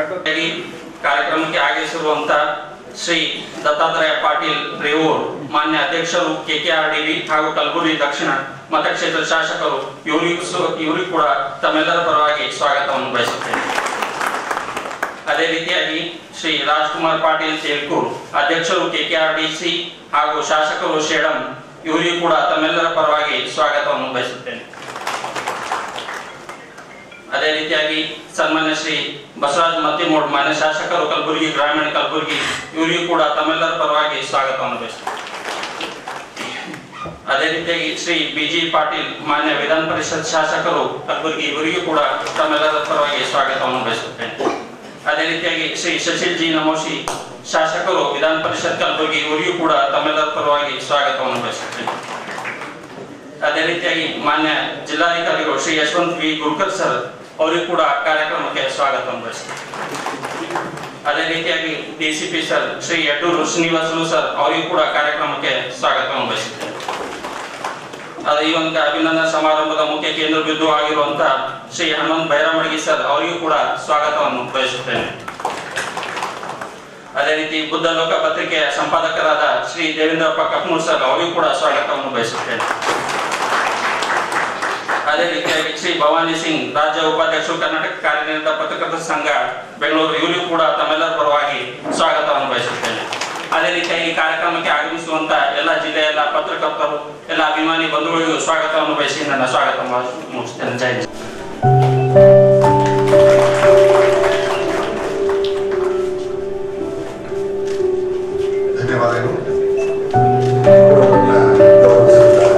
ಈ ಕಾರ್ಯಕ್ರಮಕ್ಕೆ ಆಗಮಿಸಿರುವಂತ ಶ್ರೀ ದತ್ತಾತ್ರೇಯ ಪಾಟೀಲ್ ರೇವೂರ್ ಮಾನ್ಯ ಅಧ್ಯಕ್ಷರು ಕೆಕೆಆರ್ಡಿವಿ ಹಾಗೂ ಕಲಬುರಗಿ ದಕ್ಷಿಣ ಮತಕ್ಷೇತ್ರ ಶಾಸಕರು ಇವರಿಗೂ ಸು- ಇವರಿಗೂ ಕೂಡ ತಮ್ಮೆಲ್ಲರ ಪರವಾಗಿ ಸ್ವಾಗತವನ್ನು ಬಯಸುತ್ತೇನೆ ಅದೇ ರೀತಿಯಾಗಿ ಶ್ರೀ ರಾಜ್ಕುಮಾರ್ ಪಾಟೀಲ್ ತೇಲ್ಕೂರ್ ಅಧ್ಯಕ್ಷರು ಕೆಕೆಆರ್ಡಿಸಿ ಹಾಗೂ ಶಾಸಕರು ಶೇಡಂ ಇವರಿಗೂ ಕೂಡ ತಮ್ಮೆಲ್ಲರ ಪರವಾಗಿ ಸ್ವಾಗತವನ್ನು ಬಯಸುತ್ತೇನೆ ಅದೇ ರೀತಿಯಾಗಿ ಸನ್ಮಾನ್ಯ ಶ್ರೀ ಬಸವರಾಜ್ ಮತ್ತಿಮೂಡ್ ಮಾನ್ಯ ಶಾಸಕರು ಕಲಬುರಗಿ ಗ್ರಾಮೀಣ ಕಲಬುರಗಿ ಇವರಿಗೂ ಕೂಡ ತಮ್ಮೆಲ್ಲರ ಪರವಾಗಿ ಸ್ವಾಗತವನ್ನು ಬಯಸುತ್ತೇನೆ ಅದೇ ರೀತಿಯಾಗಿ ಶ್ರೀ ಬಿಜಿ ಪಾಟೀಲ್ ಮಾನ್ಯ ವಿಧಾನ ಪರಿಷತ್ ಶಾಸಕರು ಕಲಬುರಗಿ ಇವರಿಗೂ ಕೂಡ ತಮ್ಮೆಲ್ಲರ ಪರವಾಗಿ ಸ್ವಾಗತವನ್ನು ಬಯಸುತ್ತೇನೆ ಅದೇ ರೀತಿಯಾಗಿ ಶ್ರೀ ಶಶಿಲ್ ಜಿ ನಮೋಶಿ ಶಾಸಕರು ವಿಧಾನ ಪರಿಷತ್ ಕಲಬುರಗಿ ಇವರಿಗೂ ಕೂಡ ತಮ್ಮೆಲ್ಲರ ಪರವಾಗಿ ಸ್ವಾಗತವನ್ನು ಬಯಸುತ್ತೇನೆ ಅದೇ ರೀತಿಯಾಗಿ ಮಾನ್ಯ ಜಿಲ್ಲಾಧಿಕಾರಿಗಳು ಶ್ರೀ ಯಶವಂತ್ ವಿ ಗುಲ್ಕರ್ ಸರ್ ಅವರಿಗೂ ಕೂಡ ಕಾರ್ಯಕ್ರಮಕ್ಕೆ ಸ್ವಾಗತವನ್ನು ಬಯಸುತ್ತೇನೆ ಅದೇ ರೀತಿಯಾಗಿ DCP sir Shri Yaddur Srinivasalu sir ಅವರಿಗೂ ಕೂಡ ಕಾರ್ಯಕ್ರಮಕ್ಕೆ ಸ್ವಾಗತವನ್ನು ಬಯಸುತ್ತೇನೆ ಅದೇ ಈ ಒಂದು ಅಭಿನಂದನಾ ಸಮಾರಂಭದ ಮುಖ್ಯ ಕೇಂದ್ರ ಬಿಂದು ಆಗಿರುವಂತಹ ಶ್ರೀ ಹನುಮಂತ್ ಬೈರಾಮಡಿಗೆ ಸರ್ ಅವರಿಗೂ ಕೂಡ ಸ್ವಾಗತವನ್ನು ಬಯಸುತ್ತೇನೆ ಅದೇ ರೀತಿ ಬುದ್ಧ ಲೋಕ ಪತ್ರಿಕೆಯ ಸಂಪಾದಕರಾದ ಶ್ರೀ ದೇವೇಂದ್ರಪ್ಪ ಕಪ್ನೂರ್ ಸರ್ ಅವರಿಗೂ ಕೂಡ ಸ್ವಾಗತವನ್ನು ಬಯಸುತ್ತೇನೆ ಅದೇ ರೀತಿಯಾಗಿ ಶ್ರೀ ಭವಾನಿ ಸಿಂಗ್ ರಾಜ್ಯ ಉಪಾಧ್ಯಕ್ಷರು ಕರ್ನಾಟಕ ಕಾರ್ಯನಿರತ ಪತ್ರಕರ್ತರ ಸಂಘ ಬೆಂಗಳೂರು ಇವರಿಗೂ ಕೂಡ ತಮ್ಮೆಲ್ಲರ ಪರವಾಗಿ ಸ್ವಾಗತವನ್ನು ಬಯಸುತ್ತೇನೆ ಅದೇ ರೀತಿಯಾಗಿ ಈ ಕಾರ್ಯಕ್ರಮಕ್ಕೆ ಆಗಮಿಸುವಂತ ಎಲ್ಲ ಜಿಲ್ಲೆಯ ಎಲ್ಲ ಪತ್ರಕರ್ತರು ಎಲ್ಲ ಅಭಿಮಾನಿ ಬಂಧುಗಳಿಗೂ ಸ್ವಾಗತವನ್ನು ಬಯಸಿ ನನ್ನ ಸ್ವಾಗತ ಮುಗಿಸ್ತೇನೆ ಜೈ ಹಿಂದ್. ಧನ್ಯವಾದಗಳು ಗೌರವವನ್ನು ಗೌರವಿಸುತ್ತಾರೆ.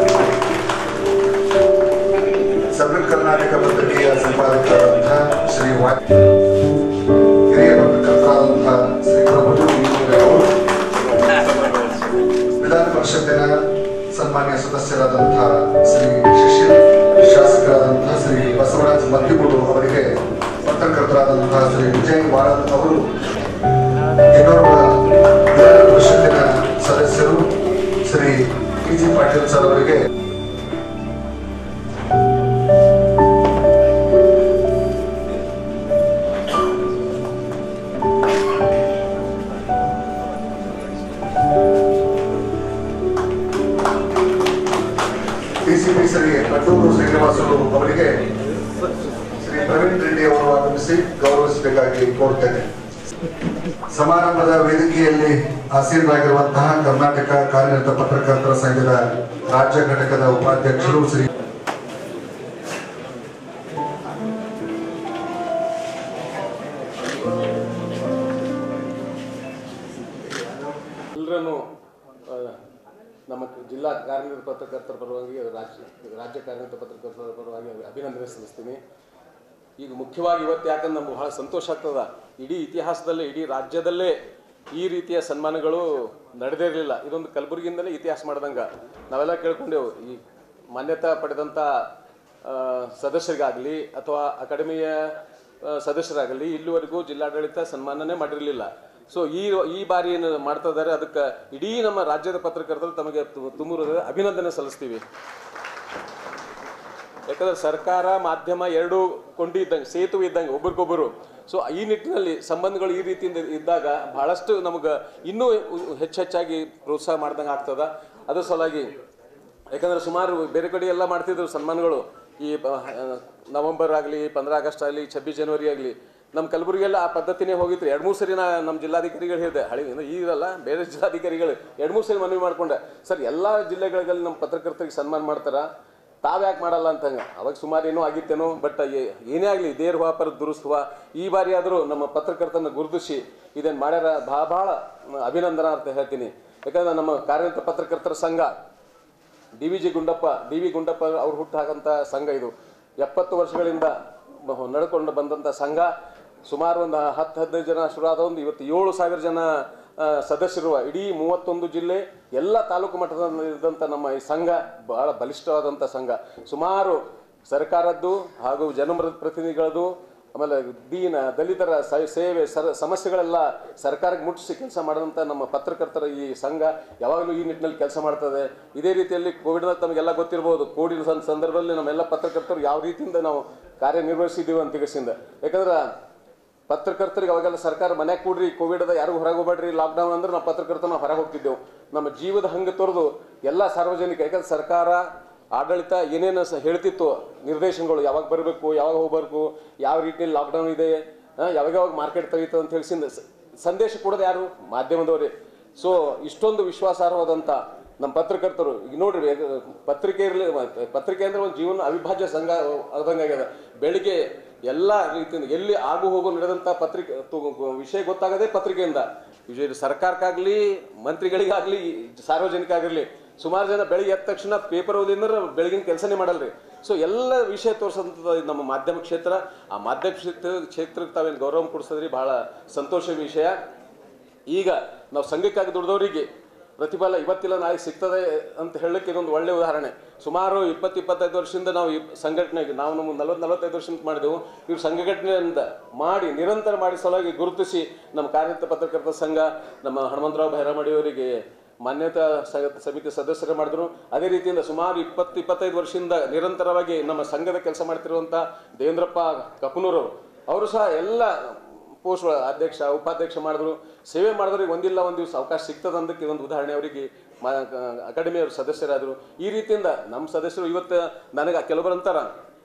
ಸಬ್ ಕರ್ನಾಟಕ ಪತ್ರಿಕೆಯ ಸಂಪಾದಕರಾದಂತಹ ಶ್ರೀ ವಾ ಹಿರಿಯ ಪತ್ರಕರ್ತರಾದಂತಹ ಶ್ರೀ ಪ್ರಭು ಅವರು ವಿಧಾನ ಪರಿಷತ್ತಿನ ಸನ್ಮಾನ್ಯ ಸದಸ್ಯರಾದಂತಹ ಶ್ರೀ ಶಿಶಿಲ್ ಶಾಸಕರಾದಂತಹ ಶ್ರೀ ಬಸವರಾಜ್ ಮತ್ತಿಗೂಡು ಅವರಿಗೆ ಪತ್ರಕರ್ತರಾದಂತಹ ಶ್ರೀ ವಿಜಯ್ ವಾಳನ್ ಅವರು ಇನ್ನೋರ್ವ ವಿಧಾನ ಪರಿಷತ್ತಿನ ಸದಸ್ಯರು Shri P G Patil sir ಅವರಿಗೆ ಡಿಸಿಪಿ ಶ್ರೀ ಕಟ್ಟೂರು ಶ್ರೀನಿವಾಸರು ಅವರಿಗೆ ಶ್ರೀ ಪ್ರವೀಣ್ ರೆಡ್ಡಿ ಅವರು ಆಗಮಿಸಿ ಗೌರವಿಸಬೇಕಾಗಿ ಕೋರ್ತೇನೆ ಸಮಾರಂಭದ ವೇದಿಕೆಯಲ್ಲಿ ಆಸೀನರಾಗಿರುವಂತಹ ಕರ್ನಾಟಕ ಕಾರ್ಯನಿರತ ಪತ್ರಕರ್ತರ ಸಂಘದ ರಾಜ್ಯ ಘಟಕದ ಉಪಾಧ್ಯಕ್ಷರು ಶ್ರೀ ಎಲ್ಲರನ್ನು ಆ, ನಮ್ಮ ಜಿಲ್ಲಾ ಕಾರ್ಯನಿರತ ಪತ್ರಕರ್ತರ ಪರವಾಗಿ ರಾಜ್ಯ ರಾಜ್ಯ ಕಾರ್ಯನಿರತ ಪತ್ರಕರ್ತರ ಪರವಾಗಿ ಅಭಿನಂದನೆ ಸಲ್ಲಿಸ್ತೀನಿ ಈಗ ಮುಖ್ಯವಾಗಿ ಇವತ್ತು ಯಾಕಂದ್ರೆ ನಮ್ಗೆ ಬಹಳ ಸಂತೋಷ ಆಗ್ತದ ಇಡೀ ಇತಿಹಾಸದಲ್ಲೇ ಇಡೀ ರಾಜ್ಯದಲ್ಲೇ ಈ ರೀತಿಯ ಸನ್ಮಾನಗಳು ನಡೆದೇ ಇರಲಿಲ್ಲ ಇದೊಂದು ಕಲಬುರಗಿಯಿಂದಲೇ ಇತಿಹಾಸ ಮಾಡ್ದಂಗೆ ನಾವೆಲ್ಲ ಕೇಳ್ಕೊಂಡೆವು ಈ ಮಾನ್ಯತಾ ಪಡೆದಂಥ ಆ, ಸದಸ್ಯರಿಗಾಗಲಿ ಅಥವಾ ಅಕಾಡೆಮಿಯ ಆ, ಸದಸ್ಯರಾಗಲಿ ಇಲ್ಲಿವರೆಗೂ ಜಿಲ್ಲಾಡಳಿತ ಸನ್ಮಾನನೇ ಮಾಡಿರಲಿಲ್ಲ ಸೊ ಈ ಈ ಬಾರಿ ಏನು ಮಾಡ್ತಾ ಇದ್ದಾರೆ ಅದಕ್ಕೆ ಇಡೀ ನಮ್ಮ ರಾಜ್ಯದ ಪತ್ರಕರ್ತರು ತಮಗೆ ತು- ತುಂಬ ಅಭಿನಂದನೆ ಸಲ್ಲಿಸ್ತೀವಿ ಯಾಕಂದ್ರೆ ಸರ್ಕಾರ ಮಾಧ್ಯಮ ಎರಡೂ ಕೊಂಡಿ ಇದ್ದಂಗೆ ಸೇತುವೆ ಇದ್ದಂಗೆ ಒಬ್ರಿಗೊಬ್ಬರು ಸೊ ಈ ನಿಟ್ಟಿನಲ್ಲಿ ಸಂಬಂಧಗಳು ಈ ರೀತಿಯಿಂದ ಇದ್ದಾಗ ಬಹಳಷ್ಟು ನಮಗೆ ಇನ್ನೂ ಹೆಚ್ಚು ಹೆಚ್ಚಾಗಿ ಪ್ರೋತ್ಸಾಹ ಮಾಡ್ದಂಗೆ ಆಗ್ತದ ಅದ್ರ ಸಲುವಾಗಿ ಯಾಕಂದ್ರೆ ಸುಮಾರು ಬೇರೆ ಕಡೆ ಎಲ್ಲ ಮಾಡ್ತಿದ್ರು ಸನ್ಮಾನಗಳು ಈ ಬ- ನವೆಂಬರ್ ಆಗಲಿ ಪಂದ್ರ ಆಗಸ್ಟ್ ಆಗಲಿ ಛಬ್ಬೀಸ್ ಜನವರಿ ಆಗಲಿ ನಮ್ಮ ಕಲಬುರಗಿಯಲ್ಲಿ ಆ ಪದ್ಧತಿನೇ ಹೋಗಿತ್ತು ಎರಡು ಮೂರು ಸರಿ ನಾ ನಮ್ಮ ಜಿಲ್ಲಾಧಿಕಾರಿಗಳು ಹೇಳಿದೆ ಹಳಿ ಅಂದ್ರೆ ಈಗಲ್ಲ ಬೇರೆ ಜಿಲ್ಲಾಧಿಕಾರಿಗಳು ಎರಡು ಮೂರು ಸರಿ ಮನವಿ ಮಾಡ್ಕೊಂಡೆ ಸರ್ ಎಲ್ಲ ಜಿಲ್ಲೆಗಳಲ್ಲಿ ನಮ್ಮ ಪತ್ರಕರ್ತರಿಗೆ ಸನ್ಮಾನ ಮಾಡ್ತಾರ ತಾವ್ಯಾಕೆ ಮಾಡಲ್ಲ ಅಂತಂಗ ಅವಾಗ ಸುಮಾರು ಏನೋ ಆಗಿತ್ತೇನೋ ಬಟ್ ಏನೇ ಆಗಲಿ ದೇರ್ ಹೂವ ಪರ ದುರುಸ್ತುವ ಈ ಬಾರಿ ಆದರೂ ನಮ್ಮ ಪತ್ರಕರ್ತನ ಗುರುತಿಸಿ ಇದನ್ನು ಮಾಡ್ಯಾರ ಭಾಳ ಭಾಳ ಅಭಿನಂದನಾ ಅಂತ ಹೇಳ್ತೀನಿ ಯಾಕಂದ್ರೆ ನಮ್ಮ ಕಾರ್ಯನಿರತ ಪತ್ರಕರ್ತರ ಸಂಘ D V G Gundappa D V Gundappa ಅವ್ರು ಹುಟ್ಟು ಹಾಕಂಥ ಸಂಘ ಇದು ಎಪ್ಪತ್ತು ವರ್ಷಗಳಿಂದ ಬ- ನಡ್ಕೊಂಡು ಬಂದಂಥ ಸಂಘ ಸುಮಾರು ಒಂದು ಹತ್ತು ಹದಿನೈದು ಜನ ಶುರು ಆದ ಒಂದು ಇವತ್ತು ಏಳು ಸಾವಿರ ಜನ ಆ, ಸದಸ್ಯರುವ ಇಡೀ ಮೂವತ್ತೊಂದು ಜಿಲ್ಲೆ ಎಲ್ಲ ತಾಲೂಕು ಮಟ್ಟದಲ್ಲಿ ಇದ್ದಂಥ ನಮ್ಮ ಈ ಸಂಘ ಬಹಳ ಬಲಿಷ್ಠವಾದಂಥ ಸಂಘ ಸುಮಾರು ಸರ್ಕಾರದ್ದು ಹಾಗೂ ಜನಮರ ಪ್ರತಿನಿಧಿಗಳದ್ದು ಆಮೇಲೆ ದೀನ ದಲಿತರ ಸ- ಸೇವೆ ಸರ ಸಮಸ್ಯೆಗಳೆಲ್ಲ ಸರ್ಕಾರಕ್ಕೆ ಮುಟ್ಟಿಸಿ ಕೆಲಸ ಮಾಡಿದಂಥ ನಮ್ಮ ಪತ್ರಕರ್ತರ ಈ ಸಂಘ ಯಾವಾಗಲೂ ಈ ನಿಟ್ಟಿನಲ್ಲಿ ಕೆಲಸ ಮಾಡ್ತದೆ ಇದೇ ರೀತಿಯಲ್ಲಿ ಕೋವಿಡ್ನಲ್ಲಿ ತಮಗೆಲ್ಲ ಗೊತ್ತಿರ್ಬೋದು ಕೋವಿಡ್ ಸಂ- ಸಂದರ್ಭದಲ್ಲಿ ನಮ್ಮೆಲ್ಲ ಪತ್ರಕರ್ತರು ಯಾವ ರೀತಿಯಿಂದ ನಾವು ಕಾರ್ಯನಿರ್ವಹಿಸಿದ್ದೀವಿ ಅಂತ ತಿಗಸಿಂದ ಯಾಕಂದ್ರೆ ಪತ್ರಕರ್ತರಿಗೆ ಅವಾಗೆಲ್ಲ ಸರ್ಕಾರ ಮನ್ಯಾಗ ಕೂಡ್ರಿ ಕೋವಿಡ್ ಅದ ಯಾರು ಹೊರಗೆ ಹೋಗ್ಬೇಡ್ರಿ ಲಾಕ್ಡೌನ್ ಅಂದ್ರೆ ನಾವು ಪತ್ರಕರ್ತ ನಾವು ಹೊರಗೆ ಹೋಗ್ತಿದ್ದೆವು ನಮ್ಮ ಜೀವದ ಹಂಗೆ ತೊರೆದು ಎಲ್ಲ ಸಾರ್ವಜನಿಕ ಯಾಕಂದ್ರೆ ಸರ್ಕಾರ ಆಡಳಿತ ಏನೇನು ಸ ಹೇಳ್ತಿತ್ತು ನಿರ್ದೇಶನಗಳು ಯಾವಾಗ ಬರಬೇಕು ಯಾವಾಗ ಹೋಗ್ಬೇಕು ಯಾವ ರೀತಿಯಲ್ಲಿ ಲಾಕ್ಡೌನ್ ಇದೆ ಆ, ಯಾವಾಗ ಯಾವಾಗ ಮಾರ್ಕೆಟ್ ತೆಗಿತು ಅಂತ ಹೇಳಿ ಸಿಂದ- ಸ- ಸಂದೇಶ ಕೊಡೋದು ಯಾರು ಮಾಧ್ಯಮದವರೇ ಸೊ ಇಷ್ಟೊಂದು ವಿಶ್ವಾಸಾರ್ಹವಾದಂಥ ನಮ್ಮ ಪತ್ರಕರ್ತರು ಈಗ ನೋಡ್ರಿ ಅದು ಪತ್ರಿಕೆ ಇರಲಿ ಪತ್ರಿಕೆ ಅಂದ್ರೆ ಒಂದು ಜೀವನ ಅವಿಭಾಜ್ಯ ಸಂಘ ಆದಂಗಾಗ್ಯದ ಬೆಳಿಗ್ಗೆ ಎಲ್ಲ ರೀತಿಯಿಂದ ಎಲ್ಲಿ ಆಗು ಹೋಗು ನಡೆದಂಥ ಪತ್ರಿಕೆ ತು- ವಿಷಯ ಗೊತ್ತಾಗದೆ ಪತ್ರಿಕೆಯಿಂದ ವಿಜಯ ಸರ್ಕಾರಕ್ಕಾಗಲಿ ಮಂತ್ರಿಗಳಿಗಾಗಲಿ ಸಾರ್ವಜನಿಕ ಆಗಿರಲಿ ಸುಮಾರು ಜನ ಬೆಳಿಗ್ಗೆ ಎದ್ದ ತಕ್ಷಣ ಪೇಪರ್ ಓದಿಂದ್ರೆ ಬೆಳಗಿನ ಕೆಲಸನೇ ಮಾಡಲ್ರಿ ಸೊ ಎಲ್ಲ ವಿಷಯ ತೋರಿಸೋಂಥದ್ದು ನಮ್ಮ ಮಾಧ್ಯಮ ಕ್ಷೇತ್ರ ಆ ಮಾಧ್ಯಮ ಕ್ಷೇತ್ರ ಕ್ಷೇತ್ರಕ್ಕೆ ತಾವೇನು ಗೌರವ ಕೊಡಿಸೋದ್ರಿ ಬಹಳ ಸಂತೋಷ ವಿಷಯ ಈಗ ನಾವು ಸಂಘಕ್ಕಾಗಿ ದುಡಿದವರಿಗೆ ಪ್ರತಿಫಲ ಇವತ್ತಿಲ್ಲ ನಾಳೆ ಸಿಗ್ತದೆ ಅಂತ ಹೇಳಲಿಕ್ಕೆ ಇದೊಂದು ಒಳ್ಳೆ ಉದಾಹರಣೆ ಸುಮಾರು ಇಪ್ಪತ್ತು ಇಪ್ಪತ್ತೈದು ವರ್ಷದಿಂದ ನಾವು ಈ ಸಂಘಟನೆಗೆ ನಾವು ನಮ್ಮ ನಲವತ್ತು ನಲವತ್ತೈದು ವರ್ಷದಿಂದ ಮಾಡಿದೆವು ಇವ್ರು ಸಂಘಟನೆಯಿಂದ ಮಾಡಿ ನಿರಂತರ ಮಾಡಿ ಸಲುವಾಗಿ ಗುರುತಿಸಿ ನಮ್ಮ ಕಾರ್ಯರತ ಪತ್ರಕರ್ತರ ಸಂಘ ನಮ್ಮ ಹನುಮಂತರಾವ್ ಭೈರಮಡಿಯವರಿಗೆ ಮಾನ್ಯತಾ ಸ- ಸಮಿತಿ ಸದಸ್ಯರು ಮಾಡಿದ್ರು ಅದೇ ರೀತಿಯಿಂದ ಸುಮಾರು ಇಪ್ಪತ್ತು ಇಪ್ಪತ್ತೈದು ವರ್ಷದಿಂದ ನಿರಂತರವಾಗಿ ನಮ್ಮ ಸಂಘದ ಕೆಲಸ ಮಾಡ್ತಿರುವಂಥ ದೇವೇಂದ್ರಪ್ಪ ಕಪನೂರು ಅವರು ಸಹ ಎಲ್ಲ ಪೋಸ್ಟ್ ಅಧ್ಯಕ್ಷ ಉಪಾಧ್ಯಕ್ಷ ಮಾಡಿದ್ರು ಸೇವೆ ಮಾಡಿದ್ರೆ ಒಂದಿಲ್ಲ ಒಂದು ದಿವಸ ಅವಕಾಶ ಸಿಗ್ತದೆ ಅಂದಕ್ಕೆ ಇದೊಂದು ಉದಾಹರಣೆ ಅವರಿಗೆ ಅಕಾಡೆಮಿಯವ್ರ ಸದಸ್ಯರಾದರು ಈ ರೀತಿಯಿಂದ ನಮ್ಮ ಸದಸ್ಯರು ಇವತ್ತು ನನಗೆ ಕೆಲವರು ಅಂತಾರ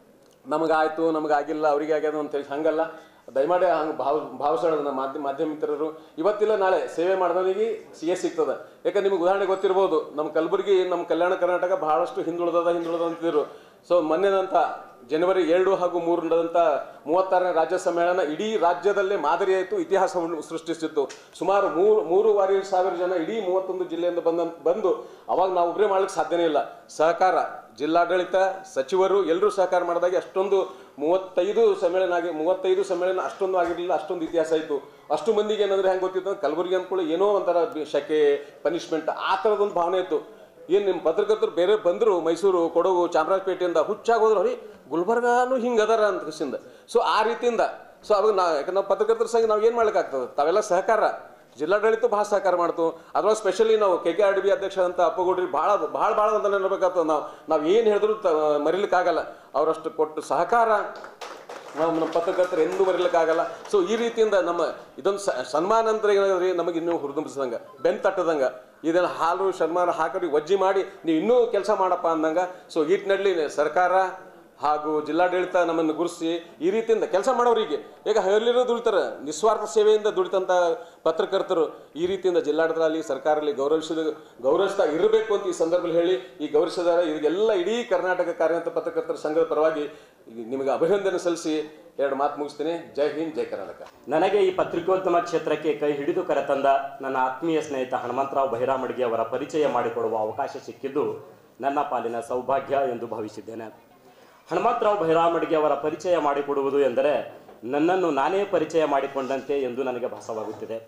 ನಮಗಾಯ್ತು ನಮಗಾಗಿಲ್ಲ ಅವರಿಗೆ ಆಗ್ಯದ ಅಂತೇಳಿ ಹಂಗಲ್ಲ ದಯಮಾಡಿ ಹಂಗೆ ಭಾವ ಭಾವಿಸೋಣ ನಮ್ಮ ಮಾಧ್ಯಮ ಮಾಧ್ಯಮ ಮಿತ್ರರು ಇವತ್ತಿಲ್ಲ ನಾಳೆ ಸೇವೆ ಮಾಡಿದವರಿಗೆ ಸಿ ಎಸ್ ಸಿಗ್ತದೆ ಯಾಕಂದ್ರೆ ನಿಮ್ಗೆ ಉದಾಹರಣೆ ಗೊತ್ತಿರ್ಬೋದು ನಮ್ಮ ಕಲಬುರಗಿ ನಮ್ಮ ಕಲ್ಯಾಣ ಕರ್ನಾಟಕ ಬಹಳಷ್ಟು ಹಿಂದುಳಿದದ ಹಿಂದುಳಿದ ಅಂತಿದ್ರು ಸೊ ಮೊನ್ನೆದಂತ ಜನವರಿ ಎರಡು ಹಾಗೂ ಮೂರು ನಡೆದಂಥ ಮೂವತ್ತಾರನೇ ರಾಜ್ಯ ಸಮ್ಮೇಳನ ಇಡೀ ರಾಜ್ಯದಲ್ಲೇ ಮಾದರಿಯಾಯಿತು ಇತಿಹಾಸವನ್ನು ಸೃಷ್ಟಿಸಿತ್ತು ಸುಮಾರು ಮೂರು ಮೂರುವರೆ ಸಾವಿರ ಜನ ಇಡೀ ಮೂವತ್ತೊಂದು ಜಿಲ್ಲೆಯಿಂದ ಬಂದ ಬಂದು ಅವಾಗ ನಾವು ಒಬ್ಬರೇ ಮಾಡ್ಲಿಕ್ಕೆ ಸಾಧ್ಯನೇ ಇಲ್ಲ ಸಹಕಾರ ಜಿಲ್ಲಾಡಳಿತ ಸಚಿವರು ಎಲ್ಲರೂ ಸಹಕಾರ ಮಾಡಿದಾಗ ಅಷ್ಟೊಂದು ಮೂವತ್ತೈದು ಸಮ್ಮೇಳನ ಆಗಿ ಮೂವತ್ತೈದು ಸಮ್ಮೇಳನ ಅಷ್ಟೊಂದು ಆಗಿರಲಿಲ್ಲ ಅಷ್ಟೊಂದು ಇತಿಹಾಸ ಇತ್ತು ಅಷ್ಟು ಮಂದಿಗೆ ಏನಂದ್ರೆ ಹೆಂಗೆ ಗೊತ್ತಿತ್ತು ಅಂದ್ರೆ ಕಲಬುರಗಿ ಅಂದ್ಕೊಳ್ಳಿ ಏನೋ ಒಂಥರ ಬಿ- ಶಕೆ ಪನಿಷ್ಮೆಂಟ್ ಆ ಥರದೊಂದು ಭಾವನೆ ಇತ್ತು ಏನು ನಿಮ್ಮ ಪತ್ರಕರ್ತರು ಬೇರೆ ಬಂದರು ಮೈಸೂರು ಕೊಡಗು ಚಾಮರಾಜಪೇಟೆಯಿಂದ ಹುಚ್ಚಾಗೋದ್ರು ರೀ ಗುಲ್ಬರ್ಗಾನು ಹಿಂಗೆ ಅದಾರ ಅಂತ ಖುಷಿಯಿಂದ ಸೊ ಆ ರೀತಿಯಿಂದ ಸೊ ಅವಾಗ ನಾವು ಯಾಕಂದ್ರೆ ನಾವು ಪತ್ರಕರ್ತರ ಸಂಘ ನಾವು ಏನು ಮಾಡ್ಲಿಕ್ಕಾಗ್ತದೆ ತಾವೆಲ್ಲ ಸಹಕಾರ ಜಿಲ್ಲಾಡಳಿತ ಭಾಳ ಸಹಕಾರ ಮಾಡ್ತು ಅದ್ರೊಳಗೆ ಸ್ಪೆಷಲಿ ನಾವು K K R D B ಅಧ್ಯಕ್ಷ ಅಂತ ಅಪ್ಪಗೋಡ್ರಿ ಭಾಳ ಭಾಳ ಭಾಳ ಅಂತ ನೆನಬೇಕಾಗ್ತದೆ ನಾವು ನಾವು ಏನು ಹೇಳಿದ್ರು ತ ಮರಿಲಿಕ್ಕಾಗಲ್ಲ ಅವರಷ್ಟು ಕೊಟ್ಟು ಸಹಕಾರ ನಾವು ನಮ್ಮ ಪತ್ರಕರ್ತರು ಎಂದೂ ಮರಿಲಿಕ್ಕಾಗಲ್ಲ ಸೊ ಈ ರೀತಿಯಿಂದ ನಮ್ಮ ಇದೊಂದು ಸ- ಸನ್ಮಾನ ಅಂತ ಏನಾದ್ರಿ ನಮಗೆ ಇನ್ನೂ ಹುರಿದುಂಬಿಸಿದಂಗೆ ಬೆನ್ ತಟ್ಟದಂಗೆ ಇದನ್ನು ಹಾಲು ಸನ್ಮಾನ ಹಾಕಿ ವಜ್ಜಿ ಮಾಡಿ ನೀವು ಇನ್ನೂ ಕೆಲಸ ಮಾಡಪ್ಪ ಅಂದಂಗೆ ಸೊ ಈಟ್ನಲ್ಲಿ ಸರ್ಕಾರ ಹಾಗೂ ಜಿಲ್ಲಾಡಳಿತ ನಮ್ಮನ್ನು ಗುರುಸಿ ಈ ರೀತಿಯಿಂದ ಕೆಲಸ ಮಾಡೋರಿಗೆ ಈಗ ಹಗಲಿರೋ ದುಡಿತಾರೆ ನಿಸ್ವಾರ್ಥ ಸೇವೆಯಿಂದ ದುಡಿತಂಥ ಪತ್ರಕರ್ತರು ಈ ರೀತಿಯಿಂದ ಜಿಲ್ಲಾಡಳಿತ ಆಗಲಿ ಸರ್ಕಾರ ಆಗಲಿ ಗೌರವಿಸಿದ ಗೌರವಿಸ್ತಾ ಇರಬೇಕು ಅಂತ ಈ ಸಂದರ್ಭದಲ್ಲಿ ಹೇಳಿ ಈ ಗೌರವಿಸಿದ್ದಾರೆ ಇದಕ್ಕೆಲ್ಲ ಇಡೀ ಕರ್ನಾಟಕ ಕಾರ್ಯರತ ಪತ್ರಕರ್ತರ ಸಂಘದ ಪರವಾಗಿ ಈಗ ನಿಮಗೆ ಅಭಿನಂದನೆ ಸಲ್ಲಿಸಿ ಎರಡು ಮಾತು ಮುಗಿಸ್ತೀನಿ ಜೈ ಹಿಂದ್ ಜೈ ಕರ್ನಾಟಕ ನನಗೆ ಈ ಪತ್ರಿಕೋದ್ಯಮ ಕ್ಷೇತ್ರಕ್ಕೆ ಕೈ ಹಿಡಿದು ಕರೆತಂದ ನನ್ನ ಆತ್ಮೀಯ ಸ್ನೇಹಿತ ಹನುಮಂತರಾವ್ ಬಹಿರಾಮಡಿಗೆ ಅವರ ಪರಿಚಯ ಮಾಡಿಕೊಡುವ ಅವಕಾಶ ಸಿಕ್ಕಿದ್ದು ನನ್ನ ಪಾಲಿನ ಸೌಭಾಗ್ಯ ಎಂದು ಭಾವಿಸಿದ್ದೇನೆ ಹನುಮಂತರಾವ್ ಬಹಿರಾಮಡಿಗೆ ಅವರ ಪರಿಚಯ ಮಾಡಿಕೊಡುವುದು ಎಂದರೆ ನನ್ನನ್ನು ನಾನೇ ಪರಿಚಯ ಮಾಡಿಕೊಂಡಂತೆ ಎಂದು ನನಗೆ ಭಾಸವಾಗುತ್ತಿದೆ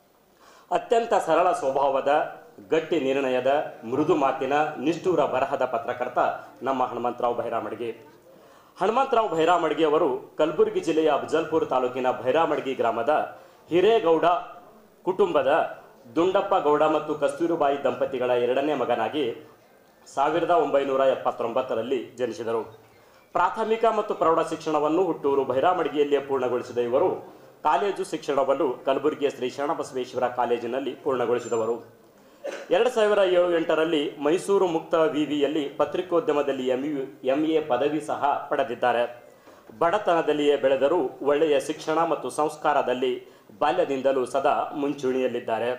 ಅತ್ಯಂತ ಸರಳ ಸ್ವಭಾವದ ಗಟ್ಟಿ ನಿರ್ಣಯದ ಮೃದು ಮಾತಿನ ನಿಷ್ಠೂರ ಬರಹದ ಪತ್ರಕರ್ತ ನಮ್ಮ ಹನುಮಂತರಾವ್ ಭೈರಾಮಡ್ಗಿ ಹನುಮಂತರಾವ್ ಭೈರಾಮಡ್ಗಿ ಅವರು ಕಲಬುರಗಿ ಜಿಲ್ಲೆಯ ಅಫಜಲ್ಪುರ ತಾಲೂಕಿನ ಭೈರಾಮಡ್ಗಿ ಗ್ರಾಮದ ಹಿರೇಗೌಡ ಕುಟುಂಬದ ದುಂಡಪ್ಪ ಗೌಡ ಮತ್ತು ಕಸ್ತೂರುಬಾಯಿ ದಂಪತಿಗಳ ಎರಡನೇ ಮಗನಾಗಿ ಸಾವಿರದ ಒಂಬೈನೂರ ಎಪ್ಪತ್ತೊಂಬತ್ತರಲ್ಲಿ ಜನಿಸಿದರು ಪ್ರಾಥಮಿಕ ಮತ್ತು ಪ್ರೌಢ ಶಿಕ್ಷಣವನ್ನು ಹುಟ್ಟೂರು ಭೈರಾಮಡಿಗೆಯಲ್ಲಿಯೇ ಪೂರ್ಣಗೊಳಿಸಿದ ಇವರು ಕಾಲೇಜು ಶಿಕ್ಷಣವನ್ನು ಕಲಬುರಗಿಯ ಶ್ರೀ ಶರಣಬಸವೇಶ್ವರ ಕಾಲೇಜಿನಲ್ಲಿ ಪೂರ್ಣಗೊಳಿಸಿದವರು ಎರಡು ಸಾವಿರ ಏಳು ಎಂಟರಲ್ಲಿ ಮೈಸೂರು ಮುಕ್ತ ವಿವಿಯಲ್ಲಿ ಪತ್ರಿಕೋದ್ಯಮದಲ್ಲಿ ಎಂ ಯು ಎಂ ಎ ಪದವಿ ಸಹ ಪಡೆದಿದ್ದಾರೆ ಬಡತನದಲ್ಲಿಯೇ ಬೆಳೆದರೂ ಒಳ್ಳೆಯ ಶಿಕ್ಷಣ ಮತ್ತು ಸಂಸ್ಕಾರದಲ್ಲಿ ಬಾಲ್ಯದಿಂದಲೂ ಸದಾ ಮುಂಚೂಣಿಯಲ್ಲಿದ್ದಾರೆ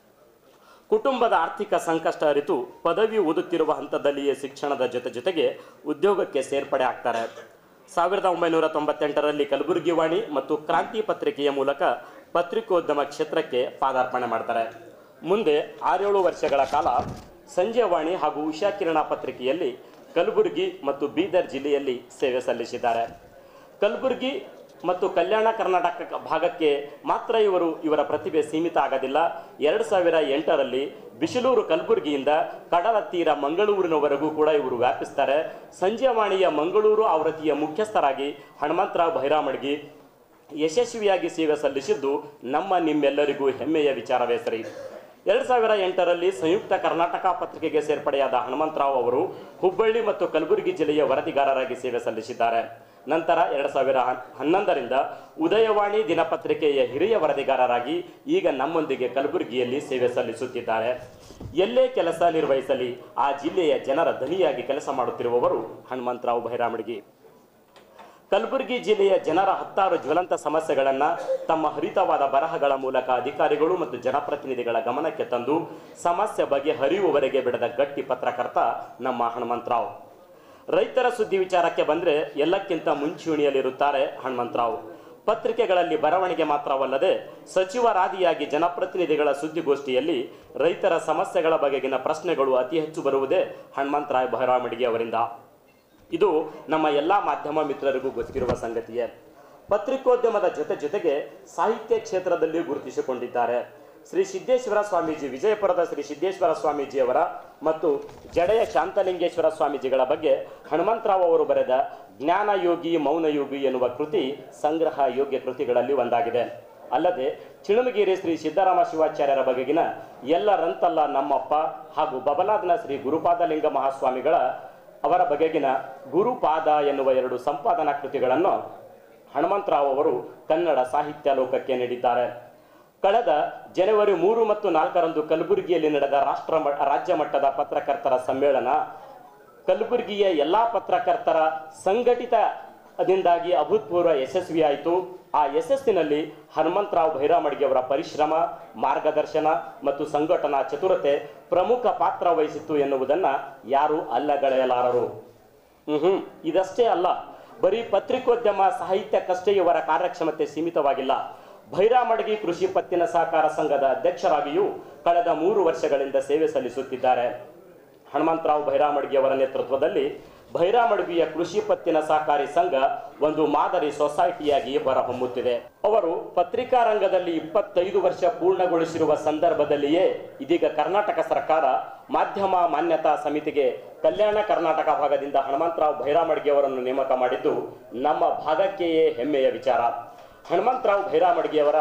ಕುಟುಂಬದ ಆರ್ಥಿಕ ಸಂಕಷ್ಟ ಅರಿತು ಪದವಿ ಓದುತ್ತಿರುವ ಹಂತದಲ್ಲಿಯೇ ಶಿಕ್ಷಣದ ಜೊತೆ ಜೊತೆಗೆ ಉದ್ಯೋಗಕ್ಕೆ ಸೇರ್ಪಡೆ ಆಗ್ತಾರೆ ಸಾವಿರದ ಒಂಬೈನೂರ ತೊಂಬತ್ತೆಂಟರಲ್ಲಿ ಕಲಬುರಗಿ ವಾಣಿ ಮತ್ತು ಕ್ರಾಂತಿ ಪತ್ರಿಕೆಯ ಮೂಲಕ ಪತ್ರಿಕೋದ್ಯಮ ಕ್ಷೇತ್ರಕ್ಕೆ ಪಾದಾರ್ಪಣೆ ಮಾಡ್ತಾರೆ ಮುಂದೆ ಆರೇಳು ವರ್ಷಗಳ ಕಾಲ ಸಂಜೆವಾಣಿ ಹಾಗೂ ಉಷಾ ಕಿರಣ ಪತ್ರಿಕೆಯಲ್ಲಿ ಕಲಬುರಗಿ ಮತ್ತು ಬೀದರ್ ಜಿಲ್ಲೆಯಲ್ಲಿ ಸೇವೆ ಸಲ್ಲಿಸಿದ್ದಾರೆ ಕಲಬುರಗಿ ಮತ್ತು ಕಲ್ಯಾಣ ಕರ್ನಾಟಕ ಭಾಗಕ್ಕೆ ಮಾತ್ರ ಇವರು ಇವರ ಪ್ರತಿಭೆ ಸೀಮಿತ ಆಗೋದಿಲ್ಲ ಎರಡು ಸಾವಿರ ಎಂಟರಲ್ಲಿ ಬಿಸಿಲೂರು ಕಲಬುರಗಿಯಿಂದ ಕಡಲ ತೀರ ಮಂಗಳೂರಿನವರೆಗೂ ಕೂಡ ಇವರು ವ್ಯಾಪಿಸ್ತಾರೆ ಸಂಜೆವಾಣಿಯ ಮಂಗಳೂರು ಆವೃತ್ತಿಯ ಮುಖ್ಯಸ್ಥರಾಗಿ ಹನುಮಂತರಾವ್ ಭೈರಾಮಡ್ಗಿ ಯಶಸ್ವಿಯಾಗಿ ಸೇವೆ ಸಲ್ಲಿಸಿದ್ದು ನಮ್ಮ ನಿಮ್ಮೆಲ್ಲರಿಗೂ ಹೆಮ್ಮೆಯ ವಿಚಾರವೇ ಸರಿ ಎರಡು ಸಾವಿರ ಎಂಟರಲ್ಲಿ ಸಂಯುಕ್ತ ಕರ್ನಾಟಕ ಪತ್ರಿಕೆಗೆ ಸೇರ್ಪಡೆಯಾದ ಹನುಮಂತರಾವ್ ಅವರು ಹುಬ್ಬಳ್ಳಿ ಮತ್ತು ಕಲಬುರಗಿ ಜಿಲ್ಲೆಯ ವರದಿಗಾರರಾಗಿ ಸೇವೆ ಸಲ್ಲಿಸಿದ್ದಾರೆ ನಂತರ ಎರಡು ಸಾವಿರ ಹನ್- ಹನ್ನೊಂದರಿಂದ ಉದಯವಾಣಿ ದಿನಪತ್ರಿಕೆಯ ಹಿರಿಯ ವರದಿಗಾರರಾಗಿ ಈಗ ನಮ್ಮೊಂದಿಗೆ ಕಲಬುರಗಿಯಲ್ಲಿ ಸೇವೆ ಸಲ್ಲಿಸುತ್ತಿದ್ದಾರೆ ಎಲ್ಲೇ ಕೆಲಸ ನಿರ್ವಹಿಸಲಿ ಆ ಜಿಲ್ಲೆಯ ಜನರ ಧನಿಯಾಗಿ ಕೆಲಸ ಮಾಡುತ್ತಿರುವವರು ಹನುಮಂತರಾವ್ ಭೈರಾಮಡ್ಗಿ ಕಲಬುರಗಿ ಜಿಲ್ಲೆಯ ಜನರ ಹತ್ತಾರು ಜ್ವಲಂತ ಸಮಸ್ಯೆಗಳನ್ನು ತಮ್ಮ ಹರಿತವಾದ ಬರಹಗಳ ಮೂಲಕ ಅಧಿಕಾರಿಗಳು ಮತ್ತು ಜನಪ್ರತಿನಿಧಿಗಳ ಗಮನಕ್ಕೆ ತಂದು ಸಮಸ್ಯೆ ಬಗೆಹರಿಯುವವರೆಗೆ ಬಿಡದ ಗಟ್ಟಿ ಪತ್ರಕರ್ತ ನಮ್ಮ ಹನುಮಂತರಾವ್ ರೈತರ ಸುದ್ದಿ ವಿಚಾರಕ್ಕೆ ಬಂದರೆ ಎಲ್ಲಕ್ಕಿಂತ ಮುಂಚೂಣಿಯಲ್ಲಿರುತ್ತಾರೆ ಹನುಮಂತರಾವ್ ಪತ್ರಿಕೆಗಳಲ್ಲಿ ಬರವಣಿಗೆ ಮಾತ್ರವಲ್ಲದೆ ಸಚಿವರಾದಿಯಾಗಿ ಜನಪ್ರತಿನಿಧಿಗಳ ಸುದ್ದಿಗೋಷ್ಠಿಯಲ್ಲಿ ರೈತರ ಸಮಸ್ಯೆಗಳ ಬಗೆಗಿನ ಪ್ರಶ್ನೆಗಳು ಅತಿ ಹೆಚ್ಚು ಬರುವುದೇ ಹನುಮಂತರಾಯ್ ಬಹರಾಮಡಿಗೆ ಅವರಿಂದ ಇದು ನಮ್ಮ ಎಲ್ಲ ಮಾಧ್ಯಮ ಮಿತ್ರರಿಗೂ ಗೊತ್ತಿರುವ ಸಂಗತಿಯೇ ಪತ್ರಿಕೋದ್ಯಮದ ಜೊತೆ ಜೊತೆಗೆ ಸಾಹಿತ್ಯ ಕ್ಷೇತ್ರದಲ್ಲಿ ಗುರುತಿಸಿಕೊಂಡಿದ್ದಾರೆ ಶ್ರೀ ಸಿದ್ದೇಶ್ವರ ಸ್ವಾಮೀಜಿ ವಿಜಯಪುರದ ಶ್ರೀ ಸಿದ್ದೇಶ್ವರ ಸ್ವಾಮೀಜಿಯವರ ಮತ್ತು ಜಡೆಯ ಶಾಂತಲಿಂಗೇಶ್ವರ ಸ್ವಾಮೀಜಿಗಳ ಬಗ್ಗೆ ಹನುಮಂತರಾವ್ ಅವರು ಬರೆದ ಜ್ಞಾನಯೋಗಿ ಮೌನಯೋಗಿ ಎನ್ನುವ ಕೃತಿ ಸಂಗ್ರಹ ಯೋಗ್ಯ ಕೃತಿಗಳಲ್ಲಿ ಒಂದಾಗಿದೆ ಅಲ್ಲದೆ ಚಿಣಮಗಿರಿ ಶ್ರೀ ಸಿದ್ದರಾಮ ಶಿವಾಚಾರ್ಯರ ಬಗೆಗಿನ ಎಲ್ಲರಂತಲ್ಲ ನಮ್ಮಪ್ಪ ಹಾಗೂ ಬಬಲಾದ್ನ ಶ್ರೀ ಗುರುಪಾದಲಿಂಗ ಮಹಾಸ್ವಾಮಿಗಳ ಅವರ ಬಗೆಗಿನ ಗುರುಪಾದ ಎನ್ನುವ ಎರಡು ಸಂಪಾದನಾ ಕೃತಿಗಳನ್ನು ಹನುಮಂತರಾವ್ ಅವರು ಕನ್ನಡ ಸಾಹಿತ್ಯ ಲೋಕಕ್ಕೆ ನೀಡಿದ್ದಾರೆ ಕಳೆದ ಜನವರಿ ಮೂರು ಮತ್ತು ನಾಲ್ಕರಂದು ಕಲಬುರಗಿಯಲ್ಲಿ ನಡೆದ ರಾಷ್ಟ್ರ ಮ- ರಾಜ್ಯ ಮಟ್ಟದ ಪತ್ರಕರ್ತರ ಸಮ್ಮೇಳನ ಕಲಬುರಗಿಯ ಎಲ್ಲಾ ಪತ್ರಕರ್ತರ ಸಂಘಟಿತದಿಂದಾಗಿ ಅಭೂತಪೂರ್ವ ಯಶಸ್ವಿಯಾಯಿತು ಆ ಯಶಸ್ಸಿನಲ್ಲಿ ಹನುಮಂತರಾವ್ ಭೈರಾಮಡ್ಗಿ ಅವರ ಪರಿಶ್ರಮ ಮಾರ್ಗದರ್ಶನ ಮತ್ತು ಸಂಘಟನಾ ಚತುರತೆ ಪ್ರಮುಖ ಪಾತ್ರ ವಹಿಸಿತ್ತು ಎನ್ನುವುದನ್ನು ಯಾರೂ ಅಲ್ಲಗಳೆಯಲಾರರು ಹ್ಮ್ ಇದಷ್ಟೇ ಅಲ್ಲ ಬರೀ ಪತ್ರಿಕೋದ್ಯಮ ಸಾಹಿತ್ಯಕ್ಕಷ್ಟೇ ಇವರ ಕಾರ್ಯಕ್ಷಮತೆ ಸೀಮಿತವಾಗಿಲ್ಲ ಭೈರಾಮಡ್ಗಿ ಕೃಷಿ ಪತ್ತಿನ ಸಹಕಾರ ಸಂಘದ ಅಧ್ಯಕ್ಷರಾಗಿಯೂ ಕಳೆದ ಮೂರು ವರ್ಷಗಳಿಂದ ಸೇವೆ ಸಲ್ಲಿಸುತ್ತಿದ್ದಾರೆ ಹನುಮಂತರಾವ್ ಭೈರಾಮಡ್ಗಿ ಅವರ ನೇತೃತ್ವದಲ್ಲಿ ಭೈರಾಮಡ್ಗಿಯ ಕೃಷಿ ಪತ್ತಿನ ಸಹಕಾರಿ ಸಂಘ ಒಂದು ಮಾದರಿ ಸೊಸೈಟಿಯಾಗಿ ಹೊರಹೊಮ್ಮುತ್ತಿದೆ ಅವರು ಪತ್ರಿಕಾ ರಂಗದಲ್ಲಿ ಇಪ್ಪತ್ತೈದು ವರ್ಷ ಪೂರ್ಣಗೊಳಿಸಿರುವ ಸಂದರ್ಭದಲ್ಲಿಯೇ ಇದೀಗ ಕರ್ನಾಟಕ ಸರ್ಕಾರ ಮಾಧ್ಯಮ ಮಾನ್ಯತಾ ಸಮಿತಿಗೆ ಕಲ್ಯಾಣ ಕರ್ನಾಟಕ ಭಾಗದಿಂದ ಹನುಮಂತರಾವ್ ಭೈರಾಮಡ್ಗಿ ಅವರನ್ನು ನೇಮಕ ಮಾಡಿದ್ದು ನಮ್ಮ ಭಾಗಕ್ಕೆಯೇ ಹೆಮ್ಮೆಯ ವಿಚಾರ ಹನುಮಂತರಾವ್ ಭೈರಾಮಡ್ಗಿ ಅವರ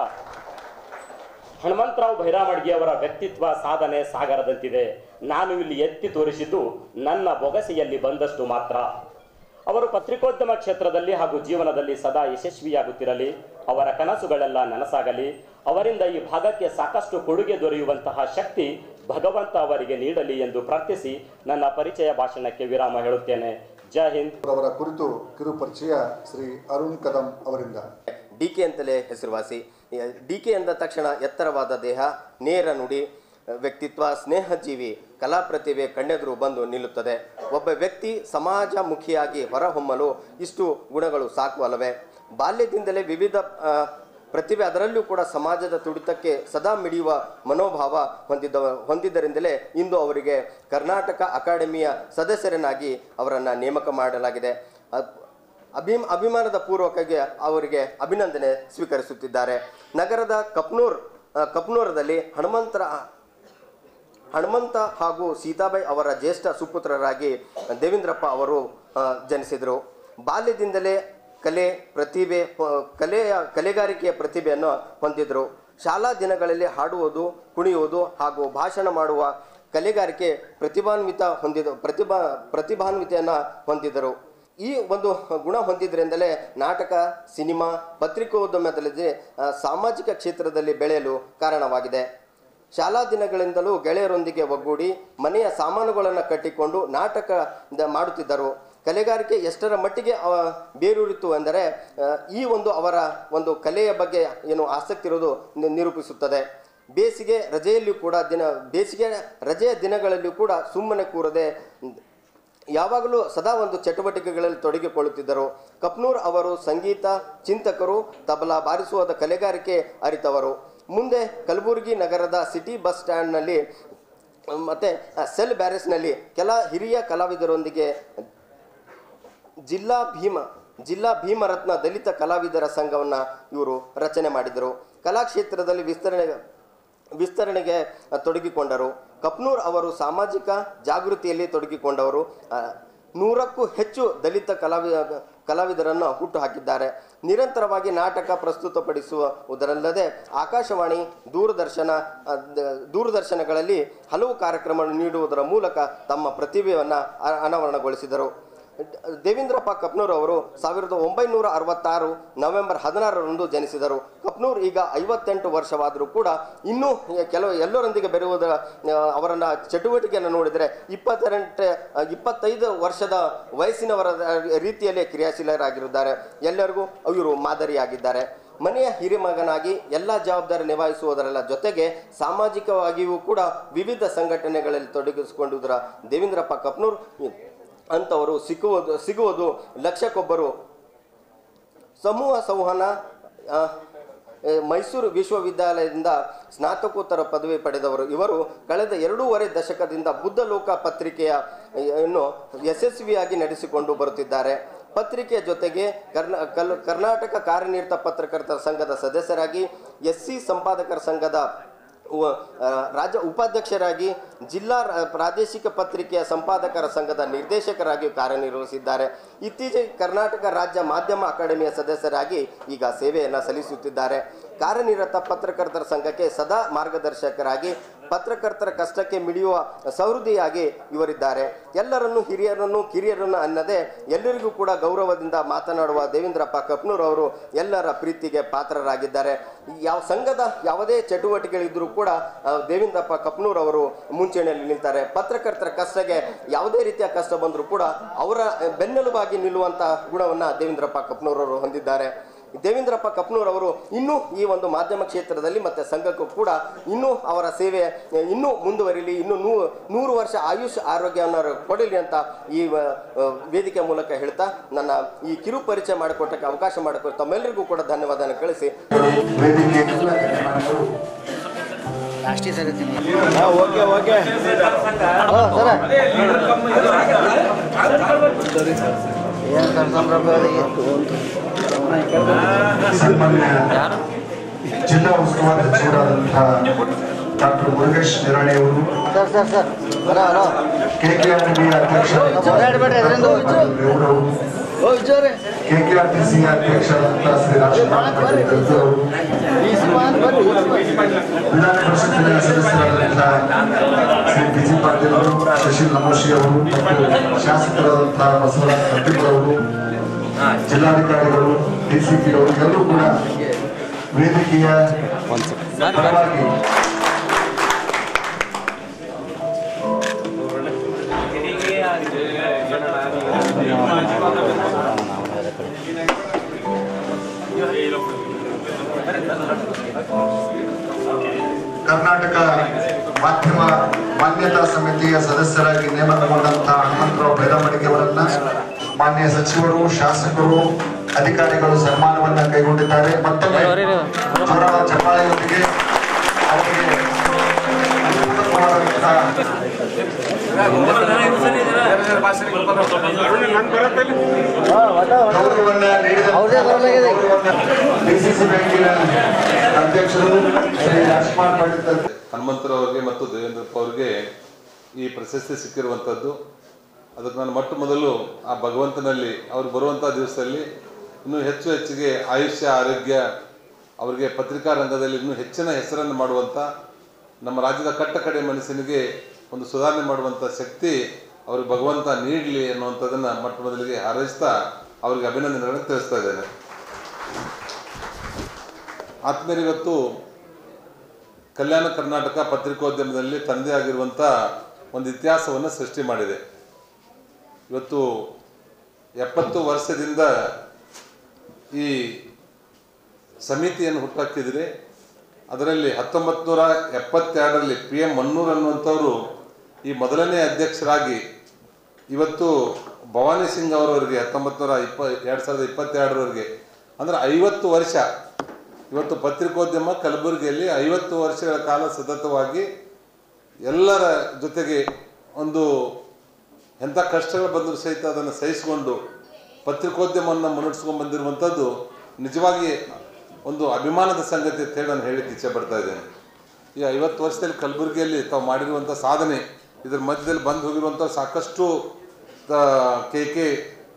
ಹನುಮಂತರಾವ್ ಭೈರಾಮಡ್ಗಿ ಅವರ ವ್ಯಕ್ತಿತ್ವ ಸಾಧನೆ ಸಾಗರದಂತಿದೆ ನಾನು ಇಲ್ಲಿ ಎತ್ತಿ ತೋರಿಸಿದ್ದು ನನ್ನ ಬೊಗಸೆಯಲ್ಲಿ ಬಂದಷ್ಟು ಮಾತ್ರ ಅವರು ಪತ್ರಿಕೋದ್ಯಮ ಕ್ಷೇತ್ರದಲ್ಲಿ ಹಾಗೂ ಜೀವನದಲ್ಲಿ ಸದಾ ಯಶಸ್ವಿಯಾಗುತ್ತಿರಲಿ ಅವರ ಕನಸುಗಳೆಲ್ಲ ನನಸಾಗಲಿ ಅವರಿಂದ ಈ ಭಾಗಕ್ಕೆ ಸಾಕಷ್ಟು ಕೊಡುಗೆ ದೊರೆಯುವಂತಹ ಶಕ್ತಿ ಭಗವಂತ ಅವರಿಗೆ ನೀಡಲಿ ಎಂದು ಪ್ರಾರ್ಥಿಸಿ ನನ್ನ ಪರಿಚಯ ಭಾಷಣಕ್ಕೆ ವಿರಾಮ ಹೇಳುತ್ತೇನೆ ಜೈ ಹಿಂದ್ ಅವರ ಕುರಿತು ಕಿರು ಪರಿಚಯ ಶ್ರೀ ಅರುಣ್ ಕದಂ ಅವರಿಂದ ಡಿ ಕೆ ಅಂತಲೇ ಹೆಸರುವಾಸಿ ಡಿ ಕೆ ಎಂದ ತಕ್ಷಣ ಎತ್ತರವಾದ ದೇಹ ನೇರ ನುಡಿ ವ್ಯಕ್ತಿತ್ವ ಸ್ನೇಹಜೀವಿ ಕಲಾ ಪ್ರತಿಭೆ ಕಣ್ಣೆದುರು ಬಂದು ನಿಲ್ಲುತ್ತದೆ ಒಬ್ಬ ವ್ಯಕ್ತಿ ಸಮಾಜಮುಖಿಯಾಗಿ ಹೊರಹೊಮ್ಮಲು ಇಷ್ಟು ಗುಣಗಳು ಸಾಕು ಅಲ್ಲವೇ ಬಾಲ್ಯದಿಂದಲೇ ವಿವಿಧ ಆ, ಪ್ರತಿಭೆ ಅದರಲ್ಲೂ ಕೂಡ ಸಮಾಜದ ತುಡಿತಕ್ಕೆ ಸದಾ ಮಿಡಿಯುವ ಮನೋಭಾವ ಹೊಂದಿದ್ದ ಹೊಂದಿದ್ದರಿಂದಲೇ ಇಂದು ಅವರಿಗೆ ಕರ್ನಾಟಕ ಅಕಾಡೆಮಿಯ ಸದಸ್ಯರನ್ನಾಗಿ ಅವರನ್ನು ನೇಮಕ ಮಾಡಲಾಗಿದೆ ಅ- ಅಭಿಮ್ ಅಭಿಮಾನದ ಪೂರ್ವಕಗೆ ಅವರಿಗೆ ಅಭಿನಂದನೆ ಸ್ವೀಕರಿಸುತ್ತಿದ್ದಾರೆ ನಗರದ ಕಪ್ನೂರ್ ಆ, ಕಪ್ನೂರದಲ್ಲಿ ಹನುಮಂತರ ಹನುಮಂತ ಹಾಗೂ ಸೀತಾಬಾಯಿ ಅವರ ಜ್ಯೇಷ್ಠ ಸುಪುತ್ರರಾಗಿ ದೇವೇಂದ್ರಪ್ಪ ಅವರು ಆ, ಜನಿಸಿದರು ಬಾಲ್ಯದಿಂದಲೇ ಕಲೆ ಪ್ರತಿಭೆ ಆ, ಕಲೆಯ ಕಲೆಗಾರಿಕೆಯ ಪ್ರತಿಭೆಯನ್ನು ಹೊಂದಿದ್ರು ಶಾಲಾ ದಿನಗಳಲ್ಲಿ ಹಾಡುವುದು ಕುಣಿಯುವುದು ಹಾಗೂ ಭಾಷಣ ಮಾಡುವ ಕಲೆಗಾರಿಕೆ ಪ್ರತಿಭಾನ್ವಿತ ಹೊಂದಿದ ಪ್ರತಿಭಾ ಪ್ರತಿಭಾನ್ವಿತೆಯನ್ನು ಹೊಂದಿದರು ಈ ಒಂದು ಗುಣ ಹೊಂದಿದ್ರಿಂದಲೇ ನಾಟಕ ಸಿನಿಮಾ ಪತ್ರಿಕೋದ್ಯಮದಲ್ಲಿ ಆ, ಸಾಮಾಜಿಕ ಕ್ಷೇತ್ರದಲ್ಲಿ ಬೆಳೆಯಲು ಕಾರಣವಾಗಿದೆ ಶಾಲಾ ದಿನಗಳಿಂದಲೂ ಗೆಳೆಯರೊಂದಿಗೆ ಒಗ್ಗೂಡಿ ಮನೆಯ ಸಾಮಾನುಗಳನ್ನು ಕಟ್ಟಿಕೊಂಡು ನಾಟಕ ದ- ಮಾಡುತ್ತಿದ್ದರು ಕಲೆಗಾರಿಕೆ ಎಷ್ಟರ ಮಟ್ಟಿಗೆ ಅವ ಬೇರೂರಿತು ಎಂದರೆ ಆ, ಈ ಒಂದು ಅವರ ಒಂದು ಕಲೆಯ ಬಗ್ಗೆ ಏನು ಆಸಕ್ತಿ ಇರೋದು ನಿ- ನಿರೂಪಿಸುತ್ತದೆ ಬೇಸಿಗೆ ರಜೆಯಲ್ಲಿಯೂ ಕೂಡ ದಿನ ಬೇಸಿಗೆ ರಜೆಯ ದಿನಗಳಲ್ಲಿಯೂ ಕೂಡ ಸುಮ್ಮನೆ ಕೂರದೆ ಯಾವಾಗಲೂ ಸದಾ ಒಂದು ಚಟುವಟಿಕೆಗಳಲ್ಲಿ ತೊಡಗಿಕೊಳ್ಳುತ್ತಿದ್ದರು ಕಪ್ನೂರ್ ಅವರು ಸಂಗೀತ ಚಿಂತಕರು ತಬಲಾ ಬಾರಿಸುವುದ ಕಲೆಗಾರಿಕೆ ಅರಿತವರು ಮುಂದೆ ಕಲಬುರಗಿ ನಗರದ ಸಿಟಿ ಬಸ್ ಸ್ಟ್ಯಾಂಡ್ನಲ್ಲಿ ಮತ್ತು ಸೆಲ್ ಬ್ಯಾರೇಜ್ನಲ್ಲಿ ಕೆಲ ಹಿರಿಯ ಕಲಾವಿದರೊಂದಿಗೆ ಜಿಲ್ಲಾ ಭೀಮ ಜಿಲ್ಲಾ ಭೀಮರತ್ನ ದಲಿತ ಕಲಾವಿದರ ಸಂಘವನ್ನು ಇವರು ರಚನೆ ಮಾಡಿದರು ಕಲಾಕ್ಷೇತ್ರದಲ್ಲಿ ವಿಸ್ತರಣೆ ವಿಸ್ತರಣೆಗೆ ತೊಡಗಿಕೊಂಡರು ಕಪ್ನೂರ್ ಅವರು ಸಾಮಾಜಿಕ ಜಾಗೃತಿಯಲ್ಲಿ ತೊಡಗಿಕೊಂಡವರು ಆ, ನೂರಕ್ಕೂ ಹೆಚ್ಚು ದಲಿತ ಕಲಾವಿ ಕಲಾವಿದರನ್ನು ಹುಟ್ಟು ಹಾಕಿದ್ದಾರೆ ನಿರಂತರವಾಗಿ ನಾಟಕ ಪ್ರಸ್ತುತಪಡಿಸುವುದರಲ್ಲದೆ ಆಕಾಶವಾಣಿ ದೂರದರ್ಶನ ಆ, ದ- ದೂರದರ್ಶನಗಳಲ್ಲಿ ಹಲವು ಕಾರ್ಯಕ್ರಮಗಳನ್ನು ನೀಡುವುದರ ಮೂಲಕ ತಮ್ಮ ಪ್ರತಿಭೆಯನ್ನು ಅ- ಅನಾವರಣಗೊಳಿಸಿದರು ದೇವೇಂದ್ರಪ್ಪ ಕಪ್ನೂರ್ ಅವರು ಸಾವಿರದ ಒಂಬೈನೂರ ಅರವತ್ತಾರು ನವೆಂಬರ್ ಹದಿನಾರರಂದು ಜನಿಸಿದರು ಕಪ್ನೂರ್ ಈಗ ಐವತ್ತೆಂಟು ವರ್ಷವಾದರೂ ಕೂಡ ಇನ್ನೂ ಕೆಲವು ಎಲ್ಲರೊಂದಿಗೆ ಬೆರೆಯುವುದರ ಆ, ಅವರನ್ನ ಚಟುವಟಿಕೆಯನ್ನು ನೋಡಿದರೆ ಇಪ್ಪತ್ತೆಂಟು ಇಪ್ಪತ್ತೈದು ವರ್ಷದ ವಯಸ್ಸಿನವರ ರೀತಿಯಲ್ಲೇ ಕ್ರಿಯಾಶೀಲರಾಗಿರುತ್ತಾರೆ ಎಲ್ಲರಿಗೂ ಇವರು ಮಾದರಿಯಾಗಿದ್ದಾರೆ ಮನೆಯ ಹಿರಿಮಗನಾಗಿ ಎಲ್ಲ ಜವಾಬ್ದಾರಿ ನಿಭಾಯಿಸುವುದರ ಜೊತೆಗೆ ಸಾಮಾಜಿಕವಾಗಿಯೂ ಕೂಡ ವಿವಿಧ ಸಂಘಟನೆಗಳಲ್ಲಿ ತೊಡಗಿಸಿಕೊಂಡಿದ್ದರ ದೇವೇಂದ್ರಪ್ಪ ಕಪ್ನೂರ್ ಅಂಥವರು ಸಿಕ್ಕುವುದು ಸಿಗುವುದು ಲಕ್ಷಕ್ಕೊಬ್ಬರು ಸಮೂಹ ಸಂವಹನ ಆ, ಎ, ಮೈಸೂರು ವಿಶ್ವವಿದ್ಯಾಲಯದಿಂದ ಸ್ನಾತಕೋತ್ತರ ಪದವಿ ಪಡೆದವರು ಇವರು ಕಳೆದ ಎರಡೂವರೆ ದಶಕದಿಂದ ಬುದ್ಧ ಲೋಕ ಪತ್ರಿಕೆಯ ಯನ್ನು ಯಶಸ್ವಿಯಾಗಿ ನಡೆಸಿಕೊಂಡು ಬರುತ್ತಿದ್ದಾರೆ ಪತ್ರಿಕೆಯ ಜೊತೆಗೆ ಕರ್ನಾ ಕಲ್ ಕರ್ನಾಟಕ ಕಾರ್ಯನಿರತ ಪತ್ರಕರ್ತರ ಸಂಘದ ಸದಸ್ಯರಾಗಿ ಎಸ್ ಸಿ ಸಂಪಾದಕರ ಸಂಘದ ಉ- ಆ, ರಾಜ್ಯ ಉಪಾಧ್ಯಕ್ಷರಾಗಿ ಜಿಲ್ಲಾ ರ- ಪ್ರಾದೇಶಿಕ ಪತ್ರಿಕೆಯ ಸಂಪಾದಕರ ಸಂಘದ ನಿರ್ದೇಶಕರಾಗಿ ಕಾರ್ಯನಿರ್ವಹಿಸಿದ್ದಾರೆ ಇತ್ತೀಚೆಗೆ ಕರ್ನಾಟಕ ರಾಜ್ಯ ಮಾಧ್ಯಮ ಅಕಾಡೆಮಿಯ ಸದಸ್ಯರಾಗಿ ಈಗ ಸೇವೆಯನ್ನು ಸಲ್ಲಿಸುತ್ತಿದ್ದಾರೆ ಕಾರ್ಯನಿರತ ಪತ್ರಕರ್ತರ ಸಂಘಕ್ಕೆ ಸದಾ ಮಾರ್ಗದರ್ಶಕರಾಗಿ ಪತ್ರಕರ್ತರ ಕಷ್ಟಕ್ಕೆ ಮಿಡಿಯುವ ಸಹೃದಿಯಾಗಿ ಇವರಿದ್ದಾರೆ ಎಲ್ಲರನ್ನು ಹಿರಿಯರನ್ನು ಕಿರಿಯರನ್ನು ಅನ್ನದೇ ಎಲ್ಲರಿಗೂ ಕೂಡ ಗೌರವದಿಂದ ಮಾತನಾಡುವ ದೇವೇಂದ್ರಪ್ಪ ಕಪ್ನೂರ್ ಅವರು ಎಲ್ಲರ ಪ್ರೀತಿಗೆ ಪಾತ್ರರಾಗಿದ್ದಾರೆ ಯಾವ ಸಂಘದ ಯಾವುದೇ ಚಟುವಟಿಕೆಗಳಿದ್ರೂ ಕೂಡ ಆ, ದೇವೇಂದ್ರಪ್ಪ ಕಪ್ನೂರ್ ಅವರು ಮುಂಚೂಣಿಯಲ್ಲಿ ನಿಲ್ತಾರೆ ಪತ್ರಕರ್ತರ ಕಷ್ಟಕ್ಕೆ ಯಾವುದೇ ರೀತಿಯ ಕಷ್ಟ ಬಂದರೂ ಕೂಡ ಅವರ ಬೆನ್ನೆಲುಬಾಗಿ ನಿಲ್ಲುವಂಥ ಗುಣವನ್ನು ದೇವೇಂದ್ರಪ್ಪ ಕಪ್ನೂರ್ ಅವರು ಹೊಂದಿದ್ದಾರೆ ದೇವೇಂದ್ರಪ್ಪ ಕಪ್ನೂರ್ ಅವರು ಇನ್ನೂ ಈ ಒಂದು ಮಾಧ್ಯಮ ಕ್ಷೇತ್ರದಲ್ಲಿ ಮತ್ತು ಸಂಘಕ್ಕೂ ಕೂಡ ಇನ್ನೂ ಅವರ ಸೇವೆ ಇನ್ನೂ ಮುಂದುವರಿಲಿ ಇನ್ನೂ ನೂ ನೂರು ವರ್ಷ ಆಯುಷ್ ಆರೋಗ್ಯವನ್ನು ಅವರು ಕೊಡಲಿ ಅಂತ ಈ ವ- ವೇದಿಕೆ ಮೂಲಕ ಹೇಳ್ತಾ ನನ್ನ ಈ ಕಿರು ಪರಿಚಯ ಮಾಡಿಕೊಟ್ಟಕ್ಕೆ ಅವಕಾಶ ಮಾಡಿಕೊಟ್ಟು ತಮ್ಮೆಲ್ಲರಿಗೂ ಕೂಡ ಧನ್ಯವಾದನ ಕಳಿಸಿ ವೇದಿಕೆ ಎಲ್ಲ ಗಣ್ಯಮಾನ್ಯರು ಸನ್ಮಾನ್ಯ ಜಿಲ್ಲಾ ಉಸ್ತುವಾರಿ ಸಚಿವರಾದಂತಹ ಡಾಕ್ಟರ್ ಮುರುಗೇಶ್ ನಿರಾಣಿ ಅವರು ಕೆಕೆಆರ್ಟಿಬಿ ಅಧ್ಯಕ್ಷರಾದಂತಹ ರೇವೂರವರು ಕೆಕೆಆರ್ಟಿಸಿ ಅಧ್ಯಕ್ಷರಾದಂತಹ ಶ್ರೀ ರಾಜಕುಮಾರ್ ಪಾಟೀಲ್ ಗದ್ದು ಅವರು ವಿಧಾನ ಪರಿಷತ್ತಿನ ಸದಸ್ಯರಾದಂತಹ ಶ್ರೀ ಬಿ ಜಿ ಪಾಟೀಲ್ ಅವರು ಶಶಿ ನಮೋಶಿ ಅವರು ಮತ್ತು ಶಾಸಕರಾದಂತಹ ಬಸವರಾಜ್ ಕಟ್ಟಿಪುರ ಅವರು ಜಿಲ್ಲಾಧಿಕಾರಿಗಳು ಡಿಸಿಪಿ ಅವರು ಎಲ್ಲರೂ ಕೂಡ ವೇದಿಕೆಯ ಪರವಾಗಿ ಕರ್ನಾಟಕ ಮಾಧ್ಯಮ ಮಾನ್ಯತಾ ಸಮಿತಿಯ ಸದಸ್ಯರಾಗಿ ನೇಮಕಗೊಂಡಂತಹ ಹನುಮಂತರಾವ್ ಬೈರಮಡಿಗೆ ಅವರನ್ನ ಮಾನ್ಯ ಸಚಿವರು ಶಾಸಕರು ಅಧಿಕಾರಿಗಳು ಸನ್ಮಾನವನ್ನ ಕೈಗೊಂಡಿದ್ದಾರೆ ಮತ್ತೊಮ್ಮೆ ಜೋರಾದ ಚಪ್ಪಾಳೆಯೊಂದಿಗೆ ಅವರಿಗೆ ಅನುಕೂಲಕರವಾದಂತಹ ಗೌರವವನ್ನ ನೀಡಿದ ಡಿಸಿಸಿ ಬ್ಯಾಂಕಿನ ಅಧ್ಯಕ್ಷರು ಶ್ರೀ ರಾಜ್ಕುಮಾರ್ ಪಾಟೀಲ್ ಹನುಮಂತರವರಿಗೆ ಮತ್ತು ದೇವೇಂದ್ರಪ್ಪ ಅವರಿಗೆ ಈ ಪ್ರಶಸ್ತಿ ಸಿಕ್ಕಿರುವಂಥದ್ದು ಅದಕ್ಕೆ ನಾನು ಮೊಟ್ಟ ಮೊದಲು ಆ ಭಗವಂತನಲ್ಲಿ ಅವ್ರು ಬರುವಂಥ ದಿವಸದಲ್ಲಿ ಇನ್ನೂ ಹೆಚ್ಚು ಹೆಚ್ಚಿಗೆ ಆಯುಷ್ಯ ಆರೋಗ್ಯ ಅವರಿಗೆ ಪತ್ರಿಕಾ ರಂಗದಲ್ಲಿ ಇನ್ನೂ ಹೆಚ್ಚಿನ ಹೆಸರನ್ನು ಮಾಡುವಂಥ ನಮ್ಮ ರಾಜ್ಯದ ಕಟ್ಟ ಕಡೆ ಮನಸ್ಸಿನಿಗೆ ಒಂದು ಸುಧಾರಣೆ ಮಾಡುವಂಥ ಶಕ್ತಿ ಅವ್ರಿಗೆ ಭಗವಂತ ನೀಡಲಿ ಅನ್ನುವಂಥದ್ದನ್ನು ಮೊಟ್ಟ ಮೊದಲಿಗೆ ಹಾರೈಸ್ತಾ ಅವರಿಗೆ ಅಭಿನಂದನೆಗಳನ್ನು ತಿಳಿಸ್ತಾ ಇದ್ದೇನೆ ಆತ್ಮೀಯರಿವತ್ತು ಕಲ್ಯಾಣ ಕರ್ನಾಟಕ ಪತ್ರಿಕೋದ್ಯಮದಲ್ಲಿ ತಂದೆ ಆಗಿರುವಂಥ ಒಂದು ಇತಿಹಾಸವನ್ನು ಸೃಷ್ಟಿ ಮಾಡಿದೆ ಇವತ್ತು ಎಪ್ಪತ್ತು ವರ್ಷದಿಂದ ಈ ಸಮಿತಿಯನ್ನು ಹುಟ್ಟಾಕಿದರೆ ಅದರಲ್ಲಿ ಹತ್ತೊಂಬತ್ತು ನೂರ ಎಪ್ಪತ್ತೆರಡರಲ್ಲಿ ಪಿ ಎಂ ಮನ್ನೂರ್ ಅನ್ನುವಂಥವರು ಈ ಮೊದಲನೇ ಅಧ್ಯಕ್ಷರಾಗಿ ಇವತ್ತು ಭವಾನಿ ಸಿಂಗ್ ಅವರವರಿಗೆ ಹತ್ತೊಂಬತ್ತು ನೂರ ಇಪ್ಪ ಎರಡು ಸಾವಿರದ ಇಪ್ಪತ್ತೆರಡರವರೆಗೆ ಅಂದರೆ ಐವತ್ತು ವರ್ಷ ಇವತ್ತು ಪತ್ರಿಕೋದ್ಯಮ ಕಲಬುರಗಿಯಲ್ಲಿ ಐವತ್ತು ವರ್ಷಗಳ ಕಾಲ ಸತತವಾಗಿ ಎಲ್ಲರ ಜೊತೆಗೆ ಒಂದು ಎಂಥ ಕಷ್ಟಗಳು ಬಂದರೂ ಸಹಿತ ಅದನ್ನು ಸಹಿಸಿಕೊಂಡು ಪತ್ರಿಕೋದ್ಯಮವನ್ನು ಮುನ್ನಡೆಸ್ಕೊಂಡು ಬಂದಿರುವಂಥದ್ದು ನಿಜವಾಗಿ ಒಂದು ಅಭಿಮಾನದ ಸಂಗತಿ ಅಂತ ಹೇಳಿ ನಾನು ಹೇಳಲಿಕ್ಕೆ ಇಚ್ಛೆ ಪಡ್ತಾ ಇದ್ದೇನೆ ಈ ಐವತ್ತು ವರ್ಷದಲ್ಲಿ ಕಲಬುರಗಿಯಲ್ಲಿ ತಾವು ಮಾಡಿರುವಂಥ ಸಾಧನೆ ಇದ್ರ ಮಧ್ಯದಲ್ಲಿ ಬಂದು ಹೋಗಿರುವಂಥ ಸಾಕಷ್ಟು ಕೆ ಕೆ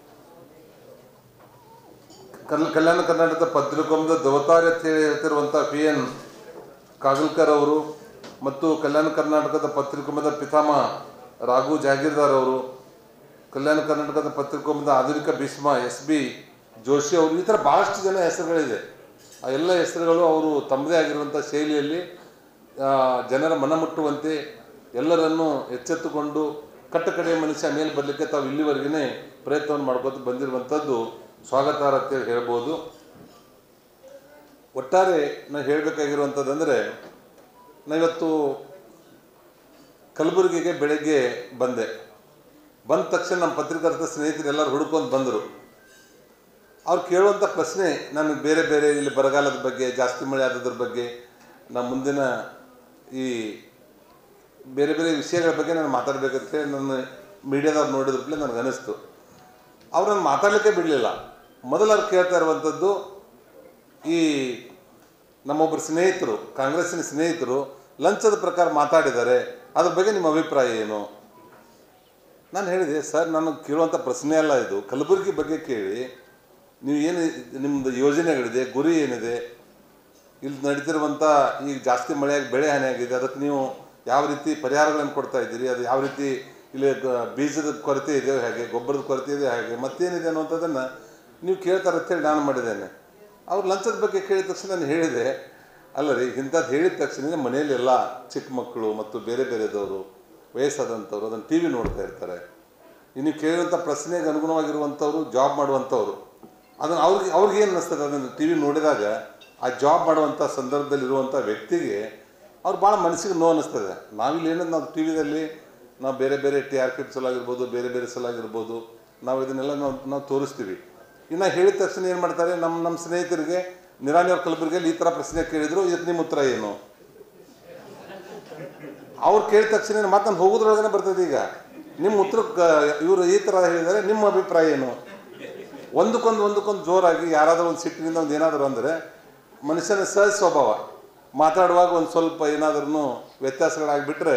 ಕಲ್ ಕಲ್ಯಾಣ ಕರ್ನಾಟಕದ ಪತ್ರಿಕೋಮದ ದವತಾರಿ ಅಂತ ಹೇಳಿ ಹೇಳ್ತಿರುವಂಥ ಪಿ ಎನ್ ಕಾಗಲ್ಕರ್ ಅವರು ಮತ್ತು ಕಲ್ಯಾಣ ಕರ್ನಾಟಕದ ಪತ್ರಿಕೋಮದ ಪಿತಾಮ ರಾಘು ಜಾಗೀರ್ದಾರ್ ಅವರು ಕಲ್ಯಾಣ ಕರ್ನಾಟಕದ ಪತ್ರಿಕೋಮದ ಆಧುನಿಕ ಭೀಷ್ಮ ಎಸ್ ಬಿ ಜೋಶಿ ಅವರು ಈ ಥರ ಭಾಳಷ್ಟು ಜನ ಹೆಸರುಗಳಿದೆ ಆ ಎಲ್ಲ ಹೆಸರುಗಳು ಅವರು ತಮ್ಮದೇ ಆಗಿರುವಂಥ ಶೈಲಿಯಲ್ಲಿ ಆ, ಜನರ ಮನಮುಟ್ಟುವಂತೆ ಎಲ್ಲರನ್ನು ಎಚ್ಚೆತ್ತುಕೊಂಡು ಕಟ್ಟಕಡೆಯ ಮನುಷ್ಯ ಮೇಲೆ ಬರಲಿಕ್ಕೆ ತಾವು ಇಲ್ಲಿವರೆಗೇ ಪ್ರಯತ್ನವನ್ನು ಮಾಡ್ಕೊತ ಬಂದಿರುವಂಥದ್ದು ಸ್ವಾಗತಾರ್ಹ ಅಂತೇಳಿ ಹೇಳ್ಬೋದು ಒಟ್ಟಾರೆ ನಾನು ಹೇಳಬೇಕಾಗಿರುವಂಥದ್ದಂದರೆ ನಾನು ಇವತ್ತು ಕಲಬುರಗಿಗೆ ಬೆಳಗ್ಗೆ ಬಂದೆ ಬಂದ ತಕ್ಷಣ ನಮ್ಮ ಪತ್ರಿಕರ್ತ ಸ್ನೇಹಿತರು ಎಲ್ಲರೂ ಹುಡ್ಕೊಂಡು ಬಂದರು ಅವ್ರು ಕೇಳುವಂಥ ಪ್ರಶ್ನೆ ನನಗೆ ಬೇರೆ ಬೇರೆ ಇಲ್ಲಿ ಬರಗಾಲದ ಬಗ್ಗೆ ಜಾಸ್ತಿ ಮಳೆ ಆದದ್ರ ಬಗ್ಗೆ ನಮ್ಮ ಮುಂದಿನ ಈ ಬೇರೆ ಬೇರೆ ವಿಷಯಗಳ ಬಗ್ಗೆ ನಾನು ಮಾತಾಡಬೇಕಂತ ನನ್ನ ಮೀಡಿಯಾದವ್ರು ನೋಡಿದ್ರಪ್ಲೆ ನನಗೆ ಅನಿಸ್ತು ಅವ್ರು ನಾನು ಮಾತಾಡಲಿಕ್ಕೆ ಬಿಡಲಿಲ್ಲ ಮೊದಲು ಅವ್ರು ಕೇಳ್ತಾ ಇರುವಂಥದ್ದು ಈ ನಮ್ಮೊಬ್ಬರು ಸ್ನೇಹಿತರು ಕಾಂಗ್ರೆಸ್ಸಿನ ಸ್ನೇಹಿತರು ಲಂಚದ ಪ್ರಕಾರ ಮಾತಾಡಿದ್ದಾರೆ ಅದ್ರ ಬಗ್ಗೆ ನಿಮ್ಮ ಅಭಿಪ್ರಾಯ ಏನು ನಾನು ಹೇಳಿದೆ ಸರ್ ನಾನು ಕೇಳುವಂಥ ಪ್ರಶ್ನೆ ಅಲ್ಲ ಇದು ಕಲಬುರಗಿ ಬಗ್ಗೆ ಕೇಳಿ ನೀವು ಏನು ನಿಮ್ಮದು ಯೋಜನೆಗಳಿದೆ ಗುರಿ ಏನಿದೆ ಇಲ್ಲಿ ನಡೀತಿರುವಂಥ ಈಗ ಜಾಸ್ತಿ ಮಳೆಯಾಗಿ ಬೆಳೆ ಹಾನಿ ಆಗಿದೆ ಅದಕ್ಕೆ ನೀವು ಯಾವ ರೀತಿ ಪರಿಹಾರಗಳನ್ನು ಕೊಡ್ತಾ ಇದ್ದೀರಿ ಅದು ಯಾವ ರೀತಿ ಇಲ್ಲಿ ಗ- ಬೀಜದ ಕೊರತೆ ಇದೆಯೋ ಹೇಗೆ ಗೊಬ್ಬರದ ಕೊರತೆ ಇದೆಯೋ ಹೇಗೆ ಮತ್ತೇನಿದೆ ಅನ್ನುವಂಥದ್ದನ್ನು ನೀವು ಕೇಳ್ತಾರೆ ಅಂತೇಳಿ ನಾನು ಮಾಡಿದ್ದೇನೆ ಅವ್ರು ಲಂಚದ ಬಗ್ಗೆ ಕೇಳಿದ ತಕ್ಷಣ ನಾನು ಹೇಳಿದೆ ಅಲ್ಲ ರೀ ಇಂಥದ್ದು ಹೇಳಿದ ತಕ್ಷಣ ಮನೆಯಲ್ಲೆಲ್ಲ ಚಿಕ್ಕ ಮಕ್ಕಳು ಮತ್ತು ಬೇರೆ ಬೇರೆದವರು ವಯಸ್ಸಾದಂಥವ್ರು ಅದನ್ನು ಟಿ ವಿ ನೋಡ್ತಾ ಇರ್ತಾರೆ ಇನ್ನು ಕೇಳಿರುವಂಥ ಪ್ರಶ್ನೆಗೆ ಅನುಗುಣವಾಗಿರುವಂಥವ್ರು ಜಾಬ್ ಮಾಡುವಂಥವ್ರು ಅದನ್ನು ಅವ್ರಿಗೆ ಅವ್ರಿಗೆ ಏನು ಅನ್ನಿಸ್ತದೆ ಅದನ್ನು ಟಿ ವಿ ನೋಡಿದಾಗ ಆ ಜಾಬ್ ಮಾಡುವಂಥ ಸಂದರ್ಭದಲ್ಲಿರುವಂಥ ವ್ಯಕ್ತಿಗೆ ಅವ್ರು ಭಾಳ ಮನಸ್ಸಿಗೆ ನೋವು ಅನ್ನಿಸ್ತದೆ ನಾವಿಲ್ಲಿ ಏನಂದ್ರೆ ನಾವು ಟಿ ವಿದಲ್ಲಿ ನಾವು ಬೇರೆ ಬೇರೆ ಟಿ ಆರ್ ಪಿಟ್ ಸಲಾಗಿರ್ಬೋದು ಬೇರೆ ಬೇರೆ ಸಲಾಗಿರ್ಬೋದು ನಾವು ಇದನ್ನೆಲ್ಲ ನಾವು ನಾವು ತೋರಿಸ್ತೀವಿ ಇನ್ನು ಹೇಳಿದ ತಕ್ಷಣ ಏನು ಮಾಡ್ತಾರೆ ನಮ್ಮ ನಮ್ಮ ಸ್ನೇಹಿತರಿಗೆ ನಿರಾಣಿಯವ್ರ ಕಲಬುರಗಿಯಲ್ಲಿ ಈ ಥರ ಪ್ರಶ್ನೆ ಕೇಳಿದ್ರು ಇದಕ್ಕೆ ನಿಮ್ಮ ಉತ್ತರ ಏನು ಅವ್ರು ಕೇಳಿದ ತಕ್ಷಣ ಮಾತನ್ನು ಹೋಗೋದ್ರೊಳಗನೆ ಬರ್ತದೆ ಈಗ ನಿಮ್ಮ ಉತ್ತರ ಇವರು ಈ ಥರ ಹೇಳಿದರೆ ನಿಮ್ಮ ಅಭಿಪ್ರಾಯ ಏನು ಒಂದಕ್ಕೊಂದು ಒಂದಕ್ಕೊಂದು ಜೋರಾಗಿ ಯಾರಾದರೂ ಒಂದು ಸಿಟ್ಟಿನಿಂದ ಒಂದು ಏನಾದರೂ ಅಂದರೆ ಮನುಷ್ಯನ ಸಹಜ ಸ್ವಭಾವ ಮಾತಾಡುವಾಗ ಒಂದು ಸ್ವಲ್ಪ ಏನಾದ್ರೂ ವ್ಯತ್ಯಾಸಗಳಾಗಿಬಿಟ್ರೆ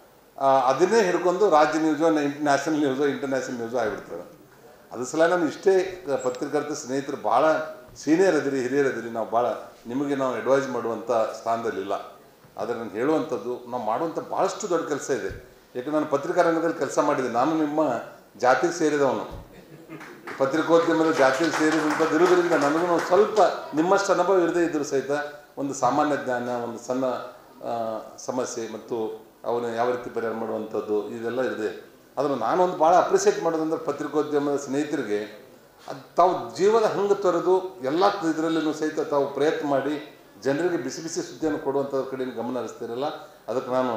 ಅದನ್ನೇ ಹಿಡ್ಕೊಂಡು ರಾಜ್ಯ news national news international news ಆಗಿಬಿಡ್ತದೆ ಅದ್ರ ಸಲ ನಾನು ಇಷ್ಟೇ ಕ- ಪತ್ರಕರ್ತ ಸ್ನೇಹಿತರು ಭಾಳ ಸೀನಿಯರ್ ಅದಿರಿ ಹಿರಿಯರ್ ಅದಿರಿ ನಾವು ಭಾಳ ನಿಮಗೆ ನಾವು ಅಡ್ವೈಸ್ ಮಾಡುವಂಥ ಸ್ಥಾನದಲ್ಲಿಲ್ಲ ಆದರೆ ನಾನು ಹೇಳುವಂಥದ್ದು ನಾವು ಮಾಡುವಂಥ ಭಾಳಷ್ಟು ದೊಡ್ಡ ಕೆಲಸ ಇದೆ ಯಾಕೆ ನಾನು ಪತ್ರಿಕಾ ರಂಗದಲ್ಲಿ ಕೆಲಸ ಮಾಡಿದೆ ನಾನು ನಿಮ್ಮ ಜಾತಿಗೆ ಸೇರಿದವನು ಪತ್ರಿಕೋದ್ಯಮದ ಜಾತಿಗೆ ಸೇರಿದಂಥದ್ದು ಇರುವುದರಿಂದ ನನಗೂ ಸ್ವಲ್ಪ ನಿಮ್ಮಷ್ಟು ಅನುಭವ ಇರದೇ ಇದ್ದರೂ ಸಹಿತ ಒಂದು ಸಾಮಾನ್ಯ ಜ್ಞಾನ ಒಂದು ಸಣ್ಣ ಆ, ಸಮಸ್ಯೆ ಮತ್ತು ಅವನು ಯಾವ ರೀತಿ ಪರಿಹಾರ ಮಾಡುವಂಥದ್ದು ಇದೆಲ್ಲ ಇದೆ ಅದನ್ನು ನಾನೊಂದು ಭಾಳ ಅಪ್ರಿಷಿಯೇಟ್ ಮಾಡೋದಂದ್ರೆ ಪತ್ರಿಕೋದ್ಯಮದ ಸ್ನೇಹಿತರಿಗೆ ಅದು ತಾವು ಜೀವದ ಹಂಗೆ ತೊರೆದು ಎಲ್ಲ ಇದರಲ್ಲೂ ಸಹಿತ ತಾವು ಪ್ರಯತ್ನ ಮಾಡಿ ಜನರಿಗೆ ಬಿಸಿ ಬಿಸಿ ಸುದ್ದಿಯನ್ನು ಕೊಡುವಂಥದ್ರ ಕಡೆ ಗಮನ ಹರಿಸ್ತಿರಲ್ಲ ಅದಕ್ಕೆ ನಾನು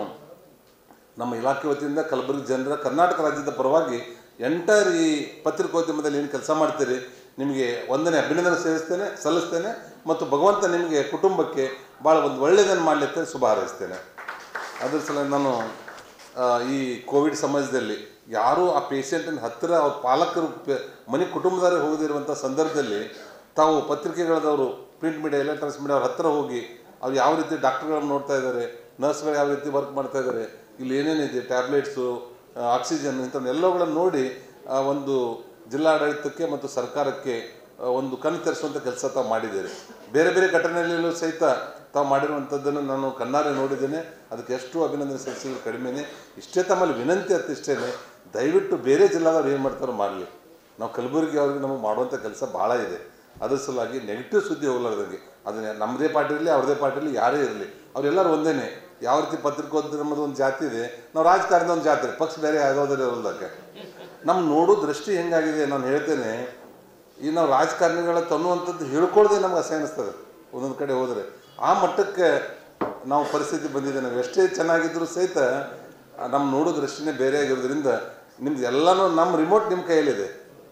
ನಮ್ಮ ಇಲಾಖೆ ವತಿಯಿಂದ ಕಲಬುರಗಿ ಜನರ ಕರ್ನಾಟಕ ರಾಜ್ಯದ ಪರವಾಗಿ ಎಂಟರ್ ಈ ಪತ್ರಿಕೋದ್ಯಮದಲ್ಲಿ ಏನು ಕೆಲಸ ಮಾಡ್ತೀರಿ ನಿಮಗೆ ಒಂದನೇ ಅಭಿನಂದನೆ ಸೇರಿಸ್ತೇನೆ ಸಲ್ಲಿಸ್ತೇನೆ ಮತ್ತು ಭಗವಂತ ನಿಮಗೆ ಕುಟುಂಬಕ್ಕೆ ಭಾಳ ಒಂದು ಒಳ್ಳೆಯದನ್ನು ಮಾಡಲಿಕ್ಕೆ ಶುಭ ಹಾರೈಸ್ತೇನೆ ಅದ್ರ ಸಲ ನಾನು ಆ, ಈ ಕೋವಿಡ್ ಸಮಾಜದಲ್ಲಿ ಯಾರೂ ಆ ಪೇಷಂಟಿನ ಹತ್ತಿರ ಅವ್ರ ಪಾಲಕರು ಪೆ- ಮನೆ ಕುಟುಂಬದವರೇ ಹೋಗದಿರುವಂಥ ಸಂದರ್ಭದಲ್ಲಿ ತಾವು ಪತ್ರಿಕೆಗಳದವರು ಪ್ರಿಂಟ್ ಮೀಡಿಯಾ ಎಲೆಕ್ಟ್ರಾನಿಕ್ಸ್ ಮೀಡಿಯಾ ಅವ್ರ ಹತ್ತಿರ ಹೋಗಿ ಅವ್ರು ಯಾವ ರೀತಿ ಡಾಕ್ಟರ್ಗಳನ್ನ ನೋಡ್ತಾ ಇದ್ದಾರೆ ನರ್ಸ್ಗಳು ಯಾವ ರೀತಿ ವರ್ಕ್ ಮಾಡ್ತಾ ಇದ್ದಾರೆ ಇಲ್ಲಿ ಏನೇನಿದೆ ಟ್ಯಾಬ್ಲೆಟ್ಸು ಆಕ್ಸಿಜನ್ ಇಂಥವನ್ನೆಲ್ಲವುಗಳನ್ನು ನೋಡಿ ಆ, ಒಂದು ಜಿಲ್ಲಾಡಳಿತಕ್ಕೆ ಮತ್ತು ಸರ್ಕಾರಕ್ಕೆ ಆ, ಒಂದು ಕಣ್ಣು ತೆರೆಸುವಂಥ ಕೆಲಸ ತಾವು ಮಾಡಿದ್ದೀರಿ ಬೇರೆ ಬೇರೆ ಘಟನೆಯಲ್ಲೂ ಸಹಿತ ತಾವು ಮಾಡಿರುವಂಥದ್ದನ್ನು ನಾನು ಕಣ್ಣಾರೆ ನೋಡಿದ್ದೇನೆ ಅದಕ್ಕೆ ಎಷ್ಟು ಅಭಿನಂದನೆ ಸಲ್ಲಿಸಿದ್ರು ಕಡಿಮೆನೇ ಇಷ್ಟೇ ತಮ್ಮಲ್ಲಿ ವಿನಂತಿ ಅಂತ ಇಷ್ಟೇ ದಯವಿಟ್ಟು ಬೇರೆ ಜಿಲ್ಲಾದವ್ರು ಏನು ಮಾಡ್ತಾರೋ ಮಾಡಲಿ ನಾವು ಕಲಬುರಗಿ ಅವ್ರಿಗೆ ನಮಗೆ ಮಾಡುವಂಥ ಕೆಲಸ ಭಾಳ ಇದೆ ಅದ್ರ ಸಲುವಾಗಿ ನೆಗೆಟಿವ್ ಸುದ್ದಿ ಹೋಗ್ಲಾರ್ದಂಗೆ ಅದನ್ನ ನಮ್ಮದೇ ಪಾರ್ಟಿ ಇರಲಿ ಅವ್ರದೇ ಪಾರ್ಟಿ ಇರಲಿ ಯಾರೇ ಇರಲಿ ಅವರೆಲ್ಲರೂ ಒಂದೇನೆ ಯಾವ ರೀತಿ ಪತ್ರಿಕೋದ್ಯಮದ ಒಂದು ಜಾತಿ ಇದೆ ನಾವು ರಾಜಕಾರಣದ ಒಂದು ಜಾತಿ ಇದೆ. ಪಕ್ಷ ಬೇರೆ ಯಾವುದಾದ್ರೂ ಇರೋದಕ್ಕೆ ನಮ್ಮ ನೋಡೋ ದೃಷ್ಟಿ ಹೆಂಗಾಗಿದೆ ನಾನು ಹೇಳ್ತೇನೆ ಈ ನಾವು ರಾಜಕಾರಣಿಗಳ ತನ್ನುವಂಥದ್ದು ಹೇಳ್ಕೊಳ್ಳದೆ ನಮ್ಗೆ ಅಸಹ್ಯ ಅನಿಸ್ತದೆ ಒಂದೊಂದು ಕಡೆ ಹೋದರೆ ಆ ಮಟ್ಟಕ್ಕೆ ನಾವು ಪರಿಸ್ಥಿತಿ ಬಂದಿದೆ ನಾವು ಎಷ್ಟೇ ಚೆನ್ನಾಗಿದ್ರೂ ಸಹಿತ ನಮ್ಮ ನೋಡೋ ದೃಷ್ಟಿನೇ ಬೇರೆ ಆಗಿರೋದ್ರಿಂದ ನಿಮ್ದು ಎಲ್ಲನೂ ನಮ್ಮ ರಿಮೋಟ್ ನಿಮ್ಮ ಕೈಯಲ್ಲಿದೆ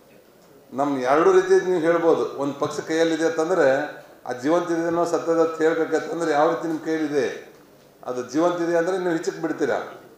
ನಮ್ಮ ಎರಡು ರೀತಿ ನೀವು ಹೇಳ್ಬೋದು ಒಂದು ಪಕ್ಷ ಕೈಯಲ್ಲಿದೆ ಅಂತಂದರೆ ಆ ಜೀವಂತ ಇದೆ ಅನ್ನೋ ಸತ್ಯದ ಅಂತ ಹೇಳ್ಬೇಕಂತಂದ್ರೆ ಯಾವ ರೀತಿ ನಿಮ್ಮ ಕೈಯಲ್ಲಿದೆ ಅದು ಜೀವಂತ ಇದೆ ಅಂದರೆ ನೀವು ಹಿಚ್ಚಕ್ಕೆ ಬಿಡ್ತೀರಾ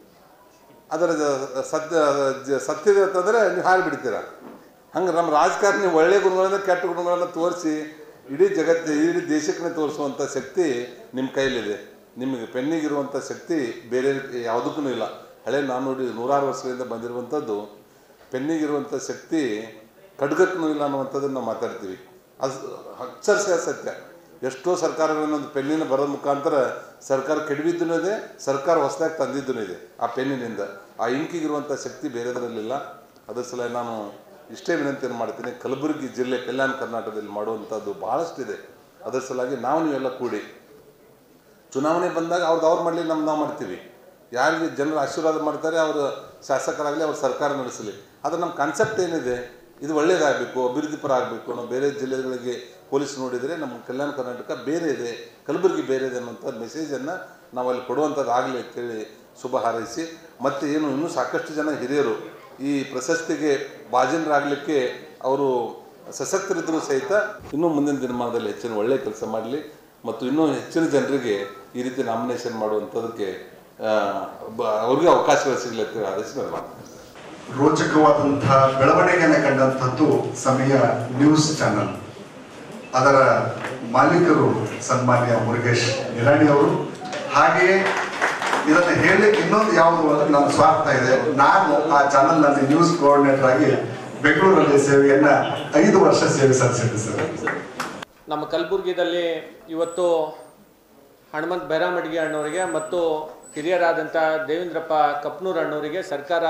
ಅದರ ಜ- ಸತ್ಯ ಜ- ಸತ್ಯದ ಅಂತಂದರೆ ನೀವು ಹಾರಿ ಬಿಡ್ತೀರಾ ಹಂಗೆ ನಮ್ಮ ರಾಜಕಾರಣಿ ಒಳ್ಳೆ ಗುಣಗಳನ್ನ ಕೆಟ್ಟ ಗುಣಗಳನ್ನು ತೋರಿಸಿ ಇಡೀ ಜಗತ್ತು ಇಡೀ ದೇಶಕ್ಕೆ ತೋರಿಸುವಂಥ ಶಕ್ತಿ ನಿಮ್ಮ ಕೈಲಿದೆ ನಿಮಗೆ ಪೆನ್ನಿಗಿರುವಂಥ ಶಕ್ತಿ ಬೇರೆ ಯಾವುದಕ್ಕೂ ಇಲ್ಲ ಹಳೆ ನಾನು ನೋಡಿ ನೂರಾರು ವರ್ಷಗಳಿಂದ ಬಂದಿರುವಂಥದ್ದು ಪೆನ್ನಿಗಿರುವಂಥ ಶಕ್ತಿ ಖಡ್ಗಕ್ಕೂ ಇಲ್ಲ ಅನ್ನುವಂಥದ್ದನ್ನು ನಾವು ಮಾತಾಡ್ತೀವಿ ಅದು ಅಕ್ಷರಶಃ ಸತ್ಯ ಎಷ್ಟೋ ಸರ್ಕಾರಗಳನ್ನೊಂದು ಪೆನ್ನಿನ ಬರೋದ ಮುಖಾಂತರ ಸರ್ಕಾರ ಕೆಡವಿದ್ದೂ ಇದೆ ಸರ್ಕಾರ ಹೊಸದಾಗಿ ತಂದಿದ್ದೂ ಇದೆ ಆ ಪೆನ್ನಿನಿಂದ ಆ ಇಂಕಿಗಿರುವಂಥ ಶಕ್ತಿ ಬೇರೆದರಲ್ಲಿಲ್ಲ ಅದರ ಸಲ ನಾನು ಇಷ್ಟೇ ವಿನಂತಿಯನ್ನು ಮಾಡ್ತೀನಿ ಕಲಬುರಗಿ ಜಿಲ್ಲೆ ಕಲ್ಯಾಣ ಕರ್ನಾಟಕದಲ್ಲಿ ಮಾಡುವಂಥದ್ದು ಭಾಳಷ್ಟಿದೆ ಅದರ ಸಲುವಾಗಿ ನಾವು ನೀವೆಲ್ಲ ಕೂಡಿ ಚುನಾವಣೆ ಬಂದಾಗ ಅವ್ರದ್ದು ಅವ್ರು ಮಾಡಲಿ ನಮ್ದು ನಾವು ಮಾಡ್ತೀವಿ ಯಾರಿಗೆ ಜನರು ಆಶೀರ್ವಾದ ಮಾಡ್ತಾರೆ ಅವರು ಶಾಸಕರಾಗಲಿ ಅವ್ರ ಸರ್ಕಾರ ನಡೆಸಲಿ ಆದರೆ ನಮ್ಮ ಕಾನ್ಸೆಪ್ಟ್ ಏನಿದೆ ಇದು ಒಳ್ಳೇದಾಗಬೇಕು ಅಭಿವೃದ್ಧಿ ಪರ ಆಗಬೇಕು ನಾವು ಬೇರೆ ಜಿಲ್ಲೆಗಳಿಗೆ ಪೊಲೀಸ್ ನೋಡಿದರೆ ನಮ್ಮ ಕಲ್ಯಾಣ ಕರ್ನಾಟಕ ಬೇರೆ ಇದೆ ಕಲಬುರಗಿ ಬೇರೆ ಇದೆ ಅನ್ನೋಂಥ ಮೆಸೇಜನ್ನು ನಾವು ಅಲ್ಲಿ ಕೊಡುವಂಥದ್ದು ಆಗಲಿ ಅಂತೇಳಿ ಶುಭ ಹಾರೈಸಿ ಮತ್ತು ಏನು ಇನ್ನೂ ಸಾಕಷ್ಟು ಜನ ಹಿರಿಯರು ಈ ಪ್ರಶಸ್ತಿಗೆ ಭಾಜನರಾಗಲಿಕ್ಕೆ ಅವರು ಸಶಕ್ತರಿದ್ದರೂ ಸಹಿತ ಇನ್ನೂ ಮುಂದಿನ ದಿನಮಾನದಲ್ಲಿ ಹೆಚ್ಚಿನ ಒಳ್ಳೆಯ ಕೆಲಸ ಮಾಡಲಿ ಮತ್ತು ಇನ್ನೂ ಹೆಚ್ಚಿನ ಜನರಿಗೆ ಈ ರೀತಿ ನಾಮಿನೇಷನ್ ಮಾಡುವಂಥದ್ದಕ್ಕೆ ಆ, ಬ- ಅವ್ರಿಗೆ ಅವಕಾಶಗಳು ಸಿಗಲಿ ಅಂತ ಆದೇಶ ನಾನು ಮಾಡ್ತೀನಿ ರೋಚಕವಾದಂತಹ ಬೆಳವಣಿಗೆಯನ್ನು ಕಂಡಂಥದ್ದು ಸಮಯ ನ್ಯೂಸ್ ಚಾನಲ್ ಅದರ ಮಾಲೀಕರು ಸನ್ಮಾನ್ಯ ಮುರುಗೇಶ್ ನಿರಾಣಿ ಅವರು ಹಾಗೆಯೇ ಇದನ್ನು ಹೇಳಲಿಕ್ಕೆ ಇನ್ನೊಂದು ಯಾವುದು ಅಂದ್ರೆ ನನ್ನ ಸ್ವಾರ್ಥ ಇದೆ ನಾನು ಆ ಚಾನಲ್ನಲ್ಲಿ ನ್ಯೂಸ್ ಕೋಆರ್ಡಿನೇಟರ್ ಆಗಿ ಬೆಂಗಳೂರಲ್ಲಿ ಸೇವೆಯನ್ನ ಐದು ವರ್ಷ ಸೇವೆ ಸಲ್ಲಿಸಿದ್ದೆ ಸರ್ ನಮ್ಮ ಕಲಬುರಗಿದಲ್ಲಿ ಇವತ್ತು ಹನುಮಂತ್ ಬೈರಾಮಡ್ಗಿ ಅಣ್ಣವರಿಗೆ ಮತ್ತು ಹಿರಿಯರಾದಂಥ ದೇವೇಂದ್ರಪ್ಪ ಕಪ್ನೂರ್ ಅಣ್ಣವರಿಗೆ ಸರ್ಕಾರ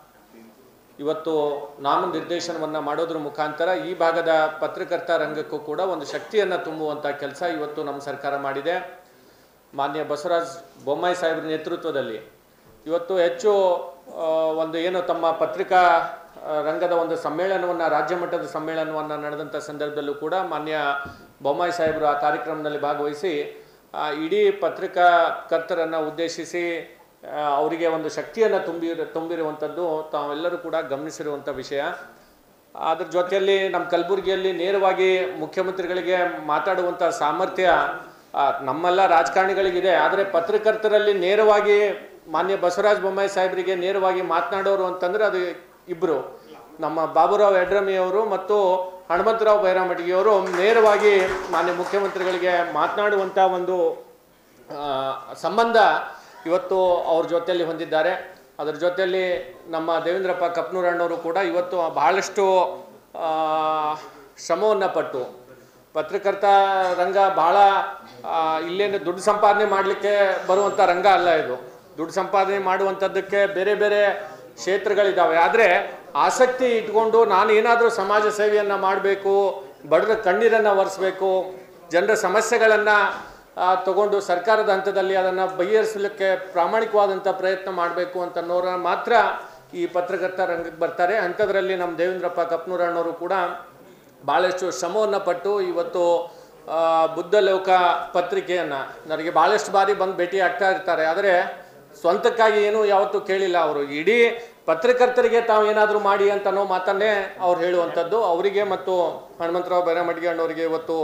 ಇವತ್ತು ನಾಮನಿರ್ದೇಶನವನ್ನು ಮಾಡೋದ್ರ ಮುಖಾಂತರ ಈ ಭಾಗದ ಪತ್ರಕರ್ತ ರಂಗಕ್ಕೂ ಕೂಡ ಒಂದು ಶಕ್ತಿಯನ್ನು ತುಂಬುವಂಥ ಕೆಲಸ ಇವತ್ತು ನಮ್ಮ ಸರ್ಕಾರ ಮಾಡಿದೆ ಮಾನ್ಯ ಬಸವರಾಜ್ ಬೊಮ್ಮಾಯಿ ಸಾಹೇಬ್ರ ನೇತೃತ್ವದಲ್ಲಿ ಇವತ್ತು ಹೆಚ್ಚು ಆ, ಒಂದು ಏನು ತಮ್ಮ ಪತ್ರಿಕಾ ಆ, ರಂಗದ ಒಂದು ಸಮ್ಮೇಳನವನ್ನು ರಾಜ್ಯ ಮಟ್ಟದ ಸಮ್ಮೇಳನವನ್ನು ನಡೆದಂಥ ಸಂದರ್ಭದಲ್ಲೂ ಕೂಡ ಮಾನ್ಯ ಬೊಮ್ಮಾಯಿ ಸಾಹೇಬರು ಆ ಕಾರ್ಯಕ್ರಮದಲ್ಲಿ ಭಾಗವಹಿಸಿ ಆ, ಇಡೀ ಪತ್ರಿಕಾಕರ್ತರನ್ನು ಉದ್ದೇಶಿಸಿ ಆ, ಅವರಿಗೆ ಒಂದು ಶಕ್ತಿಯನ್ನು ತುಂಬಿ ತುಂಬಿರುವಂಥದ್ದು ತಾವೆಲ್ಲರೂ ಕೂಡ ಗಮನಿಸಿರುವಂಥ ವಿಷಯ ಅದ್ರ ಜೊತೆಯಲ್ಲಿ ನಮ್ಮ ಕಲಬುರಗಿಯಲ್ಲಿ ನೇರವಾಗಿ ಮುಖ್ಯಮಂತ್ರಿಗಳಿಗೆ ಮಾತಾಡುವಂಥ ಸಾಮರ್ಥ್ಯ ಆ, ನಮ್ಮೆಲ್ಲ ರಾಜಕಾರಣಿಗಳಿಗಿದೆ ಆದರೆ ಪತ್ರಕರ್ತರಲ್ಲಿ ನೇರವಾಗಿ ಮಾನ್ಯ ಬಸವರಾಜ ಬೊಮ್ಮಾಯಿ ಸಾಹೇಬರಿಗೆ ನೇರವಾಗಿ ಮಾತನಾಡೋರು ಅಂತಂದ್ರೆ ಅದು ಇಬ್ಬರು ನಮ್ಮ ಬಾಬುರಾವ್ ಯಡ್ರಮಿ ಅವರು ಮತ್ತು ಹನುಮಂತರಾವ್ ಬೈರಾಮಟಿಗಿಯವರು ನೇರವಾಗಿ ಮಾನ್ಯ ಮುಖ್ಯಮಂತ್ರಿಗಳಿಗೆ ಮಾತನಾಡುವಂಥ ಒಂದು ಆ, ಸಂಬಂಧ ಇವತ್ತು ಅವ್ರ ಜೊತೆಯಲ್ಲಿ ಹೊಂದಿದ್ದಾರೆ ಅದರ ಜೊತೆಯಲ್ಲಿ ನಮ್ಮ ದೇವೇಂದ್ರಪ್ಪ ಕಪ್ನೂರಣ್ಣವರು ಕೂಡ ಇವತ್ತು ಬಹಳಷ್ಟು ಆ, ಶ್ರಮವನ್ನು ಪಟ್ಟು ಪತ್ರಕರ್ತ ರಂಗ ಬಹಳ ಆ, ಇಲ್ಲೇನು ದುಡ್ಡು ಸಂಪಾದನೆ ಮಾಡಲಿಕ್ಕೆ ಬರುವಂಥ ರಂಗ ಅಲ್ಲ ಇದು ದುಡ್ಡು ಸಂಪಾದನೆ ಮಾಡುವಂಥದ್ದಕ್ಕೆ ಬೇರೆ ಬೇರೆ ಕ್ಷೇತ್ರಗಳಿದ್ದಾವೆ ಆದರೆ ಆಸಕ್ತಿ ಇಟ್ಕೊಂಡು ನಾನು ಏನಾದರೂ ಸಮಾಜ ಸೇವೆಯನ್ನು ಮಾಡಬೇಕು ಬಡವರ ಕಣ್ಣೀರನ್ನು ಒರೆಸ್ಬೇಕು ಜನರ ಸಮಸ್ಯೆಗಳನ್ನು ತಗೊಂಡು ಸರ್ಕಾರದ ಹಂತದಲ್ಲಿ ಅದನ್ನು ಬಗೆಹರಿಸಲಿಕ್ಕೆ ಪ್ರಾಮಾಣಿಕವಾದಂಥ ಪ್ರಯತ್ನ ಮಾಡಬೇಕು ಅಂತ ಅನ್ನೋರ ಮಾತ್ರ ಈ ಪತ್ರಕರ್ತ ರಂಗಕ್ಕೆ ಬರ್ತಾರೆ ಅಂಥದ್ರಲ್ಲಿ ನಮ್ಮ ದೇವೇಂದ್ರಪ್ಪ ಕಪ್ನೂರಣ್ಣವರು ಕೂಡ ಭಾಳಷ್ಟು ಶ್ರಮವನ್ನು ಪಟ್ಟು ಇವತ್ತು ಆ, ಬುದ್ಧ ಲೋಕ ಪತ್ರಿಕೆಯನ್ನು ನನಗೆ ಭಾಳಷ್ಟು ಬಾರಿ ಬಂದು ಭೇಟಿ ಆಗ್ತಾ ಇರ್ತಾರೆ ಆದರೆ ಸ್ವಂತಕ್ಕಾಗಿ ಏನೂ ಯಾವತ್ತೂ ಕೇಳಿಲ್ಲ ಅವರು ಇಡೀ ಪತ್ರಕರ್ತರಿಗೆ ತಾವು ಏನಾದರೂ ಮಾಡಿ ಅಂತ ಅನ್ನೋ ಮಾತನ್ನೇ ಅವ್ರು ಹೇಳುವಂಥದ್ದು ಅವರಿಗೆ ಮತ್ತು ಹನುಮಂತರಾವ್ ಬೈರಾಮಡ್ಗಿ ಅಣ್ಣವರಿಗೆ ಇವತ್ತು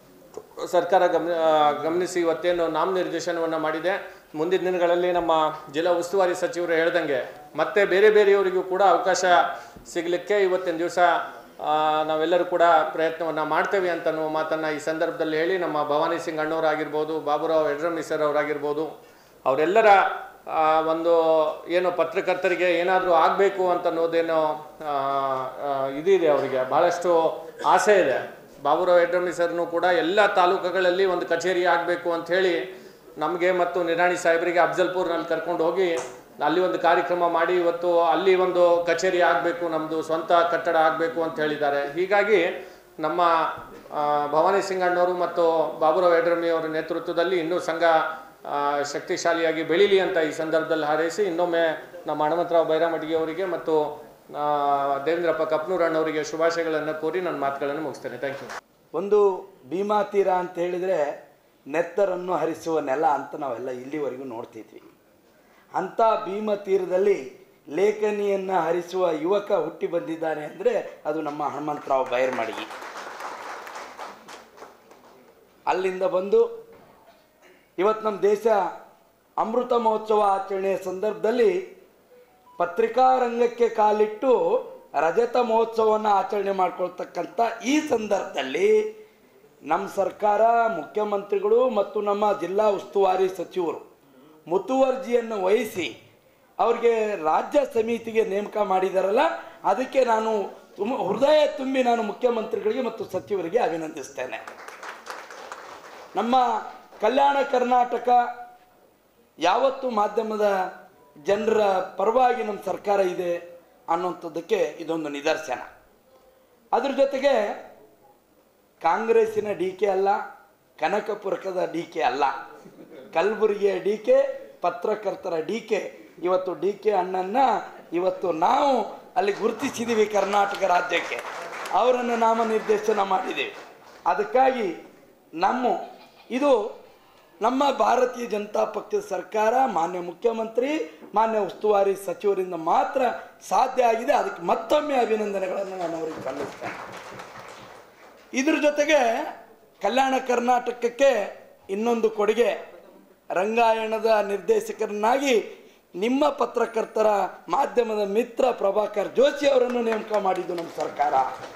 ಸರ್ಕಾರ ಗಮನ ಗಮನಿಸಿ ಇವತ್ತೇನು ನಾಮನಿರ್ದೇಶನವನ್ನು ಮಾಡಿದೆ ಮುಂದಿನ ದಿನಗಳಲ್ಲಿ ನಮ್ಮ ಜಿಲ್ಲಾ ಉಸ್ತುವಾರಿ ಸಚಿವರು ಹೇಳ್ದಂಗೆ ಮತ್ತೆ ಬೇರೆ ಬೇರೆಯವರಿಗೂ ಕೂಡ ಅವಕಾಶ ಸಿಗಲಿಕ್ಕೆ ಇವತ್ತಿನ ದಿವಸ ನಾವೆಲ್ಲರೂ ಕೂಡ ಪ್ರಯತ್ನವನ್ನು ಮಾಡ್ತೇವೆ ಅಂತ ಅನ್ನುವ ಮಾತನ್ನು ಈ ಸಂದರ್ಭದಲ್ಲಿ ಹೇಳಿ ನಮ್ಮ ಭವಾನಿ ಸಿಂಗ್ ಅಣ್ಣವರಾಗಿರ್ಬೋದು ಬಾಬುರಾವ್ ಯಡ್ರಮಿ ಸರ್ ಅವರಾಗಿರ್ಬೋದು ಅವರೆಲ್ಲರ ಆ, ಒಂದು ಏನು ಪತ್ರಕರ್ತರಿಗೆ ಏನಾದರೂ ಆಗಬೇಕು ಅಂತ ಅನ್ನೋದೇನೋ ಆ, ಆ, ಇದಿದೆ ಅವರಿಗೆ ಭಾಳಷ್ಟು ಆಸೆ ಇದೆ ಬಾಬುರಾವ್ ಯಡ್ರಮಿ ಸರ್ನು ಕೂಡ ಎಲ್ಲ ತಾಲೂಕುಗಳಲ್ಲಿ ಒಂದು ಕಚೇರಿ ಆಗಬೇಕು ಅಂತ ಹೇಳಿ ನಮಗೆ ಮತ್ತು ನಿರಾಣಿ ಸಾಹೇಬರಿಗೆ ಅಫ್ಜಲ್ಪುರ್ನಲ್ಲಿ ಕರ್ಕೊಂಡು ಹೋಗಿ ಅಲ್ಲಿ ಒಂದು ಕಾರ್ಯಕ್ರಮ ಮಾಡಿ ಇವತ್ತು ಅಲ್ಲಿ ಒಂದು ಕಚೇರಿ ಆಗಬೇಕು ನಮ್ಮದು ಸ್ವಂತ ಕಟ್ಟಡ ಆಗಬೇಕು ಅಂತ ಹೇಳಿದ್ದಾರೆ ಹೀಗಾಗಿ ನಮ್ಮ ಆ, ಭವಾನಿ ಸಿಂಗ್ ಅಣ್ಣವರು ಮತ್ತು ಬಾಬುರಾವ್ ಯಡ್ರಮಿ ಅವರ ನೇತೃತ್ವದಲ್ಲಿ ಇನ್ನೂ ಸಂಘ ಆ, ಶಕ್ತಿಶಾಲಿಯಾಗಿ ಬೆಳೀಲಿ ಅಂತ ಈ ಸಂದರ್ಭದಲ್ಲಿ ಹಾರೈಸಿ ಇನ್ನೊಮ್ಮೆ ನಮ್ಮ ಹನುಮಂತರಾವ್ ಬೈರಾಮಡ್ಗಿ ಅವರಿಗೆ ಮತ್ತು ಆ, ದೇವೇಂದ್ರಪ್ಪ ಕಪ್ನೂರಣ್ಣವರಿಗೆ ಶುಭಾಶಯಗಳನ್ನು ಕೋರಿ ನನ್ನ ಮಾತುಗಳನ್ನು ಮುಗಿಸ್ತೇನೆ ಥ್ಯಾಂಕ್ ಯು ಒಂದು ಭೀಮಾ ತೀರ ಅಂತ ಹೇಳಿದರೆ ನೆತ್ತರನ್ನು ಹರಿಸುವ ನೆಲ ಅಂತ ನಾವೆಲ್ಲ ಇಲ್ಲಿವರೆಗೂ ನೋಡ್ತಿದ್ವಿ ಅಂಥ ಭೀಮ ತೀರದಲ್ಲಿ ಲೇಖನಿಯನ್ನು ಹರಿಸುವ ಯುವಕ ಹುಟ್ಟಿ ಬಂದಿದ್ದಾನೆ ಅಂದರೆ ಅದು ನಮ್ಮ ಹನುಮಂತರಾವ್ ಬೈರ್ಮಡಿಗಿ ಅಲ್ಲಿಂದ ಬಂದು ಇವತ್ತು ನಮ್ಮ ದೇಶ ಅಮೃತ ಮಹೋತ್ಸವ ಆಚರಣೆಯ ಸಂದರ್ಭದಲ್ಲಿ ಪತ್ರಿಕಾ ರಂಗಕ್ಕೆ ಕಾಲಿಟ್ಟು ರಜತ ಮಹೋತ್ಸವವನ್ನು ಆಚರಣೆ ಮಾಡ್ಕೊಳ್ತಕ್ಕಂಥ ಈ ಸಂದರ್ಭದಲ್ಲಿ ನಮ್ಮ ಸರ್ಕಾರ ಮುಖ್ಯಮಂತ್ರಿಗಳು ಮತ್ತು ನಮ್ಮ ಜಿಲ್ಲಾ ಉಸ್ತುವಾರಿ ಸಚಿವರು ಮುತುವರ್ಜಿಯನ್ನು ವಹಿಸಿ ಅವ್ರಿಗೆ ರಾಜ್ಯ ಸಮಿತಿಗೆ ನೇಮಕ ಮಾಡಿದಾರಲ್ಲ ಅದಕ್ಕೆ ನಾನು ತುಂಬ ಹೃದಯ ತುಂಬಿ ನಾನು ಮುಖ್ಯಮಂತ್ರಿಗಳಿಗೆ ಮತ್ತು ಸಚಿವರಿಗೆ ಅಭಿನಂದಿಸ್ತೇನೆ ನಮ್ಮ ಕಲ್ಯಾಣ ಕರ್ನಾಟಕ ಯಾವತ್ತು ಮಾಧ್ಯಮದ ಜನರ ಪರವಾಗಿ ನಮ್ಮ ಸರ್ಕಾರ ಇದೆ ಅನ್ನುವಂಥದ್ದಕ್ಕೆ ಇದೊಂದು ನಿದರ್ಶನ ಅದ್ರ ಜೊತೆಗೆ ಕಾಂಗ್ರೆಸ್ಸಿನ ಡಿ ಕೆ ಅಲ್ಲ ಕನಕಪುರಕದ ಡಿ ಕೆ ಅಲ್ಲ ಕಲಬುರಗಿಯ ಡಿ ಕೆ ಪತ್ರಕರ್ತರ ಡಿ ಕೆ ಇವತ್ತು ಡಿ ಕೆ ಅಣ್ಣನ್ನ ಇವತ್ತು ನಾವು ಅಲ್ಲಿ ಗುರುತಿಸಿದ್ದೀವಿ ಕರ್ನಾಟಕ ರಾಜ್ಯಕ್ಕೆ ಅವರನ್ನು ನಾಮನಿರ್ದೇಶನ ಮಾಡಿದ್ದೀವಿ ಅದಕ್ಕಾಗಿ ನಮ್ಮ ಇದು ನಮ್ಮ ಭಾರತೀಯ ಜನತಾ ಪಕ್ಷದ ಸರ್ಕಾರ ಮಾನ್ಯ ಮುಖ್ಯಮಂತ್ರಿ ಮಾನ್ಯ ಉಸ್ತುವಾರಿ ಸಚಿವರಿಂದ ಮಾತ್ರ ಸಾಧ್ಯ ಆಗಿದೆ ಅದಕ್ಕೆ ಮತ್ತೊಮ್ಮೆ ಅಭಿನಂದನೆಗಳನ್ನು ನಾನು ಅವರಿಗೆ ಸಲ್ಲಿಸ್ತೇನೆ ಇದ್ರ ಜೊತೆಗೆ ಕಲ್ಯಾಣ ಕರ್ನಾಟಕಕ್ಕೆ ಇನ್ನೊಂದು ಕೊಡುಗೆ ರಂಗಾಯಣದ ನಿರ್ದೇಶಕರನ್ನಾಗಿ ನಿಮ್ಮ ಪತ್ರಕರ್ತರ ಮಾಧ್ಯಮದ ಮಿತ್ರ ಪ್ರಭಾಕರ್ ಜೋಶಿ ಅವರನ್ನು ನೇಮಕ ಮಾಡಿದ್ದು ನಮ್ಮ ಸರ್ಕಾರ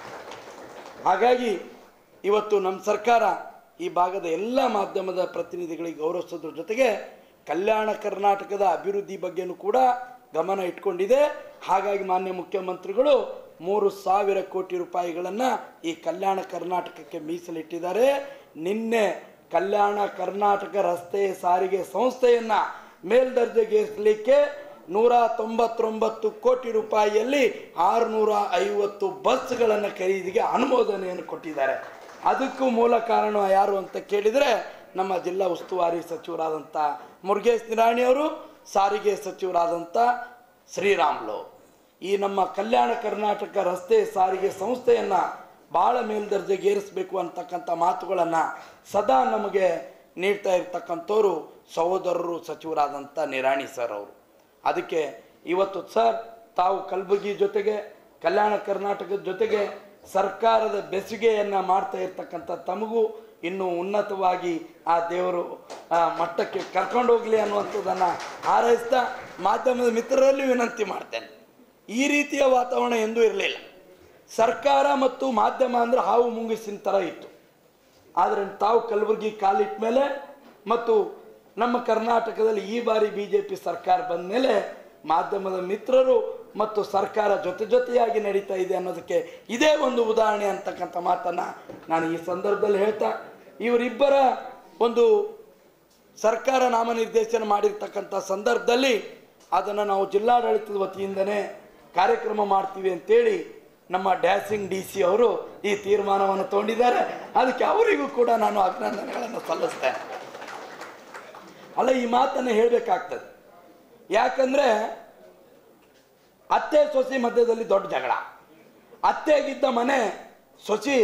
ಹಾಗಾಗಿ ಇವತ್ತು ನಮ್ಮ ಸರ್ಕಾರ ಈ ಭಾಗದ ಎಲ್ಲ ಮಾಧ್ಯಮದ ಪ್ರತಿನಿಧಿಗಳಿಗೆ ಗೌರವಿಸೋದ್ರ ಜೊತೆಗೆ ಕಲ್ಯಾಣ ಕರ್ನಾಟಕದ ಅಭಿವೃದ್ಧಿ ಬಗ್ಗೆನೂ ಕೂಡ ಗಮನ ಇಟ್ಕೊಂಡಿದೆ ಹಾಗಾಗಿ ಮಾನ್ಯ ಮುಖ್ಯಮಂತ್ರಿಗಳು ಮೂರು ಸಾವಿರ ಕೋಟಿ ರೂಪಾಯಿಗಳನ್ನು ಈ ಕಲ್ಯಾಣ ಕರ್ನಾಟಕಕ್ಕೆ ಮೀಸಲಿಟ್ಟಿದ್ದಾರೆ ನಿನ್ನೆ ಕಲ್ಯಾಣ ಕರ್ನಾಟಕ ರಸ್ತೆ ಸಾರಿಗೆ ಸಂಸ್ಥೆಯನ್ನು ಮೇಲ್ದರ್ಜೆಗೇರಿಸಲಿಕ್ಕೆ ನೂರ ತೊಂಬತ್ತೊಂಬತ್ತು ಕೋಟಿ ರೂಪಾಯಿಯಲ್ಲಿ ಆರುನೂರ ಐವತ್ತು ಬಸ್ಗಳನ್ನು ಖರೀದಿಗೆ ಅನುಮೋದನೆಯನ್ನು ಕೊಟ್ಟಿದ್ದಾರೆ ಅದಕ್ಕೂ ಮೂಲ ಕಾರಣ ಯಾರು ಅಂತ ಕೇಳಿದರೆ ನಮ್ಮ ಜಿಲ್ಲಾ ಉಸ್ತುವಾರಿ ಸಚಿವರಾದಂಥ ಮುರುಗೇಶ್ ನಿರಾಣಿಯವರು ಸಾರಿಗೆ ಸಚಿವರಾದಂಥ ಶ್ರೀರಾಮ್ಲು ಈ ನಮ್ಮ ಕಲ್ಯಾಣ ಕರ್ನಾಟಕ ರಸ್ತೆ ಸಾರಿಗೆ ಸಂಸ್ಥೆಯನ್ನು ಭಾಳ ಮೇಲ್ದರ್ಜೆಗೇರಿಸಬೇಕು ಅಂತಕ್ಕಂಥ ಮಾತುಗಳನ್ನು ಸದಾ ನಮಗೆ ನೀಡ್ತಾ ಇರ್ತಕ್ಕಂಥವ್ರು ಸಹೋದರರು ಸಚಿವರಾದಂಥ ನಿರಾಣಿ ಸರ್ ಅವರು ಅದಕ್ಕೆ ಇವತ್ತು ಸರ್ ತಾವು ಕಲಬುರಗಿ ಜೊತೆಗೆ ಕಲ್ಯಾಣ ಕರ್ನಾಟಕದ ಜೊತೆಗೆ ಸರ್ಕಾರದ ಬೆಸುಗೆಯನ್ನು ಮಾಡ್ತಾ ಇರ್ತಕ್ಕಂಥ ತಮಗೂ ಇನ್ನೂ ಉನ್ನತವಾಗಿ ಆ ದೇವರು ಆ ಮಟ್ಟಕ್ಕೆ ಕರ್ಕೊಂಡು ಹೋಗಲಿ ಅನ್ನುವಂಥದ್ದನ್ನು ಹಾರೈಸ್ತಾ ಮಾಧ್ಯಮದ ಮಿತ್ರರಲ್ಲಿ ವಿನಂತಿ ಮಾಡ್ತೇನೆ ಈ ರೀತಿಯ ವಾತಾವರಣ ಎಂದೂ ಇರಲಿಲ್ಲ ಸರ್ಕಾರ ಮತ್ತು ಮಾಧ್ಯಮ ಅಂದರೆ ಹಾವು ಮುಂಗಿಸಿನ ಥರ ಇತ್ತು ಆದರೆ ತಾವು ಕಲಬುರಗಿ ಕಾಲಿಟ್ಟ ಮೇಲೆ ಮತ್ತು ನಮ್ಮ ಕರ್ನಾಟಕದಲ್ಲಿ ಈ ಬಾರಿ ಬಿ ಜೆ ಪಿ ಸರ್ಕಾರ ಬಂದ ಮೇಲೆ ಮಾಧ್ಯಮದ ಮಿತ್ರರು ಮತ್ತು ಸರ್ಕಾರ ಜೊತೆ ಜೊತೆಯಾಗಿ ನಡೀತಾ ಇದೆ ಅನ್ನೋದಕ್ಕೆ ಇದೇ ಒಂದು ಉದಾಹರಣೆ ಅಂತಕ್ಕಂಥ ಮಾತನ್ನು ನಾನು ಈ ಸಂದರ್ಭದಲ್ಲಿ ಹೇಳ್ತಾ ಇವರಿಬ್ಬರ ಒಂದು ಸರ್ಕಾರ ನಾಮನಿರ್ದೇಶನ ಮಾಡಿರ್ತಕ್ಕಂಥ ಸಂದರ್ಭದಲ್ಲಿ ಅದನ್ನು ನಾವು ಜಿಲ್ಲಾಡಳಿತದ ವತಿಯಿಂದನೇ ಕಾರ್ಯಕ್ರಮ ಮಾಡ್ತೀವಿ ಅಂತೇಳಿ ನಮ್ಮ ಡ್ಯಾಸಿಂಗ್ ಡಿ ಸಿ ಅವರು ಈ ತೀರ್ಮಾನವನ್ನು ತಗೊಂಡಿದ್ದಾರೆ ಅದಕ್ಕೆ ಅವರಿಗೂ ಕೂಡ ನಾನು ಅಭಿನಂದನೆಗಳನ್ನು ಸಲ್ಲಿಸ್ತೇನೆ ಅಲ್ಲ ಈ ಮಾತನ್ನು ಹೇಳಬೇಕಾಗ್ತದೆ ಯಾಕಂದ್ರೆ ಅತ್ತೆ ಸೊಸಿ ಮಧ್ಯದಲ್ಲಿ ದೊಡ್ಡ ಜಗಳ ಅತ್ತೆಗಿದ್ದ ಮನೆ ಸೊಸಿ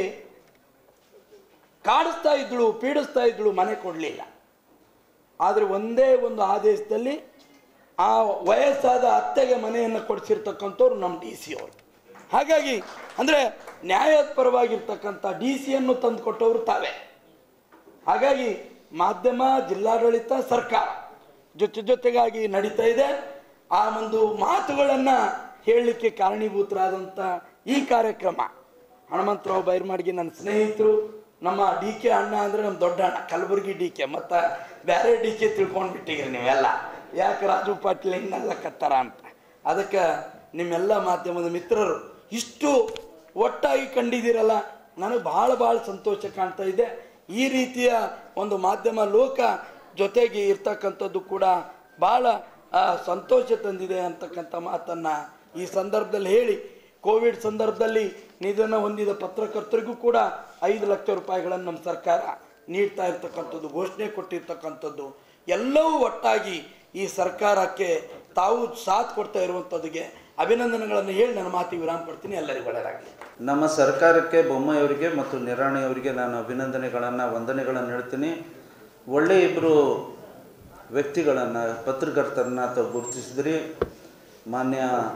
ಕಾಡಿಸ್ತಾ ಇದ್ಳು ಪೀಡಿಸ್ತಾ ಇದ್ಳು ಮನೆ ಕೊಡಲಿಲ್ಲ ಆದರೆ ಒಂದೇ ಒಂದು ಆದೇಶದಲ್ಲಿ ಆ ವಯಸ್ಸಾದ ಅತ್ತೆಗೆ ಮನೆಯನ್ನು ಕೊಡಿಸಿರ್ತಕ್ಕಂಥವ್ರು ನಮ್ಮ ಡಿ ಸಿ ಅವರು ಹಾಗಾಗಿ ಅಂದರೆ ನ್ಯಾಯದ ಪರವಾಗಿರ್ತಕ್ಕಂಥ ಡಿ ಸಿಯನ್ನು ತಂದು ಕೊಟ್ಟವರು ತಾವೇ ಹಾಗಾಗಿ ಮಾಧ್ಯಮ ಜಿಲ್ಲಾಡಳಿತ ಸರ್ಕಾರ ಜೊತೆ ಜೊತೆಗಾಗಿ ನಡೀತಾ ಇದೆ ಆ ಒಂದು ಮಾತುಗಳನ್ನು ಹೇಳಲಿಕ್ಕೆ ಕಾರಣೀಭೂತರಾದಂಥ ಈ ಕಾರ್ಯಕ್ರಮ ಹನುಮಂತರಾವ್ ಬೈರ್ಮಾಡ್ಗಿ ನನ್ನ ಸ್ನೇಹಿತರು ನಮ್ಮ ಡಿ ಕೆ ಅಣ್ಣ ಅಂದರೆ ನಮ್ಮ ದೊಡ್ಡ ಅಣ್ಣ ಕಲಬುರಗಿ ಡಿ ಕೆ ಮತ್ತು ಬೇರೆ ಡಿ ಕೆ ತಿಳ್ಕೊಂಡು ಬಿಟ್ಟಿರಿ ನೀವೆಲ್ಲ ಯಾಕೆ ರಾಜು ಪಾಟೀಲ್ ಹಿಂಗೆಲ್ಲ ಕತ್ತಾರ ಅಂತ ಅದಕ್ಕೆ ನಿಮ್ಮೆಲ್ಲ ಮಾಧ್ಯಮದ ಮಿತ್ರರು ಇಷ್ಟು ಒಟ್ಟಾಗಿ ಕಂಡಿದ್ದೀರಲ್ಲ ನನಗೆ ಭಾಳ ಭಾಳ ಸಂತೋಷ ಕಾಣ್ತಾ ಇದೆ ಈ ರೀತಿಯ ಒಂದು ಮಾಧ್ಯಮ ಲೋಕ ಜೊತೆಗೆ ಇರ್ತಕ್ಕಂಥದ್ದು ಕೂಡ ಭಾಳ ಆ, ಸಂತೋಷ ತಂದಿದೆ ಅಂತಕ್ಕಂಥ ಮಾತನ್ನು ಈ ಸಂದರ್ಭದಲ್ಲಿ ಹೇಳಿ ಕೋವಿಡ್ ಸಂದರ್ಭದಲ್ಲಿ ನಿಧನ ಹೊಂದಿದ ಪತ್ರಕರ್ತರಿಗೂ ಕೂಡ ಐದು ಲಕ್ಷ ರೂಪಾಯಿಗಳನ್ನು ನಮ್ಮ ಸರ್ಕಾರ ನೀಡ್ತಾ ಇರ್ತಕ್ಕಂಥದ್ದು ಘೋಷಣೆ ಕೊಟ್ಟಿರ್ತಕ್ಕಂಥದ್ದು ಎಲ್ಲವೂ ಒಟ್ಟಾಗಿ ಈ ಸರ್ಕಾರಕ್ಕೆ ತಾವು ಸಾಥ್ ಕೊಡ್ತಾ ಇರುವಂಥದ್ದಿಗೆ ಅಭಿನಂದನೆಗಳನ್ನು ಹೇಳಿ ನನ್ನ ಮಾತಿಗೆ ವಿರಾಮ ಕೊಡ್ತೀನಿ ಎಲ್ಲರಿಗೂ ಒಳ್ಳೆಯದಾಗಲಿ ನಮ್ಮ ಸರ್ಕಾರಕ್ಕೆ ಬೊಮ್ಮಾಯಿಯವರಿಗೆ ಮತ್ತು ನಿರಾಣಿಯವರಿಗೆ ನಾನು ಅಭಿನಂದನೆಗಳನ್ನು ವಂದನೆಗಳನ್ನು ಹೇಳ್ತೀನಿ ಒಳ್ಳೆ ಇಬ್ಬರು ವ್ಯಕ್ತಿಗಳನ್ನು ಪತ್ರಕರ್ತರನ್ನ ತಾವು ಗುರುತಿಸಿದ್ರಿ ಮಾನ್ಯ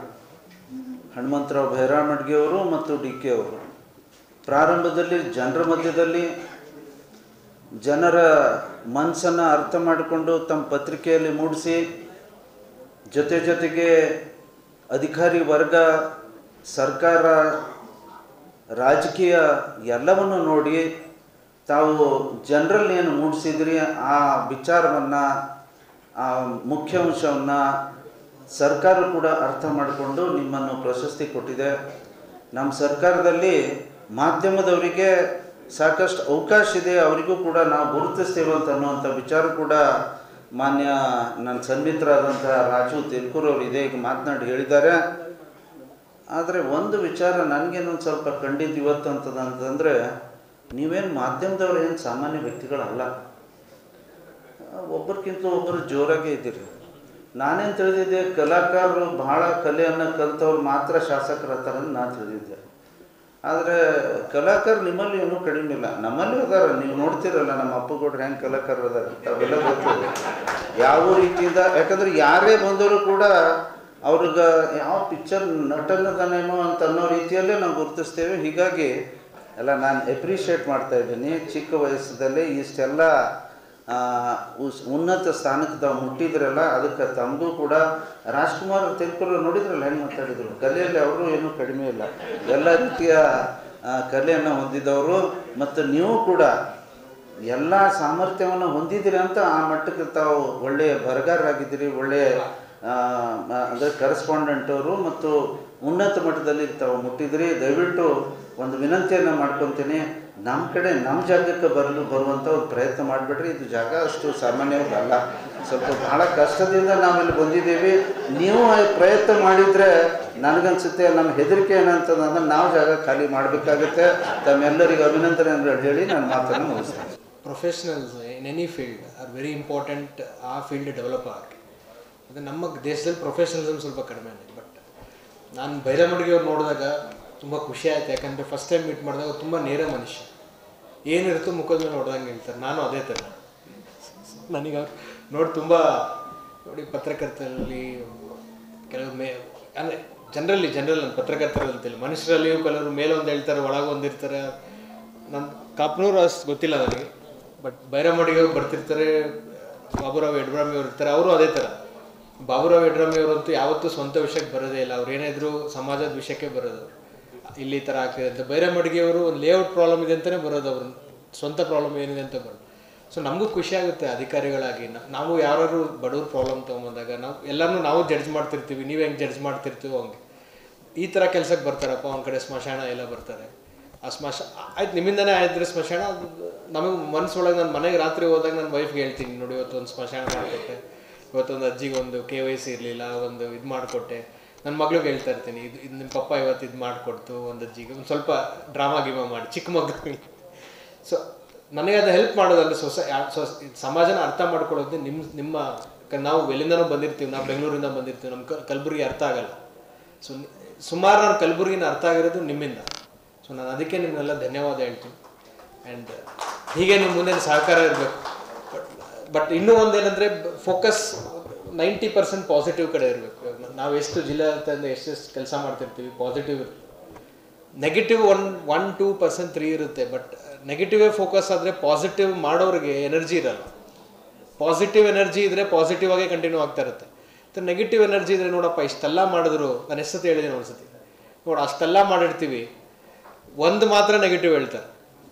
ಹನುಮಂತರಾವ್ ಭೈರಾಮಡ್ಗಿಯವರು ಮತ್ತು ಡಿ ಕೆ ಅವರು ಪ್ರಾರಂಭದಲ್ಲಿ ಜನರ ಮಧ್ಯದಲ್ಲಿ ಜನರ ಮನಸ್ಸನ್ನು ಅರ್ಥ ಮಾಡಿಕೊಂಡು ತಮ್ಮ ಪತ್ರಿಕೆಯಲ್ಲಿ ಮೂಡಿಸಿ ಜೊತೆ ಜೊತೆಗೆ ಅಧಿಕಾರಿ ವರ್ಗ ಸರ್ಕಾರ ರಾಜಕೀಯ ಎಲ್ಲವನ್ನು ನೋಡಿ ತಾವು ಜನರಲ್ಲಿ ಏನು ಮೂಡಿಸಿದ್ರಿ ಆ ವಿಚಾರವನ್ನು ಆ ಮುಖ್ಯಾಂಶವನ್ನು ಸರ್ಕಾರ ಕೂಡ ಅರ್ಥ ಮಾಡಿಕೊಂಡು ನಿಮ್ಮನ್ನು ಪ್ರಶಸ್ತಿ ಕೊಟ್ಟಿದೆ ನಮ್ಮ ಸರ್ಕಾರದಲ್ಲಿ ಮಾಧ್ಯಮದವರಿಗೆ ಸಾಕಷ್ಟು ಅವಕಾಶ ಇದೆ ಅವರಿಗೂ ಕೂಡ ನಾವು ಗುರುತಿಸ್ತೇವೆ ಅಂತ ಅನ್ನುವಂಥ ವಿಚಾರ ಕೂಡ ಮಾನ್ಯ ನನ್ನ ಸನ್ಮಿತ್ರರಾದಂಥ ರಾಜು ತಿರ್ಕೂರ್ ಅವರು ಇದೇ ಈಗ ಮಾತನಾಡಿ ಹೇಳಿದ್ದಾರೆ ಆದರೆ ಒಂದು ವಿಚಾರ ನನಗೇನೊಂದು ಸ್ವಲ್ಪ ಕಂಡಿದ್ದು ಇವತ್ತು ಅಂತದ ಅಂತಂದರೆ ನೀವೇನು ಮಾಧ್ಯಮದವ್ರು ಏನು ಸಾಮಾನ್ಯ ವ್ಯಕ್ತಿಗಳಲ್ಲ ಒಬ್ಬರಿಗಿಂತ ಒಬ್ಬರು ಜೋರಾಗೇ ಇದ್ದೀರಿ ನಾನೇನು ತಿಳಿದಿದ್ದೆ ಕಲಾಕಾರರು ಬಹಳ ಕಲೆಯನ್ನು ಕಲಿತವ್ರು ಮಾತ್ರ ಶಾಸಕರತ್ತಾರ ಅಂತ ನಾನು ತಿಳಿದಿದ್ದೆ ಆದರೆ ಕಲಾಕಾರ ನಿಮ್ಮಲ್ಲಿ ಏನೂ ಕಡಿಮೆ ಇಲ್ಲ ನಮ್ಮಲ್ಲಿ ಅದಾರ ನೀವು ನೋಡ್ತಿರಲ್ಲ ನಮ್ಮ ಅಪ್ಪಗೌಡ್ರು ಹೆಂಗೆ ಕಲಾಕಾರರು ಅದಾರ ಅವೆಲ್ಲ ಗೊತ್ತಿದೆ ಯಾವ ರೀತಿಯಿಂದ ಯಾಕಂದ್ರೆ ಯಾರೇ ಬಂದರೂ ಕೂಡ ಅವ್ರಿಗೆ ಯಾವ ಪಿಕ್ಚರ್ ನಟನದನೇನೋ ಅಂತ ಅನ್ನೋ ರೀತಿಯಲ್ಲೇ ನಾವು ಗುರುತಿಸ್ತೇವೆ ಹೀಗಾಗಿ ಎಲ್ಲ ನಾನು ಎಪ್ರಿಷಿಯೇಟ್ ಮಾಡ್ತಾ ಇದ್ದೀನಿ ಚಿಕ್ಕ ವಯಸ್ಸದಲ್ಲೇ ಇಷ್ಟೆಲ್ಲ ಆ, ಉಸ್- ಉನ್ನತ ಸ್ಥಾನಕ್ಕೆ ತಾವು ಮುಟ್ಟಿದ್ರಲ್ಲ ಅದಕ್ಕೆ ತಮಗೂ ಕೂಡ ರಾಜ್ಕುಮಾರ್ ತೆಲುಗರು ನೋಡಿದ್ರಲ್ಲ ಹೆಂಗೆ ಮಾತಾಡಿದ್ರು ಕಲೆಯಲ್ಲಿ ಅವರು ಏನೂ ಕಡಿಮೆ ಇಲ್ಲ ಎಲ್ಲ ರೀತಿಯ ಆ, ಕಲೆಯನ್ನು ಹೊಂದಿದವರು ಮತ್ತು ನೀವು ಕೂಡ ಎಲ್ಲ ಸಾಮರ್ಥ್ಯವನ್ನು ಹೊಂದಿದ್ದೀರಿ ಅಂತ ಆ ಮಟ್ಟಕ್ಕೆ ತಾವು ಒಳ್ಳೆಯ ಬರಗಾರರಾಗಿದ್ದೀರಿ ಒಳ್ಳೆಯ ಅಂದರೆ ಕರೆಸ್ಪಾಂಡೆಂಟ್ ಅವರು ಮತ್ತು ಉನ್ನತ ಮಟ್ಟದಲ್ಲಿ ತಾವು ಮುಟ್ಟಿದ್ರಿ ದಯವಿಟ್ಟು ಒಂದು ವಿನಂತಿಯನ್ನು ಮಾಡ್ಕೊತೀನಿ ನಮ್ಮ ಕಡೆ ನಮ್ಮ ಜಾಗಕ್ಕೆ ಬರಲು ಬರುವಂಥ ಒಂದು ಪ್ರಯತ್ನ ಮಾಡಿಬಿಟ್ರೆ ಇದು ಜಾಗ ಅಷ್ಟು ಸಾಮಾನ್ಯವಾದಲ್ಲ ಸ್ವಲ್ಪ ಬಹಳ ಕಷ್ಟದಿಂದ ನಾವಿಲ್ಲಿ ಬಂದಿದ್ದೀವಿ ನೀವು ಆ ಪ್ರಯತ್ನ ಮಾಡಿದರೆ ನನಗನ್ಸುತ್ತೆ ನಮ್ಮ ಹೆದರಿಕೆ ಏನಂತಂದ್ರೆ ನಾವು ಜಾಗ ಖಾಲಿ ಮಾಡಬೇಕಾಗುತ್ತೆ ತಮ್ಮೆಲ್ಲರಿಗೂ ಅಭಿನಂದನೆಗಳು ಹೇಳಿ ನಾನು ಮಾತನ್ನು ಮುಗಿಸ್ತೇನೆ professionals in any field are very important ಆ ಫೀಲ್ಡ್ ಡೆವಲಪ್ ಆಗಕ್ಕೆ ಅದು ನಮ್ಮ ದೇಶದಲ್ಲಿ ಪ್ರೊಫೆಷನಲಿಸಮ್ ಸ್ವಲ್ಪ ಕಡಿಮೆ ಬಟ್ ನಾನು ಬೈರಮಡಿಗೆ ಅವ್ರು ನೋಡಿದಾಗ ತುಂಬ ಖುಷಿ ಆಯ್ತು ಯಾಕಂದರೆ ಫಸ್ಟ್ ಟೈಮ್ ಮೀಟ್ ಮಾಡಿದಾಗ ತುಂಬ ನೇರ ಮನುಷ್ಯ ಏನಿರುತ್ತೋ ಮುಖದ ಮೇಲೆ ನೋಡ್ದಂಗೆ ಹೇಳ್ತಾರೆ ನಾನು ಅದೇ ಥರ ನನಗೆ ಅವ್ರು ನೋಡಿ ತುಂಬ ನೋಡಿ ಪತ್ರಕರ್ತರಲ್ಲಿ ಕೆಲವು ಮೇ ಅಂದರೆ ಜನರಲಿ ಜನರಲ್ ನಾನು ಪತ್ರಕರ್ತರಂತಿಲ್ಲ ಮನುಷ್ಯರಲ್ಲಿಯೂ ಕೆಲವರು ಮೇಲೊಂದು ಹೇಳ್ತಾರೆ ಒಳಗೆ ಒಂದಿರ್ತಾರೆ ನನ್ನ ಕಾಪ್ನೂರು ಅಷ್ಟು ಗೊತ್ತಿಲ್ಲ ನನಗೆ ಬಟ್ ಬೈರಮಡಿಗೆ ಅವ್ರು ಬರ್ತಿರ್ತಾರೆ ಬಾಬುರಾವ್ ಯಡ್ರಾಮಿ ಅವ್ರು ಇರ್ತಾರೆ ಅವರು ಅದೇ ಥರ ಬಾಬುರಾವ್ ಯಡ್ರಾಮಿ ಅವರಂತೂ ಯಾವತ್ತೂ ಸ್ವಂತ ವಿಷಯಕ್ಕೆ ಬರೋದೇ ಇಲ್ಲ ಅವ್ರು ಏನಾದರೂ ಸಮಾಜದ ವಿಷಯಕ್ಕೆ ಬರೋದು ಇಲ್ಲಿ ಈ ಥರ ಆಗ್ತಿದೆ ಅಂತ ಬೈರಮಡಿಗೆ ಅವರು ಒಂದು ಲೇಔಟ್ ಪ್ರಾಬ್ಲಮ್ ಇದೆ ಅಂತಲೇ ಬರೋದು ಅವ್ರ ಸ್ವಂತ ಪ್ರಾಬ್ಲಮ್ ಏನಿದೆ ಅಂತ ಬರೋದು ಸೊ ನಮಗೂ ಖುಷಿ ಆಗುತ್ತೆ ಅಧಿಕಾರಿಗಳಾಗಿ ನ- ನಾವು ಯಾರು ಬಡವ್ರ ಪ್ರಾಬ್ಲಮ್ ತೊಗೊಂಬಂದಾಗ ನಾವು ಎಲ್ಲರನ್ನೂ ನಾವು ಜಡ್ಜ್ ಮಾಡ್ತಿರ್ತೀವಿ ನೀವು ಹೆಂಗೆ ಜಡ್ಜ್ ಮಾಡ್ತಿರ್ತೀವೋ ಹಂಗೆ ಈ ಥರ ಕೆಲಸಕ್ಕೆ ಬರ್ತಾರಪ್ಪ ಒಂದು ಕಡೆ ಸ್ಮಶಾನ ಎಲ್ಲ ಬರ್ತಾರೆ ಆ ಸ್ಮಶ ಆಯ್ತು ನಿಮ್ಮಿಂದನೇ ಆಯ್ತು ಸ್ಮಶಾನ ಅದು ನಮಗೆ ಮನಸ್ಸೊಳಗೆ ನನ್ನ ಮನೆಗೆ ರಾತ್ರಿ ಹೋದಾಗ ನನ್ನ ವೈಫ್ಗೆ ಹೇಳ್ತೀನಿ ನೋಡಿ ಇವತ್ತು ಒಂದು ಸ್ಮಶಾನ ಮಾಡಿಕೊಟ್ಟೆ ಇವತ್ತೊಂದು ಅಜ್ಜಿಗೆ ಒಂದು ಕೆ ವೈ ಸಿ ಇರಲಿಲ್ಲ ಒಂದು ಇದು ಮಾಡಿಕೊಟ್ಟೆ ನನ್ನ ಮಗಳಿಗೆ ಹೇಳ್ತಾ ಇರ್ತೀನಿ ಇದು ಇದು ನಿಮ್ಮ ಪಪ್ಪ ಇವತ್ತು ಇದು ಮಾಡಿಕೊಡ್ತು ಒಂದು ಅಜ್ಜಿಗೆ ಒಂದು ಸ್ವಲ್ಪ ಡ್ರಾಮಾ ಗಿಮಾ ಮಾಡಿ ಚಿಕ್ಕ ಮಗು ಸೊ ನನಗೆ ಅದು ಹೆಲ್ಪ್ ಮಾಡೋದಂದ್ರೆ ಸೊಸ ಯಾ- ಸೊಸ್ ಸಮಾಜನ ಅರ್ಥ ಮಾಡ್ಕೊಳ್ಳೋದು ನಿಮ್ಮ ನಿಮ್ಮ ಕ- ನಾವು ಎಲ್ಲಿಂದನೂ ಬಂದಿರ್ತೀವಿ ನಾವು ಬೆಂಗಳೂರಿಂದ ಬಂದಿರ್ತೀವಿ ನಮ್ಮ ಕ- ಕಲಬುರಗಿ ಅರ್ಥ ಆಗಲ್ಲ ಸೊ ಸುಮಾರು ನಾನು ಕಲಬುರಗಿನ ಅರ್ಥ ಆಗಿರೋದು ನಿಮ್ಮಿಂದ ಸೊ ನಾನು ಅದಕ್ಕೆ ನಿಮ್ಮೆಲ್ಲ ಧನ್ಯವಾದ ಹೇಳ್ತೀನಿ ಆ್ಯಂಡ್ ಹೀಗೆ ನಿಮ್ಮ ಮುಂದೆ ಸಹಕಾರ ಇರಬೇಕು ಬಟ್ ಬಟ್ ಇನ್ನೂ ಒಂದೇನೆಂದರೆ ಫೋಕಸ್ ನೈಂಟಿ ಪರ್ಸೆಂಟ್ ಪಾಸಿಟಿವ್ ಕಡೆ ಇರಬೇಕು ನಾವು ಎಷ್ಟು ಜಿಲ್ಲಾಡಳಿತದಿಂದ ಎಷ್ಟೆಷ್ಟು ಕೆಲಸ ಮಾಡ್ತಿರ್ತೀವಿ ಪಾಸಿಟಿವ್ ಇರುತ್ತೆ negative one one two percent three ಇರುತ್ತೆ ಬಟ್ ನೆಗೆಟಿವೇ ಫೋಕಸ್ ಆದರೆ ಪಾಸಿಟಿವ್ ಮಾಡೋರಿಗೆ ಎನರ್ಜಿ ಇರಲ್ಲ ಪಾಸಿಟಿವ್ ಎನರ್ಜಿ ಇದ್ದರೆ ಪಾಸಿಟಿವ್ ಆಗೇ ಕಂಟಿನ್ಯೂ ಆಗ್ತಾ ಇರುತ್ತೆ ಮತ್ತು ನೆಗೆಟಿವ್ ಎನರ್ಜಿ ಇದ್ರೆ ನೋಡಪ್ಪ ಇಷ್ಟೆಲ್ಲ ಮಾಡಿದ್ರು ನಾನು ಎಷ್ಟೊತ್ತು ಹೇಳಿದ್ದೀನಿ ಒಂದ್ಸತಿ ನೋಡು ಅಷ್ಟೆಲ್ಲ ಮಾಡಿರ್ತೀವಿ ಒಂದು ಮಾತ್ರ ನೆಗೆಟಿವ್ ಹೇಳ್ತಾರೆ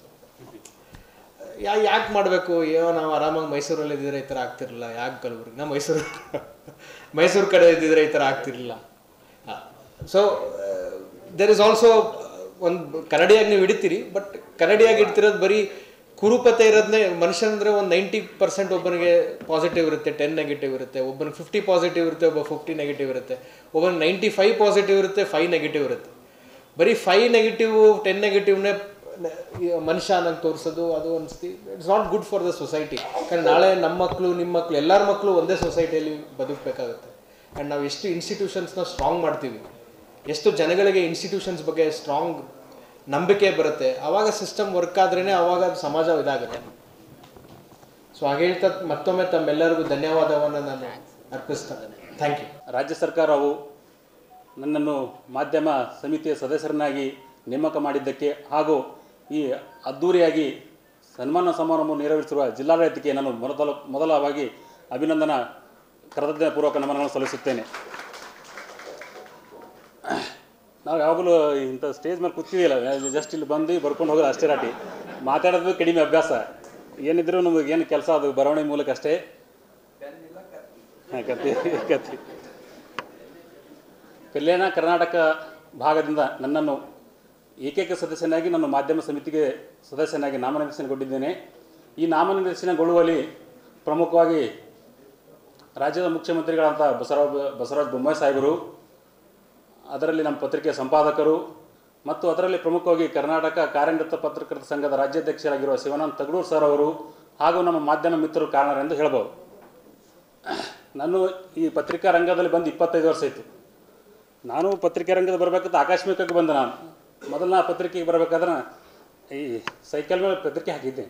ಯಾ ಯಾಕೆ ಮಾಡಬೇಕು ಅಯ್ಯೋ ನಾವು ಆರಾಮಾಗಿ ಮೈಸೂರಲ್ಲಿ ಇದ್ದಿದ್ರೆ ಈ ಥರ ಆಗ್ತಿರಲಿಲ್ಲ ಯಾಕೆ ಕಲಬುರ್ಗಿ ನಾವು ಮೈಸೂರು ಮೈಸೂರು ಕಡೆ ಇದ್ದಿದ್ರೆ ಈ ಥರ ಆಗ್ತಿರಲಿಲ್ಲ ಸೊ ದೆರ್ ಇಸ್ ಆಲ್ಸೋ ಒಂದು ಕನ್ನಡಿಯಾಗಿ ನೀವು ಹಿಡಿತೀರಿ ಬಟ್ ಕನ್ನಡಿಯಾಗಿ ಇಡ್ತಿರೋದು ಬರೀ ಕುರುಪತೆ ಇರೋದನ್ನೇ ಮನುಷ್ಯನಂದ್ರೆ ಒಂದು ನೈಂಟಿ ಪರ್ಸೆಂಟ್ ಒಬ್ಬನಿಗೆ ಪಾಸಿಟಿವ್ ಇರುತ್ತೆ ಟೆನ್ ನೆಗೆಟಿವ್ ಇರುತ್ತೆ ಒಬ್ಬನಿಗೆ ಫಿಫ್ಟಿ ಪಾಸಿಟಿವ್ ಇರುತ್ತೆ ಒಬ್ಬ ಫಿಫ್ಟಿ ನೆಗೆಟಿವ್ ಇರುತ್ತೆ ಒಬ್ಬನಿಗೆ ನೈಂಟಿ ಫೈವ್ ಪಾಸಿಟಿವ್ ಇರುತ್ತೆ ಫೈವ್ ನೆಗೆಟಿವ್ ಇರುತ್ತೆ ಬರೀ ಫೈವ್ ನೆಗೆಟಿವ್ ಟೆನ್ ನೆಗೆಟಿವ್ನೇ ಮನುಷ್ಯ ನಂಗೆ ತೋರಿಸೋದು ಅದು ಅನಿಸ್ತಿ it's not good for the society ಯಾಕಂದ್ರೆ ನಾಳೆ ನಮ್ಮ ಮಕ್ಕಳು ನಿಮ್ಮ ಮಕ್ಕಳು ಎಲ್ಲರ ಮಕ್ಕಳು ಒಂದೇ ಸೊಸೈಟಿಯಲ್ಲಿ ಬದುಕಬೇಕಾಗುತ್ತೆ ಆ್ಯಂಡ್ ನಾವು ಎಷ್ಟು ಇನ್ಸ್ಟಿಟ್ಯೂಷನ್ಸ್ನ ಸ್ಟ್ರಾಂಗ್ ಮಾಡ್ತೀವಿ ಎಷ್ಟು ಜನಗಳಿಗೆ ಇನ್ಸ್ಟಿಟ್ಯೂಷನ್ಸ್ ಬಗ್ಗೆ ಸ್ಟ್ರಾಂಗ್ ನಂಬಿಕೆ ಬರುತ್ತೆ ಆವಾಗ ಸಿಸ್ಟಮ್ ವರ್ಕ್ ಆದ್ರೇ ಆವಾಗ ಅದು ಸಮಾಜ ಇದಾಗುತ್ತೆ ಸೊ ಹಾಗೆ ಹೇಳ್ತಾ ಮತ್ತೊಮ್ಮೆ ತಮ್ಮೆಲ್ಲರಿಗೂ ಧನ್ಯವಾದವನ್ನು ನಾನು ಅರ್ಪಿಸ್ತಾ ಥ್ಯಾಂಕ್ ಯು ರಾಜ್ಯ ಸರ್ಕಾರವು ನನ್ನನ್ನು ಮಾಧ್ಯಮ ಸಮಿತಿಯ ಸದಸ್ಯರನ್ನಾಗಿ ನೇಮಕ ಮಾಡಿದ್ದಕ್ಕೆ ಹಾಗೂ ಈ ಅದ್ಧೂರಿಯಾಗಿ ಸನ್ಮಾನ ಸಮಾರಂಭವನ್ನು ನೆರವೇರಿಸಿರುವ ಜಿಲ್ಲಾಡಳಿತಕ್ಕೆ ನಾನು ಮೊದಲ ಮೊದಲವಾಗಿ ಅಭಿನಂದನಾ ಕೃತಜ್ಞಪೂರ್ವಕ ನಮನಗಳನ್ನು ಸಲ್ಲಿಸುತ್ತೇನೆ ನಾವು ಯಾವಾಗಲೂ ಇಂಥ ಸ್ಟೇಜ್ ಮೇಲೆ ಕೂತಿದ್ದಿಲ್ಲ ಜಸ್ಟ್ ಇಲ್ಲಿ ಬಂದು ಬರ್ಕೊಂಡು ಹೋಗೋದು ಅಷ್ಟೇ ರಾಟಿ ಮಾತಾಡೋದು ಕಡಿಮೆ ಅಭ್ಯಾಸ ಏನಿದ್ರು ನಮಗೆ ಏನು ಕೆಲಸ ಅದು ಬರವಣಿಗೆ ಮೂಲಕ ಅಷ್ಟೇ ಹಾಂ ಕತ್ತಿ ಕತ್ತಿ ಕಲ್ಯಾಣ ಕರ್ನಾಟಕ ಭಾಗದಿಂದ ನನ್ನನ್ನು ಏಕೈಕ ಸದಸ್ಯನಾಗಿ ನನ್ನ ಮಾಧ್ಯಮ ಸಮಿತಿಗೆ ಸದಸ್ಯನಾಗಿ ನಾಮನಿರ್ದೇಶನಗೊಂಡಿದ್ದೇನೆ ಈ ನಾಮನಿರ್ದೇಶನಗೊಳ್ಳುವಲ್ಲಿ ಪ್ರಮುಖವಾಗಿ ರಾಜ್ಯದ ಮುಖ್ಯಮಂತ್ರಿಗಳಾದಂಥ ಬಸವರಾಜ ಬಸವರಾಜ ಬೊಮ್ಮಾಯಿ ಸಾಹೇಬರು ಅದರಲ್ಲಿ ನಮ್ಮ ಪತ್ರಿಕೆಯ ಸಂಪಾದಕರು ಮತ್ತು ಅದರಲ್ಲಿ ಪ್ರಮುಖವಾಗಿ ಕರ್ನಾಟಕ ಕಾರ್ಯನಿರತ ಪತ್ರಕರ್ತರ ಸಂಘದ ರಾಜ್ಯಾಧ್ಯಕ್ಷರಾಗಿರುವ ಶಿವಾನಂದ್ ತಗಡೂರು ಸರ್ ಅವರು ಹಾಗೂ ನಮ್ಮ ಮಾಧ್ಯಮ ಮಿತ್ರರು ಕಾರಣರೆಂದು ಹೇಳ್ಬೋದು ನಾನು ಈ ಪತ್ರಿಕಾ ರಂಗದಲ್ಲಿ ಬಂದು ಇಪ್ಪತ್ತೈದು ವರ್ಷ ಆಯಿತು ನಾನು ಪತ್ರಿಕಾ ರಂಗದ ಬರಬೇಕಂತ ಆಕಸ್ಮಿಕವಾಗಿ ಬಂದೆ ನಾನು ಮೊದಲು ನಾ ಪತ್ರಿಕೆಗೆ ಬರಬೇಕಾದ್ರೆ ಈ ಸೈಕಲ್ ಮೇಲೆ ಪತ್ರಿಕೆ ಹಾಕಿದ್ದೆ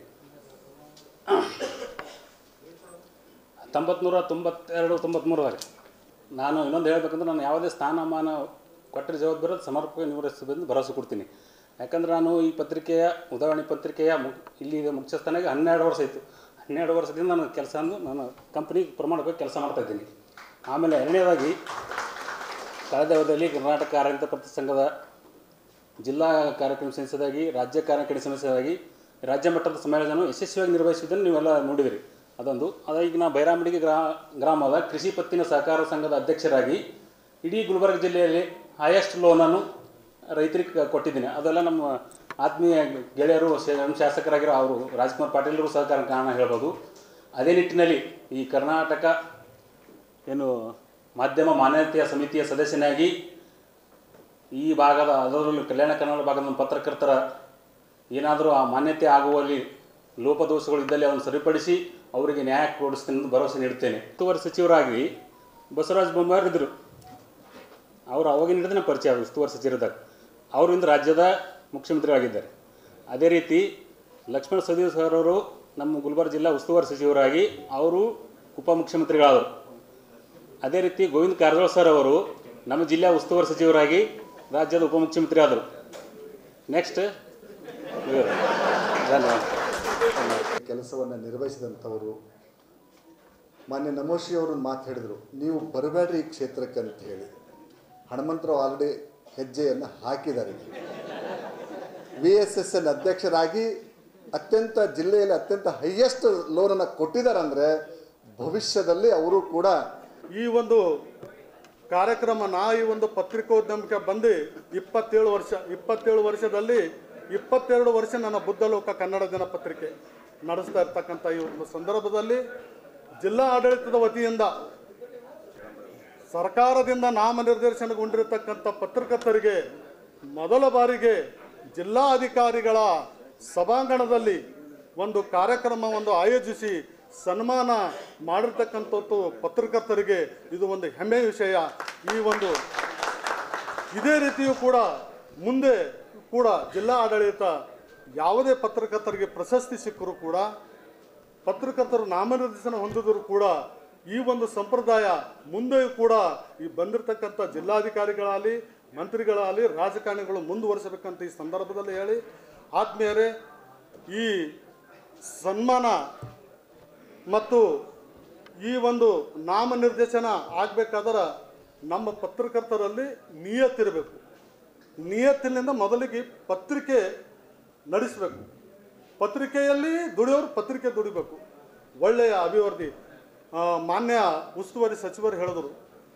ಹತ್ತೊಂಬತ್ತು ನೂರ ತೊಂಬತ್ತೆರಡು ತೊಂಬತ್ತ್ಮೂರದಾಗ ನಾನು ಇನ್ನೊಂದು ಹೇಳ್ಬೇಕಂದ್ರೆ ನಾನು ಯಾವುದೇ ಸ್ಥಾನಮಾನ ಕೊಟ್ಟರೆ ಜವಾಬ್ದಾರಿ ಸಮರ್ಪಕ ನಿರ್ವಹಿಸಬೇಕೆಂದು ಭರವಸೆ ಕೊಡ್ತೀನಿ ಯಾಕಂದ್ರೆ ನಾನು ಈ ಪತ್ರಿಕೆಯ ಉದಾಹರಣೆ ಪತ್ರಿಕೆಯ ಮು ಇಲ್ಲಿ ಮುಖ್ಯಸ್ಥಾನಾಗಿ ಹನ್ನೆರಡು ವರ್ಷ ಆಯಿತು ಹನ್ನೆರಡು ವರ್ಷದಿಂದ ನಾನು ಕೆಲಸ ನಾನು ಕಂಪ್ನಿ ಪ್ರಮಾಣವಾಗಿ ಕೆಲಸ ಮಾಡ್ತಾಯಿದ್ದೀನಿ ಆಮೇಲೆ ಎರಡನೇದಾಗಿ ಕಳೆದ ಅವಧಿಯಲ್ಲಿ ಕರ್ನಾಟಕ ಕಾರ್ಯನಿರತ ಪತ್ರ ಸಂಘದ ಜಿಲ್ಲಾ ಕಾರ್ಯಕ್ರಮ ಸಂಸದಾಗಿ ರಾಜ್ಯ ಕಾರ್ಯಕಾರಿ ಸಂಸದಾಗಿ ರಾಜ್ಯ ಮಟ್ಟದ ಸಮ್ಮೇಳನ ಯಶಸ್ವಿಯಾಗಿ ನಿರ್ವಹಿಸುವುದನ್ನು ನೀವೆಲ್ಲ ನೋಡಿದಿರಿ ಅದೊಂದು ಅದಾಗಿ ನಾ ಬೈರಾಮಡಿಗೆ ಗ್ರಾ ಗ್ರಾಮದ ಕೃಷಿ ಪತ್ತಿನ ಸಹಕಾರ ಸಂಘದ ಅಧ್ಯಕ್ಷರಾಗಿ ಇಡೀ ಗುಲ್ಬರ್ಗ ಜಿಲ್ಲೆಯಲ್ಲಿ ಹೈಯೆಸ್ಟ್ ಲೋನನ್ನು ರೈತರಿಗೆ ಕೊಟ್ಟಿದ್ದೀನಿ ಅದೆಲ್ಲ ನಮ್ಮ ಆತ್ಮೀಯ ಗೆಳೆಯರು ಶ- ನಮ್ಮ ಶಾಸಕರಾಗಿರೋ ಅವರು ರಾಜ್ಕುಮಾರ್ ಪಾಟೀಲರು ಸಹಕಾರ ಕಾರಣ ಹೇಳ್ಬೋದು ಅದೇ ನಿಟ್ಟಿನಲ್ಲಿ ಈ ಕರ್ನಾಟಕ ಏನು ಮಾಧ್ಯಮ ಮಾನ್ಯತೆಯ ಸಮಿತಿಯ ಸದಸ್ಯನಾಗಿ ಈ ಭಾಗದ ಅದರಲ್ಲೂ ಕಲ್ಯಾಣ ಕನ್ನಡ ಭಾಗದ ನಮ್ಮ ಪತ್ರಕರ್ತರ ಏನಾದರೂ ಆ ಮಾನ್ಯತೆ ಆಗುವಲ್ಲಿ ಲೋಪದೋಷಗಳು ಇದ್ದಲ್ಲಿ ಅವನ್ನು ಸರಿಪಡಿಸಿ ಅವರಿಗೆ ನ್ಯಾಯ ಕೊಡಿಸ್ತೀನಿ ಎಂದು ಭರವಸೆ ನೀಡುತ್ತೇನೆ ಉಸ್ತುವಾರಿ ಸಚಿವರಾಗಿ ಬಸವರಾಜ ಬೊಮ್ಮಾಯಿ ಇದ್ದರು ಅವರು ಅವಾಗಿನ ಹಿಡಿದ್ರೆ ಪರಿಚಯ ಅವರು ಉಸ್ತುವಾರಿ ಸಚಿವರಿದ್ದಾಗ ಅವರಿಂದ ರಾಜ್ಯದ ಮುಖ್ಯಮಂತ್ರಿಯಾಗಿದ್ದಾರೆ ಅದೇ ರೀತಿ ಲಕ್ಷ್ಮಣ ಸವದಿ ಸರ್ ಅವರು ನಮ್ಮ ಗುಲ್ಬರ್ಗ ಜಿಲ್ಲಾ ಉಸ್ತುವಾರಿ ಸಚಿವರಾಗಿ ಅವರು ಉಪಮುಖ್ಯಮಂತ್ರಿಗಳಾದರು ಅದೇ ರೀತಿ ಗೋವಿಂದ ಕಾರಜೋಳ ಸರ್ ಅವರು ನಮ್ಮ ಜಿಲ್ಲೆಯ ಉಸ್ತುವಾರಿ ಸಚಿವರಾಗಿ ರಾಜ್ಯದ ಉಪಮುಖ್ಯಮಂತ್ರಿ ಆದರು ನೆಕ್ಸ್ಟ್ ಧನ್ಯವಾದ ಕೆಲಸವನ್ನು ನಿರ್ವಹಿಸಿದಂಥವರು ಮಾನ್ಯ ನಮೋಶಿ ಅವರು ಒಂದು ಮಾತು ಹೇಳಿದರು ನೀವು ಬರಬೇಡ್ರಿ ಈ ಕ್ಷೇತ್ರಕ್ಕೆ ಅಂತ ಹೇಳಿ ಹನುಮಂತರಾವ್ ಆಲ್ರೆಡಿ ಹೆಜ್ಜೆಯನ್ನು ಹಾಕಿದ್ದಾರೆ ವಿ ಎಸ್ ಎಸ್ ಎನ್ ಅಧ್ಯಕ್ಷರಾಗಿ ಅತ್ಯಂತ ಜಿಲ್ಲೆಯಲ್ಲಿ ಅತ್ಯಂತ ಹೈಯೆಸ್ಟ್ ಲೋನನ್ನು ಕೊಟ್ಟಿದ್ದಾರೆ ಅಂದರೆ ಭವಿಷ್ಯದಲ್ಲಿ ಅವರು ಕೂಡ ಈ ಒಂದು ಕಾರ್ಯಕ್ರಮ ನಾ ಈ ಒಂದು ಪತ್ರಿಕೋದ್ಯಮಕ್ಕೆ ಬಂದು ಇಪ್ಪತ್ತೇಳು ವರ್ಷ ಇಪ್ಪತ್ತೇಳು ವರ್ಷದಲ್ಲಿ ಇಪ್ಪತ್ತೆರಡು ವರ್ಷ ನನ್ನ ಬುದ್ಧಲೋಕ ಕನ್ನಡ ದಿನಪತ್ರಿಕೆ ನಡೆಸ್ತಾ ಇರ್ತಕ್ಕಂಥ ಈ ಒಂದು ಸಂದರ್ಭದಲ್ಲಿ ಜಿಲ್ಲಾ ಆಡಳಿತದ ವತಿಯಿಂದ ಸರ್ಕಾರದಿಂದ ನಾಮನಿರ್ದೇಶನಗೊಂಡಿರತಕ್ಕಂಥ ಪತ್ರಕರ್ತರಿಗೆ ಮೊದಲ ಬಾರಿಗೆ ಜಿಲ್ಲಾ ಅಧಿಕಾರಿಗಳ ಸಭಾಂಗಣದಲ್ಲಿ ಒಂದು ಕಾರ್ಯಕ್ರಮವನ್ನು ಆಯೋಜಿಸಿ ಸನ್ಮಾನ ಮಾಡಿರ್ತಕ್ಕಂಥದ್ದು ಪತ್ರಕರ್ತರಿಗೆ ಇದು ಒಂದು ಹೆಮ್ಮೆಯ ವಿಷಯ ಈ ಒಂದು ಇದೇ ರೀತಿಯೂ ಕೂಡ ಮುಂದೆ ಕೂಡ ಜಿಲ್ಲಾ ಆಡಳಿತ ಯಾವುದೇ ಪತ್ರಕರ್ತರಿಗೆ ಪ್ರಶಸ್ತಿ ಸಿಕ್ಕರೂ ಕೂಡ ಪತ್ರಕರ್ತರು ನಾಮನಿರ್ದೇಶನ ಹೊಂದಿದ್ರು ಕೂಡ ಈ ಒಂದು ಸಂಪ್ರದಾಯ ಮುಂದೆಯೂ ಕೂಡ ಈ ಬಂದಿರತಕ್ಕಂಥ ಜಿಲ್ಲಾಧಿಕಾರಿಗಳಾಗಲಿ ಮಂತ್ರಿಗಳಾಗಲಿ ರಾಜಕಾರಣಿಗಳು ಮುಂದುವರಿಸಬೇಕಂತ ಈ ಸಂದರ್ಭದಲ್ಲಿ ಹೇಳಿ ಆತ್ಮೀಯರೇ ಈ ಸನ್ಮಾನ ಮತ್ತು ಈ ಒಂದು ನಾಮನಿರ್ದೇಶನ ಆಗಬೇಕಾದ್ರೆ ನಮ್ಮ ಪತ್ರಕರ್ತರಲ್ಲಿ ನಿಯತ್ತಿರಬೇಕು ನಿಯತ್ತಿನಿಂದ ಮೊದಲಿಗೆ ಪತ್ರಿಕೆ ನಡೆಸಬೇಕು ಪತ್ರಿಕೆಯಲ್ಲಿ ದುಡಿಯೋರು ಪತ್ರಿಕೆ ದುಡಿಬೇಕು ಒಳ್ಳೆಯ ಅಭಿವೃದ್ಧಿ ಆ, ಮಾನ್ಯ ಉಸ್ತುವಾರಿ ಸಚಿವರು ಹೇಳಿದರು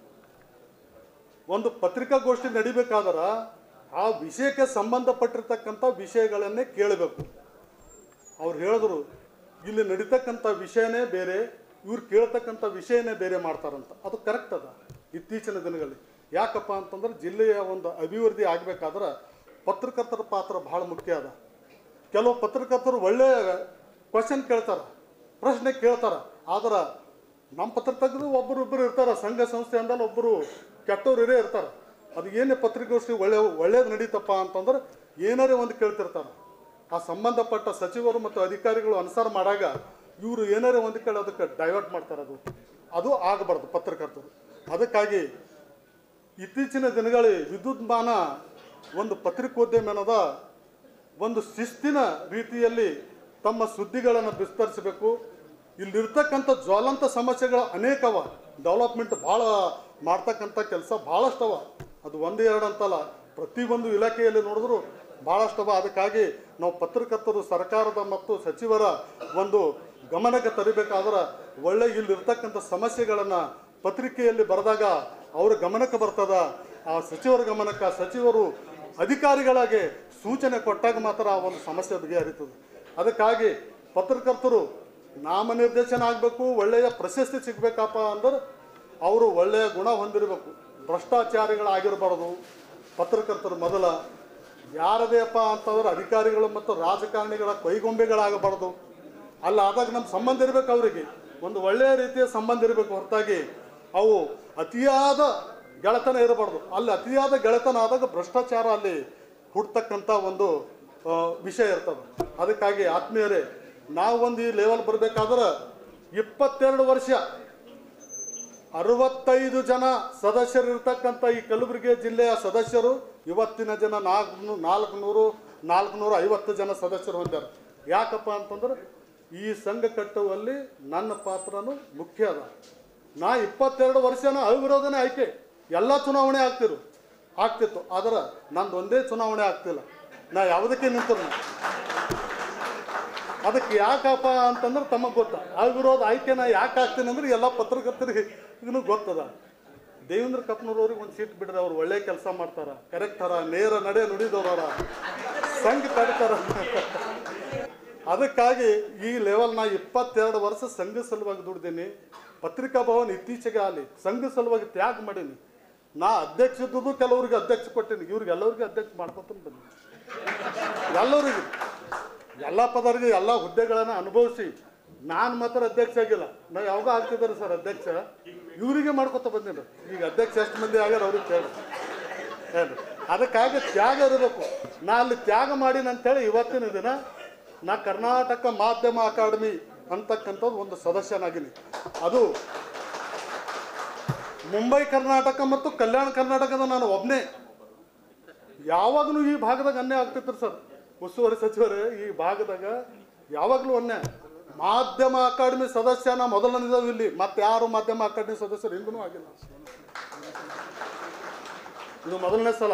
ಒಂದು ಪತ್ರಿಕಾಗೋಷ್ಠಿ ನಡಿಬೇಕಾದ್ರೆ ಆ ವಿಷಯಕ್ಕೆ ಸಂಬಂಧಪಟ್ಟಿರ್ತಕ್ಕಂಥ ವಿಷಯಗಳನ್ನೇ ಕೇಳಬೇಕು ಅವ್ರು ಹೇಳಿದ್ರು ಇಲ್ಲಿ ನಡೀತಕ್ಕಂಥ ವಿಷಯನೇ ಬೇರೆ ಇವ್ರು ಕೇಳ್ತಕ್ಕಂಥ ವಿಷಯನೇ ಬೇರೆ ಮಾಡ್ತಾರಂತ ಅದು ಕರೆಕ್ಟ್ ಅದ ಇತ್ತೀಚಿನ ದಿನಗಳಲ್ಲಿ ಯಾಕಪ್ಪ ಅಂತಂದ್ರೆ ಜಿಲ್ಲೆಯ ಒಂದು ಅಭಿವೃದ್ಧಿ ಆಗಬೇಕಾದ್ರೆ ಪತ್ರಕರ್ತರ ಪಾತ್ರ ಭಾಳ ಮುಖ್ಯ ಅದ ಕೆಲವು ಪತ್ರಕರ್ತರು ಒಳ್ಳೆಯ ಕ್ವಶನ್ ಕೇಳ್ತಾರೆ ಪ್ರಶ್ನೆ ಕೇಳ್ತಾರೆ ಆದ್ರೆ ನಮ್ಮ ಪತ್ರ ತೆಗೆದು ಒಬ್ಬರು ಇಬ್ಬರು ಇರ್ತಾರೆ ಸಂಘ ಸಂಸ್ಥೆ ಅಂದಲ್ಲಿ ಒಬ್ಬರು ಕೆಟ್ಟವ್ರು ಇರೇ ಇರ್ತಾರೆ ಅದು ಏನೇ ಪತ್ರಿಕಾಗೋಷ್ಠಿ ಒಳ್ಳೆ ಒಳ್ಳೇದು ನಡೀತಪ್ಪ ಅಂತಂದ್ರೆ ಏನಾರೇ ಒಂದು ಕೇಳ್ತಿರ್ತಾರೆ ಆ ಸಂಬಂಧಪಟ್ಟ ಸಚಿವರು ಮತ್ತು ಅಧಿಕಾರಿಗಳು ಅನುಸಾರ ಮಾಡಾಗ ಇವರು ಏನಾರೇ ಒಂದು ಕೇಳಿ ಅದಕ್ಕೆ ಡೈವರ್ಟ್ ಮಾಡ್ತಾರೆ ಅದು ಅದು ಆಗಬಾರ್ದು ಪತ್ರಕರ್ತರು ಅದಕ್ಕಾಗಿ ಇತ್ತೀಚಿನ ದಿನಗಳಲ್ಲಿ ವಿದ್ಯುನ್ಮಾನ ಒಂದು ಪತ್ರಿಕೋದ್ಯಮ ಏನದ ಒಂದು ಶಿಸ್ತಿನ ರೀತಿಯಲ್ಲಿ ತಮ್ಮ ಸುದ್ದಿಗಳನ್ನು ವಿಸ್ತರಿಸಬೇಕು ಇಲ್ಲಿರ್ತಕ್ಕಂಥ ಜ್ವಲಂತ ಸಮಸ್ಯೆಗಳು ಅನೇಕವ ಡೆವಲಪ್ಮೆಂಟ್ ಭಾಳ ಮಾಡ್ತಕ್ಕಂಥ ಕೆಲಸ ಭಾಳಷ್ಟವ ಅದು ಒಂದು ಎರಡು ಅಂತಲ್ಲ ಪ್ರತಿಯೊಂದು ಇಲಾಖೆಯಲ್ಲಿ ನೋಡಿದ್ರು ಭಾಳಷ್ಟವ ಅದಕ್ಕಾಗಿ ನಾವು ಪತ್ರಕರ್ತರು ಸರ್ಕಾರದ ಮತ್ತು ಸಚಿವರ ಒಂದು ಗಮನಕ್ಕೆ ತರಬೇಕಾದ್ರೆ ಒಳ್ಳೆ ಇಲ್ಲಿರ್ತಕ್ಕಂಥ ಸಮಸ್ಯೆಗಳನ್ನು ಪತ್ರಿಕೆಯಲ್ಲಿ ಬರೆದಾಗ ಅವ್ರ ಗಮನಕ್ಕೆ ಬರ್ತದ ಆ ಸಚಿವರ ಗಮನಕ್ಕೆ ಆ ಸಚಿವರು ಅಧಿಕಾರಿಗಳಾಗಿ ಸೂಚನೆ ಕೊಟ್ಟಾಗ ಮಾತ್ರ ಆ ಒಂದು ಸಮಸ್ಯೆ ಬಗೆಹರಿತದೆ ಅದಕ್ಕಾಗಿ ಪತ್ರಕರ್ತರು ನಾಮನಿರ್ದೇಶನ ಆಗಬೇಕು ಒಳ್ಳೆಯ ಪ್ರಶಸ್ತಿ ಸಿಗ್ಬೇಕಪ್ಪ ಅಂದ್ರೆ ಅವರು ಒಳ್ಳೆಯ ಗುಣ ಹೊಂದಿರಬೇಕು ಭ್ರಷ್ಟಾಚಾರಿಗಳಾಗಿರಬಾರ್ದು ಪತ್ರಕರ್ತರು ಮೊದಲ ಯಾರದೇಪ್ಪ ಅಂತಂದ್ರೆ ಅಧಿಕಾರಿಗಳು ಮತ್ತು ರಾಜಕಾರಣಿಗಳ ಕೈಗೊಂಬೆಗಳಾಗಬಾರ್ದು ಅಲ್ಲ ಆದಾಗ ನಮ್ಮ ಸಂಬಂಧ ಇರಬೇಕು ಅವರಿಗೆ ಒಂದು ಒಳ್ಳೆಯ ರೀತಿಯ ಸಂಬಂಧ ಇರಬೇಕು ಹೊರತಾಗಿ ಅವು ಅತಿಯಾದ ಗೆಳೆತನ ಇರಬಾರ್ದು ಅಲ್ಲಿ ಅತಿಯಾದ ಗೆಳೆತನ ಆದಾಗ ಭ್ರಷ್ಟಾಚಾರ ಅಲ್ಲಿ ಹುಡ್ತಕ್ಕಂಥ ಒಂದು ಆ, ವಿಷಯ ಇರ್ತದೆ ಅದಕ್ಕಾಗಿ ಆತ್ಮೀಯರೇ ನಾವು ಒಂದು ಈ ಲೆವೆಲ್ ಬರಬೇಕಾದ್ರೆ ಇಪ್ಪತ್ತೆರಡು ವರ್ಷ ಅರವತ್ತೈದು ಜನ ಸದಸ್ಯರಿರ್ತಕ್ಕಂಥ ಈ ಕಲಬುರಗಿ ಜಿಲ್ಲೆಯ ಸದಸ್ಯರು ಇವತ್ತಿನ ಜನ ನಾಲ್ಕು ನಾಲ್ಕುನೂರು ನಾಲ್ಕುನೂರ ಐವತ್ತು ಜನ ಸದಸ್ಯರು ಹೊಂದ್ಯಾರ ಯಾಕಪ್ಪ ಅಂತಂದ್ರೆ ಈ ಸಂಘ ಕಟ್ಟುವಲ್ಲಿ ನನ್ನ ಪಾತ್ರನೂ ಮುಖ್ಯ ಅದ ನಾ ಇಪ್ಪತ್ತೆರಡು ವರ್ಷನ ಅವಿರೋಧನೇ ಆಯ್ಕೆ ಎಲ್ಲ ಚುನಾವಣೆ ಆಗ್ತಿರು ಆಗ್ತಿತ್ತು ಆದ್ರೆ ನಂದು ಒಂದೇ ಚುನಾವಣೆ ಆಗ್ತಿಲ್ಲ ನಾ ಯಾವುದಕ್ಕೆ ನಿಂತರು ಅದಕ್ಕೆ ಯಾಕಪ್ಪ ಅಂತಂದ್ರೆ ತಮಗೆ ಗೊತ್ತ ಅವಿರೋಧ ಆಯ್ಕೆನ ಯಾಕೆ ಆಗ್ತೀನಿ ಅಂದ್ರೆ ಎಲ್ಲ ಪತ್ರಕರ್ತರಿಗೆ ಇದನ್ನು ಗೊತ್ತದ ದೇವೇಂದ್ರ ಕಪ್ನೂರವ್ರಿಗೆ ಒಂದು ಸೀಟ್ ಬಿಡ್ರಿ ಅವ್ರು ಒಳ್ಳೆ ಕೆಲಸ ಮಾಡ್ತಾರ ಕರೆಕ್ಟ್ ಅರ ನೇರ ನಡೆ ನುಡಿದವ್ರ ಸಂಘ ಕಟ್ತಾರ ಅದಕ್ಕಾಗಿ ಈ ಲೆವೆಲ್ ನಾ ಇಪ್ಪತ್ತೆರಡು ವರ್ಷ ಸಂಘ ಸಲುವಾಗಿ ದುಡ್ದೀನಿ ಪತ್ರಿಕಾ ಭವನ್ ಇತ್ತೀಚೆಗೆ ಅಲ್ಲಿ ಸಂಘ ಸಲುವಾಗಿ ತ್ಯಾಗ ಮಾಡೀನಿ ನಾ ಅಧ್ಯಕ್ಷ ಇದ್ದದ್ದು ಕೆಲವ್ರಿಗೆ ಅಧ್ಯಕ್ಷ ಕೊಟ್ಟೀನಿ ಇವ್ರಿಗೆ ಎಲ್ಲರಿಗೆ ಅಧ್ಯಕ್ಷ ಮಾಡ್ಕೊತ ಬಂದೀನಿ ಎಲ್ಲರಿಗೂ ಎಲ್ಲ ಪದರಿಗೆ ಎಲ್ಲ ಹುದ್ದೆಗಳನ್ನು ಅನುಭವಿಸಿ ನಾನು ಮಾತ್ರ ಅಧ್ಯಕ್ಷ ಆಗಿಲ್ಲ ನಾ ಯಾವಾಗ ಆಗ್ತಿದ್ದಾರೆ ಸರ್ ಅಧ್ಯಕ್ಷ ಇವರಿಗೆ ಮಾಡ್ಕೊತ ಬಂದಿನಿ ಈಗ ಅಧ್ಯಕ್ಷ ಎಷ್ಟು ಮಂದಿ ಆಗ್ಯಾರ ಅವ್ರಿಗೆ ಕೇಳಿ ಏನು ಅದಕ್ಕಾಗಿ ತ್ಯಾಗ ಇರಬೇಕು ನಾ ಅಲ್ಲಿ ತ್ಯಾಗ ಮಾಡೀನಿ ಅಂತೇಳಿ ಇವತ್ತಿನ ದಿನ ನಾ ಕರ್ನಾಟಕ ಮಾಧ್ಯಮ ಅಕಾಡೆಮಿ ಅಂತಕ್ಕಂಥದ್ದು ಒಂದು ಸದಸ್ಯನಾಗಿನಿ ಅದು ಮುಂಬೈ ಕರ್ನಾಟಕ ಮತ್ತು ಕಲ್ಯಾಣ ಕರ್ನಾಟಕದ ನಾನು ಒಬ್ಬನೇ ಯಾವಾಗಲೂ ಈ ಭಾಗದಾಗ ಅನ್ಯಾಯ ಆಗ್ತಿತ್ತು ಸರ್ ಉಸ್ತುವಾರಿ ಸಚಿವರೇ ಈ ಭಾಗದಾಗ ಯಾವಾಗಲೂ ಅನ್ಯಾಯ ಮಾಧ್ಯಮ ಅಕಾಡೆಮಿ ಸದಸ್ಯನ ಮೊದಲನೇದಾವ್ ಇಲ್ಲಿ ಮತ್ತೆ ಯಾರು ಮಾಧ್ಯಮ ಅಕಾಡೆಮಿ ಸದಸ್ಯರು ಹಿಂದೂ ಆಗಿಲ್ಲ ಇದು ಮೊದಲನೇ ಸಲ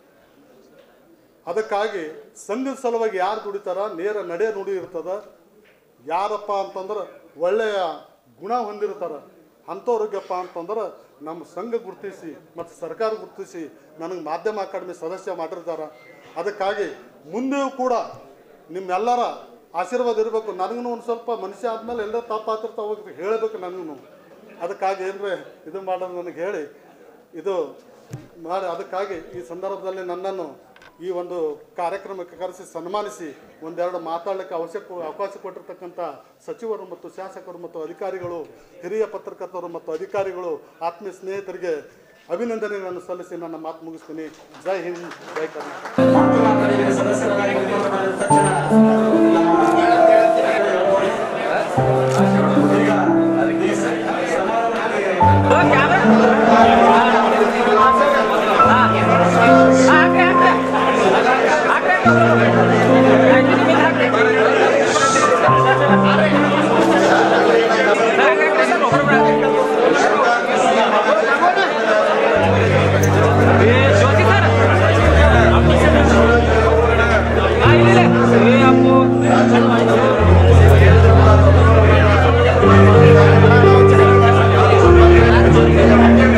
ಅದಕ್ಕಾಗಿ ಸಂಘದ ಸಲುವಾಗಿ ಯಾರು ದುಡಿತಾರ ನೇರ ನಡೆ ನುಡಿ ಇರ್ತದ ಯಾರಪ್ಪ ಅಂತಂದ್ರೆ ಒಳ್ಳೆಯ ಗುಣ ಹೊಂದಿರ್ತಾರ ಅಂಥವ್ರಿಗಪ್ಪ ಅಂತಂದ್ರೆ ನಮ್ಮ ಸಂಘ ಗುರುತಿಸಿ ಮತ್ತು ಸರ್ಕಾರ ಗುರುತಿಸಿ ನನಗೆ ಮಾಧ್ಯಮ ಅಕಾಡೆಮಿ ಸದಸ್ಯ ಮಾಡಿರ್ತಾರ ಅದಕ್ಕಾಗಿ ಮುಂದೆಯೂ ಕೂಡ ನಿಮ್ಮೆಲ್ಲರ ಆಶೀರ್ವಾದ ಇರಬೇಕು ನನಗೂ ಒಂದು ಸ್ವಲ್ಪ ಮನುಷ್ಯ ಆದಮೇಲೆ ಎಲ್ಲ ತಪ್ಪಾತಿರ್ತಾವ ಹೋಗಿ ಹೇಳಬೇಕು ನನಗೂ ಅದಕ್ಕಾಗಿ ಏನರೇ ಇದು ಮಾಡೋದು ನನಗೆ ಹೇಳಿ ಇದು ಮಾಡಿ ಅದಕ್ಕಾಗಿ ಈ ಸಂದರ್ಭದಲ್ಲಿ ನನ್ನನ್ನು ಈ ಒಂದು ಕಾರ್ಯಕ್ರಮಕ್ಕೆ ಕರೆಸಿ ಸನ್ಮಾನಿಸಿ ಒಂದೆರಡು ಮಾತಾಡಲಿಕ್ಕೆ ಅವಶ್ಯಕ ಅವಕಾಶ ಕೊಟ್ಟಿರ್ತಕ್ಕಂಥ ಸಚಿವರು ಮತ್ತು ಶಾಸಕರು ಮತ್ತು ಅಧಿಕಾರಿಗಳು ಹಿರಿಯ ಪತ್ರಕರ್ತರು ಮತ್ತು ಅಧಿಕಾರಿಗಳು ಆತ್ಮೀಯ ಸ್ನೇಹಿತರಿಗೆ ಅಭಿನಂದನೆಗಳನ್ನು ಸಲ್ಲಿಸಿ ನನ್ನ ಮಾತು ಮುಗಿಸ್ತೀನಿ ಜೈ ಹಿಂದ್ ಜೈ ಕರ್ನಾಟಕ आपको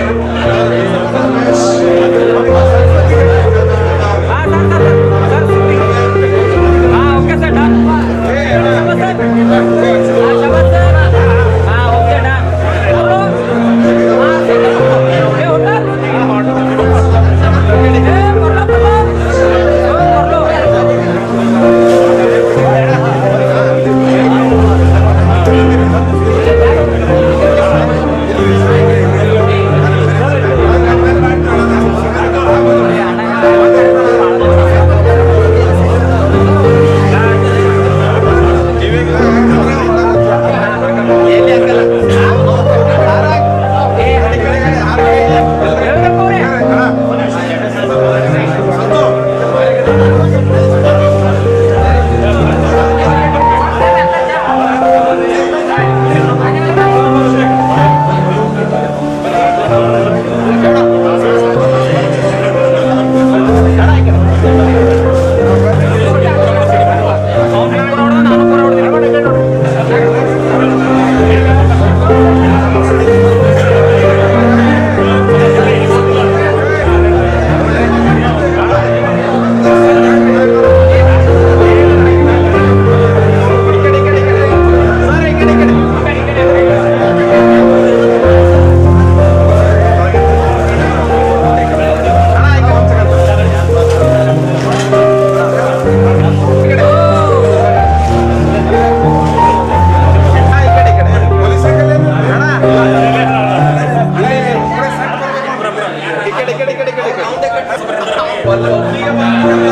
ಒಂದು ಒಪ್ಪಿಗೆ ಮಾತ್ರ